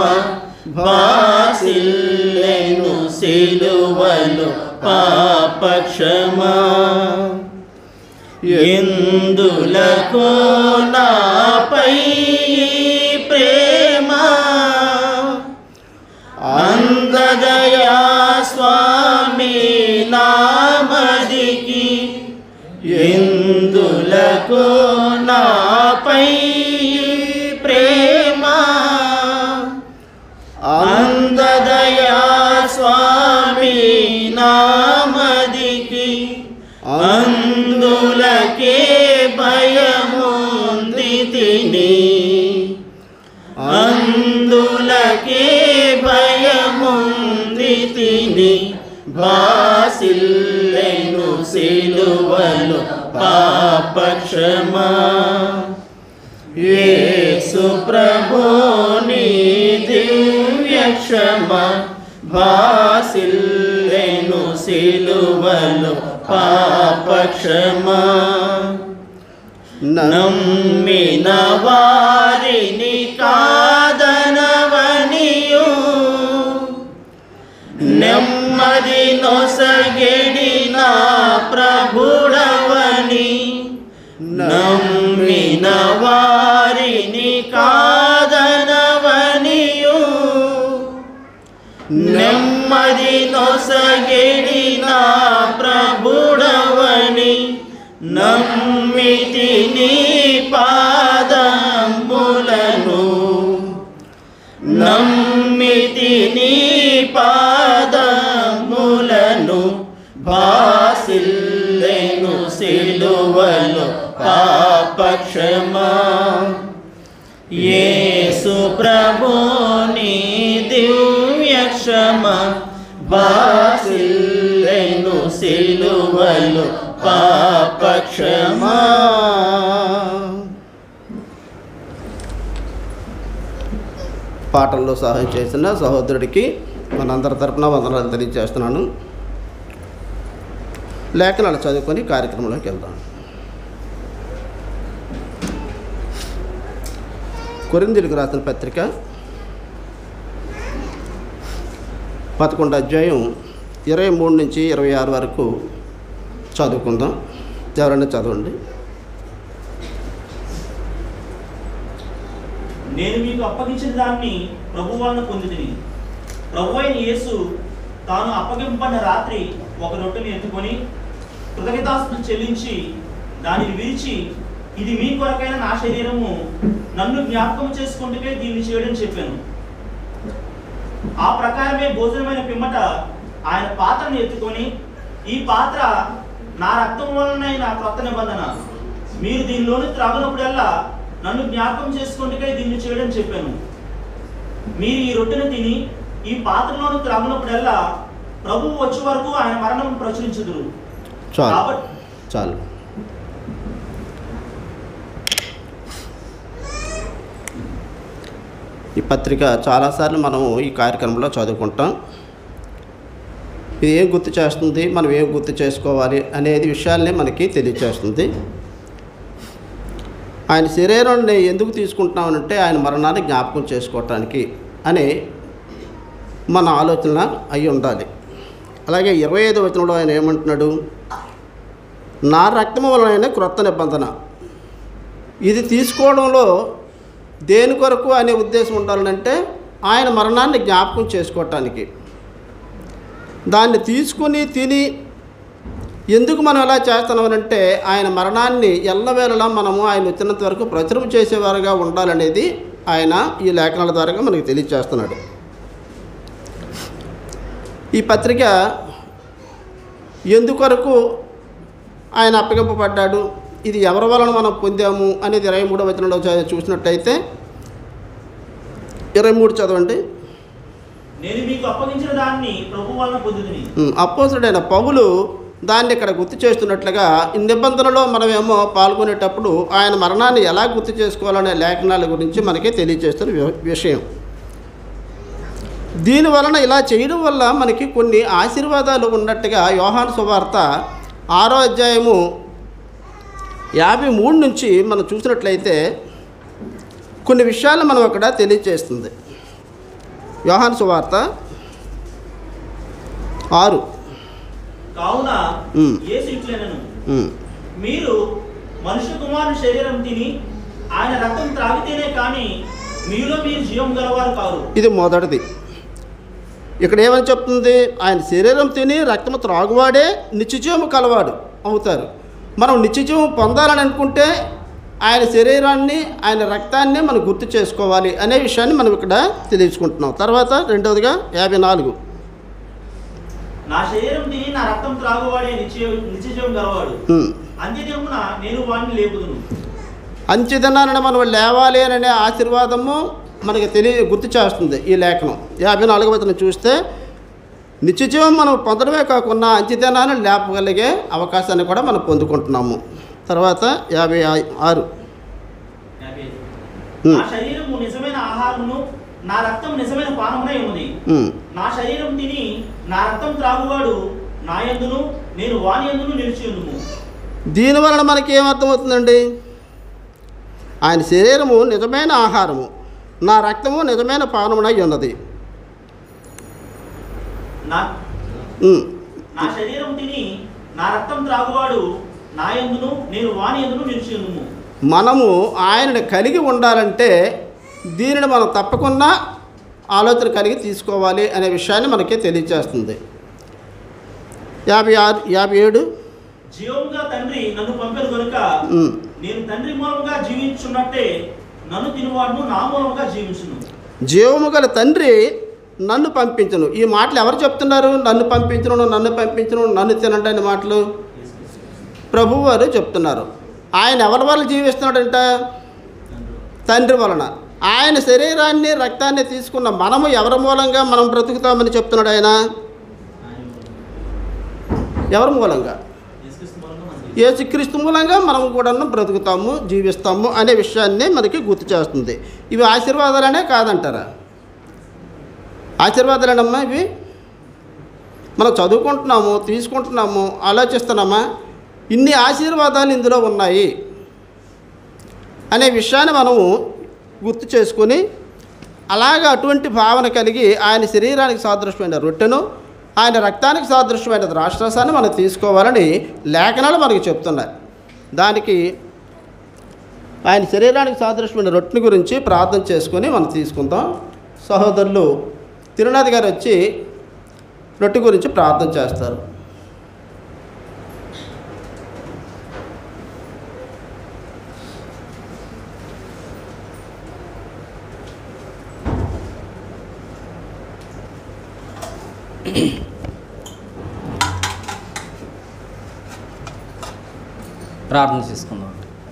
బాసిల్లెను సిలువలు పాపక్షమా ఎందులకు నాపై ఈ ప్రేమ అందదయా స్వామి నామదికి ఎందులకు నాపై ఈ ప్రేమ అందదయా స్వామి నామదికి అందులకే భయముంది తిని అందులకే భయముంది తిని బాసిల్లెను సిలువలు పాపక్షమా యేసు ప్రభుని దివ్య క్షమ భాసిల్లెను సిలువలు పాపక్షమా నమ్మిన వారిని కాదనవనియు నెమ్మది నొసగెడిన ప్రభుడవని నమ్మిన వారిని కాదనవనియు నెమ్మది నొసగెడిన ప్రభుడవని నమ్మితి నీ పాదములను నమ్మితి నీ పాదములను భాసిల్లెను సిలువలు పాపక్షమా యేసు ప్రభుని దివ్య క్షమ భాసిల్లెను సిలువలు పాపక్షమా పాటల్లో సహాయం చేసిన సహోదరుడికి మనందరి తరపున వందనాలు తెలియజేస్తున్నాను లేఖనాలు చదువుకొని కార్యక్రమంలోకి వెళ్దాం కొరిందులకు రాసిన పత్రిక పదకొండు అధ్యాయం ఇరవై మూడు నుంచి ఇరవై ఆరు వరకు చదువుకుందాం ఎవరైనా చదవండి నేను మీకు అప్పగించిన దాన్ని ప్రభు వలన పొందితిని ప్రభు అయిన యేసు తాను అప్పగింపబడిన రాత్రి ఒక రొట్టెని ఎత్తుకొని కృతజ్ఞతాస్తులు చెల్లించి దానిని విరిచి ఇది మీ కొరకైన నా శరీరము నన్ను జ్ఞాపకం చేసుకుంటే దీన్ని చేయడం చెప్పాను ఆ ప్రకారమే భోజనమైన పిమ్మట ఆయన పాత్రను ఎత్తుకొని ఈ పాత్ర నా రక్తం వలనైన కొత్త నిబంధన మీరు దీనిలోని త్రాగినప్పుడల్లా నన్ను జ్ఞాపకం చేసుకుంటే దీన్ని చేయడం చెప్పాను మీరు ఈ రొట్టెను తిని ఈ పాత్రలోని త్రాగినప్పుడల్లా ప్రభువు వచ్చే వరకు ఆయన మరణం ప్రచురించుదురు చాలు కాబట్టి చాలు ఈ పత్రిక చాలాసార్లు మనం ఈ కార్యక్రమంలో చదువుకుంటాం ఇది ఏం గుర్తు చేస్తుంది మనం ఏం గుర్తు చేసుకోవాలి అనేది విషయాల్ని మనకి తెలియచేస్తుంది ఆయన శరీరాన్ని ఎందుకు తీసుకుంటున్నామనంటే ఆయన మరణాన్ని జ్ఞాపకం చేసుకోవటానికి అని మన ఆలోచన అయి ఉండాలి అలాగే ఇరవై ఐదు వచనంలో ఆయన ఏమంటున్నాడు నా రక్తము వలన క్రొత్త నిబంధన ఇది తీసుకోవడంలో దేని కొరకు అనే ఉద్దేశం ఉండాలంటే ఆయన మరణాన్ని జ్ఞాపకం చేసుకోవటానికి దాన్ని తీసుకుని తిని ఎందుకు మనం ఎలా చేస్తున్నామనంటే ఆయన మరణాన్ని ఎల్లవేళలా మనము ఆయన వచ్చినంత వరకు ప్రచురం చేసేవారుగా ఉండాలనేది ఆయన ఈ లేఖనాల ద్వారా మనకి తెలియచేస్తున్నాడు ఈ పత్రిక ఎందుకొరకు ఆయన అప్పగింపబడ్డాడు ఇది ఎవరి వలన మనం పొందాము అనేది ఇరవై మూడో వచనంలో చ- చూసినట్టయితే ఇరవై మూడు చదవండి నేను మీకు అప్పగించిన దాన్ని ప్రభు వలన పొందుతుంది ఉమ్, అపోసరుడైన పౌలు దాన్ని ఇక్కడ గుర్తు చేస్తున్నట్లుగా ఈ నిబంధనలో మనమేమో పాల్గొనేటప్పుడు ఆయన మరణాన్ని ఎలా గుర్తు చేసుకోవాలనే లేఖనాల గురించి మనకి తెలియజేస్తున్న వి- విషయం దీని వలన ఇలా చేయడం వల్ల మనకి కొన్ని ఆశీర్వాదాలు ఉన్నట్టుగా యోహాను సువార్త ఆరో అధ్యాయము యాభై మూడు నుంచి మనం చూసినట్లయితే కొన్ని విషయాలు మనం అక్కడ తెలియజేస్తుంది యోహాను సువార్త ఆరు కావున ఉమ్. యేసు ఇట్లనెను ఉమ్. మీరు మనుష్య కుమారుని శరీరం తిని ఆయన రక్తం త్రాగితేనే కానీ మీలో మీరు జీవం గలవారు కారు ఇది మొదటిది ఇక్కడ ఏమని చెప్తుంది ఆయన శరీరం తిని రక్తము త్రాగువాడే నిత్యజీవము కలవాడు అవుతారు మనం నిత్యజీవం పొందాలని అనుకుంటే ఆయన శరీరాన్ని ఆయన రక్తాన్ని మనం గుర్తు చేసుకోవాలి అనే విషయాన్ని మనం ఇక్కడ తెలియచుకుంటున్నాం తర్వాత రెండవదిగా యాభై నాలుగు నా శరీరం తిని నా రక్తం త్రాగువాడే నిత్య నిత్యజీవం గలవాడు ఉమ్. అంత్యదినమున నేను వాడిని లేపుదును అంచెదనాన్ని మనం లేవాలి అనే ఆశీర్వాదము మనకి తెలియ గుర్తు చేస్తుంది ఈ లేఖనం యాభై నాలుగవ వచనం చూస్తే నిత్యజీవం మనం పొందడమే కాకుండా అంచెదనాన్ని లేపగలిగే అవకాశాన్ని కూడా మనం పొందుకుంటున్నాము తర్వాత యాభై ఆ- ఆరు యాభై ఐదు. ఉమ్. నా శరీరము నిజమైన ఆహారమును నా రక్తం నిజమైన పానమునై ఉన్నది ఉమ్. నా శరీరం తిని నా రక్తం త్రాగువాడు నా యందును నేను వాని యందును నిలిచి ఉందుము దీని వలన మనకి ఏమర్థమవుతుందండి ఆయన శరీరము నిజమైన ఆహారము నా రక్తము నిజమైన పానమునై ఉన్నది నా ఉమ్. నా శరీరం తిని నా రక్తం త్రాగువాడు నా యందును నేను వాని యందును నిలిచి ఉందుము మనము ఆయనని కలిగి ఉండాలంటే దీనిని మనం తప్పకుండా ఆలోచన కలిగి తీసుకోవాలి అనే విషయాన్ని మనకి తెలియజేస్తుంది యాభై ఆరు యాభై ఏడు జీవముగా తండ్రి నన్ను పంపారు కనుక ఉమ్. నేను తండ్రి మూలముగా జీవించున్నట్టే నన్ను తినువాడును నా మూలముగా జీవించును జీవము గల తండ్రి నన్ను పంపించను ఈ మాటలు ఎవరు చెప్తున్నారు నన్ను పంపించను నన్ను పంపించను నన్ను తినండి అనే మాటలు ప్రభువు వారు చెప్తున్నారు ఆయన ఎవరి వల్ల జీవిస్తున్నాడంట తండ్రి వలన ఆయన శరీరాన్ని రక్తాన్ని తీసుకున్న మనము ఎవరి మూలంగా మనం బ్రతుకుతామని చెప్తున్నాడు ఆయన ఎవరి మూలంగా యేసుక్రీస్తు మూలంగా మనకు యేసుక్రీస్తు మూలంగా మనం కూడా బ్రతుకుతాము జీవిస్తాము అనే విషయాన్ని మనకి గుర్తు చేస్తుంది ఇవి ఆశీర్వాదాలనే కాదంటారా ఆశీర్వాదాలేనమ్మా ఇవి మనం చదువుకుంటున్నాము తీసుకుంటున్నాము ఆలోచిస్తున్నామా ఇన్ని ఆశీర్వాదాలు ఇందులో ఉన్నాయి అనే విషయాన్ని మనము గుర్తు చేసుకొని అలాగ అటువంటి భావన కలిగి ఆయన శరీరానికి సాదృశ్యమైన రొట్టెను ఆయన రక్తానికి సాదృశ్యమైన ద్రాక్షరసాన్ని మనం తీసుకోవాలని లేఖనాలు మనకు చెప్తున్నాయి దానికి ఆయన శరీరానికి సాదృశ్యమైన రొట్టెని గురించి ప్రార్థన చేసుకొని మనం తీసుకుందాం సహోదరులు తిరునాథ్ గారు వచ్చి రొట్టె గురించి ప్రార్థన చేస్తారు ప్రార్థన చేసుకుందాం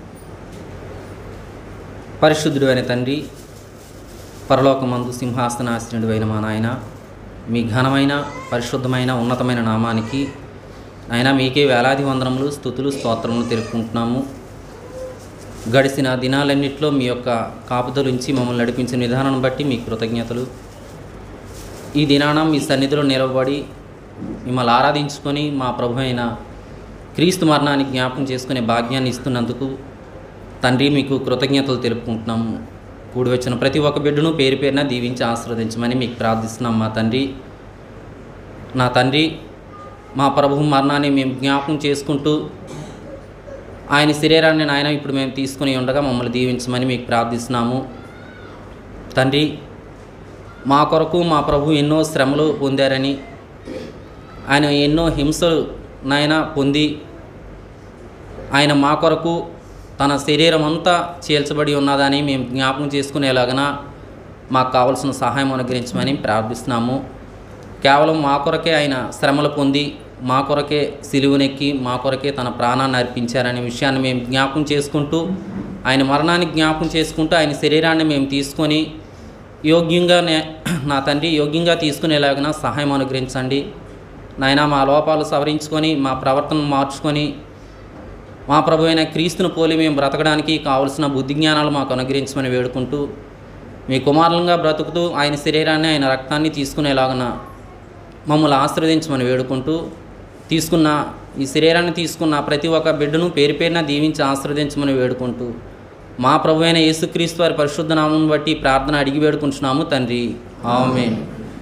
పరిశుద్ధుడు అయిన తండ్రి పరలోకమందు సింహాసనాశ్రయుడు అయిన మా నాయన మీ ఘనమైన పరిశుద్ధమైన ఉన్నతమైన నామానికి ఆయన మీకే వేలాది వందనములు స్థుతులు స్తోత్రములు తెలుపుకుంటున్నాము గడిచిన దినాలన్నింటిలో మీ యొక్క కాపుదలుంచి మమ్మల్ని నడిపించిన విధానం బట్టి మీ కృతజ్ఞతలు ఈ దినాన మీ సన్నిధిలో నిలబడి మిమ్మల్ని ఆరాధించుకొని మా ప్రభు అయిన క్రీస్తు మరణాన్ని జ్ఞాపకం చేసుకునే భాగ్యాన్ని ఇస్తున్నందుకు తండ్రి మీకు కృతజ్ఞతలు తెలుపుకుంటున్నాము కూడి వచ్చిన ప్రతి ఒక్క బిడ్డను పేరు పేరున దీవించి ఆశీర్వదించమని మీకు ప్రార్థిస్తున్నాం మా తండ్రి నా తండ్రి మా ప్రభు మరణాన్ని మేము జ్ఞాపకం చేసుకుంటూ ఆయన శరీరాన్ని నాయన ఇప్పుడు మేము తీసుకుని ఉండగా మమ్మల్ని దీవించమని మీకు ప్రార్థిస్తున్నాము తండ్రి మా కొరకు మా ప్రభు ఎన్నో శ్రమలు పొందారని ఆయన ఎన్నో హింసలు నాయన పొంది ఆయన మా కొరకు తన శరీరం అంతా చీల్చబడి ఉన్నదని మేము జ్ఞాపకం చేసుకునేలాగన మాకు కావలసిన సహాయం అనుగ్రహించమని ప్రార్థిస్తున్నాము కేవలం మా కొరకే ఆయన శ్రమలు పొంది మా కొరకే సిలువనెక్కి మా కొరకే తన ప్రాణాన్ని అర్పించారనే విషయాన్ని మేము జ్ఞాపకం చేసుకుంటూ ఆయన మరణాన్ని జ్ఞాపకం చేసుకుంటూ ఆయన శరీరాన్ని మేము తీసుకొని యోగ్యంగా నే- నా తండ్రి యోగ్యంగా తీసుకునేలాగిన సహాయం అనుగ్రహించండి నాయన మా లోపాలు సవరించుకొని మా ప్రవర్తన మార్చుకొని మా ప్రభు అయిన క్రీస్తును పోలి మేము బ్రతకడానికి కావలసిన బుద్ధి జ్ఞానాలు మాకు అనుగ్రహించమని వేడుకుంటూ మీ కుమారులంగా బ్రతుకుతూ ఆయన శరీరాన్ని ఆయన రక్తాన్ని తీసుకునేలాగన మమ్మల్ని ఆశీర్వదించమని వేడుకుంటూ తీసుకున్న ఈ శరీరాన్ని తీసుకున్న ప్రతి ఒక్క బిడ్డను పేరు పేరున దీవించి ఆశీర్వదించమని వేడుకుంటూ మా ప్రభు అయిన యేసుక్రీస్తు వారి పరిశుద్ధ నామం బట్టి ప్రార్థన అడిగి వేడుకుంటున్నాము తండ్రి ఆమేన్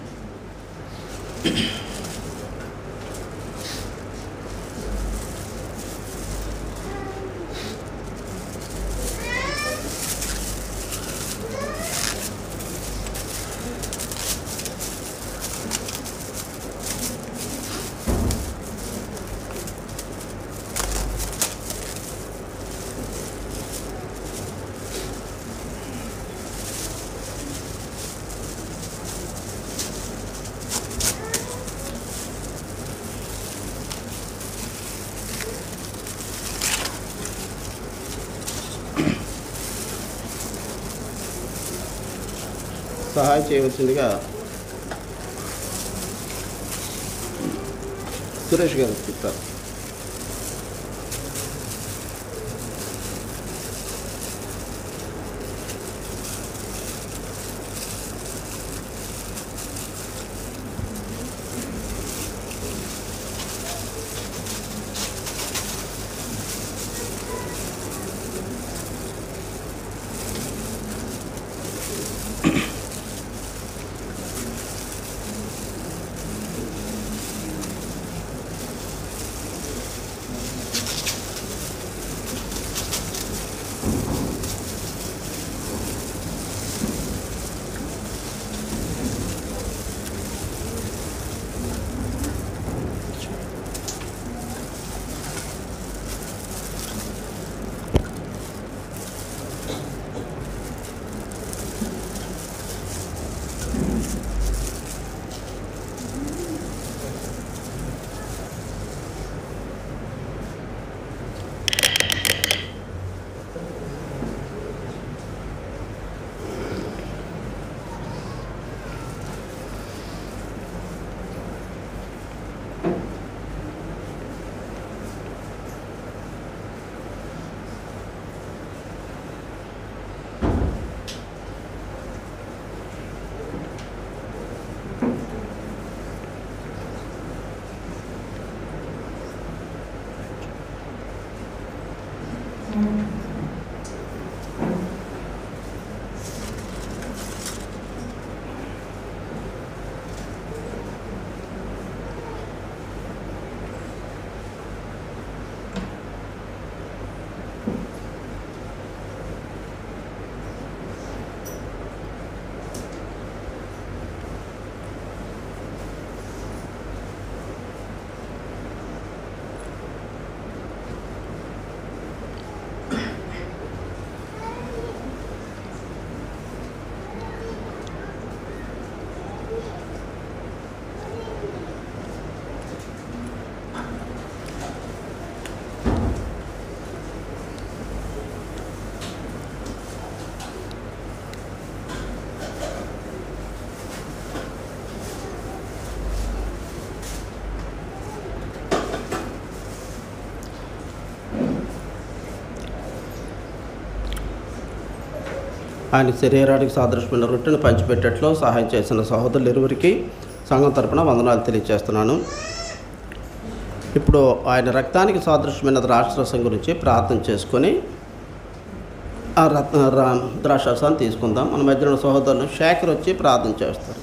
సహాయం చేయవలసిందిగా సురేష్ గారు చెప్తారు ఆయన శరీరానికి సాదృశ్యమైన రొట్టెను పంచిపెట్టట్లో సహాయం చేసిన సహోదరులు ఇరువురికి సంఘం తరపున వందనాలు తెలియజేస్తున్నాను ఇప్పుడు ఆయన రక్తానికి సాదృశ్యమైన ద్రాక్షరసం గురించి ప్రార్థన చేసుకొని ఆ రత్న రా- ద్రాక్షరసాన్ని తీసుకుందాం మన మధ్యలో ఉన్న సహోదరులు శేఖర్ వచ్చి ప్రార్థన చేస్తారు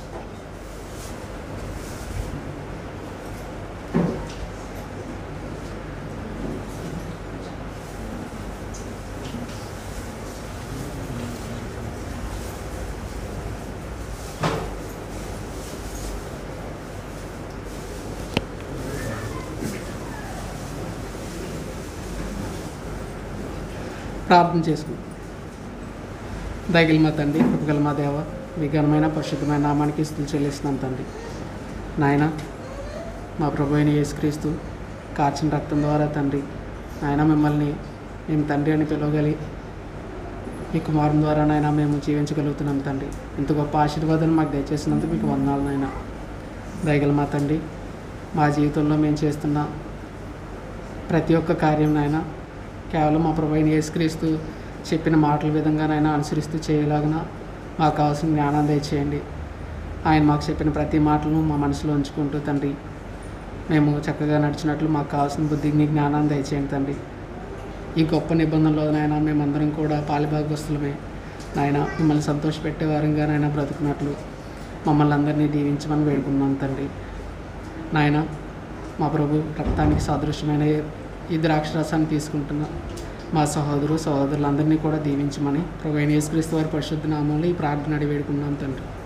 ప్రార్థన చేసుకుందాం దయగల మా తండ్రి కృపగల మా దేవ మీ ఘనమైన పరిశుద్ధమైన నామానికి స్థుతులు చెల్లిస్తున్నాం తండ్రి నాయన మా ప్రభు అయిన యేసుక్రీస్తు కార్చిన రక్తం ద్వారా తండ్రి నాయన మిమ్మల్ని మేము తండ్రి అని పిలవగలి మీ కుమారుని ద్వారా నాయన మేము జీవించగలుగుతున్నాం తండ్రి ఇంత గొప్ప ఆశీర్వాదాన్ని మాకు దయచేసినందుకు మీకు వందనాలు నాయన దయగల మా తండ్రి మా జీవితంలో మేము చేస్తున్న ప్రతి ఒక్క కార్యం నాయన కేవలం మా ప్రభు అయిన యేసుక్రీస్తు చెప్పిన మాటల విధంగానైనా అనుసరిస్తూ చేయలాగిన మాకు కావాల్సిన జ్ఞానాన్ని దయచేయండి ఆయన మాకు చెప్పిన ప్రతి మాటలను మా మనసులో ఉంచుకుంటూ తండ్రి మేము చక్కగా నడిచినట్లు మాకు కావాల్సిన బుద్ధిని జ్ఞానాన్ని దయచేయండి తండ్రి ఈ గొప్ప నిబంధనలో నాయన మేమందరం కూడా పాలిభాగస్తులమే నాయన మిమ్మల్ని సంతోషపెట్టే వారంగా నాయన బ్రతుకున్నట్లు మమ్మల్ని అందరినీ దీవించమని వేడుకున్నాం తండ్రి నాయన మా ప్రభు రక్తానికి సాదృశ్యమైన ఈ ద్రాక్షరసాన్ని తీసుకుంటున్న మా సహోదరు సహోదరులందరినీ కూడా దీవించమని ప్రభు అయిన యేసుక్రీస్తు వారి పరిశుద్ధ నామంలో ఈ ప్రార్థన అడిగి వేడుకున్నాం తండ్రి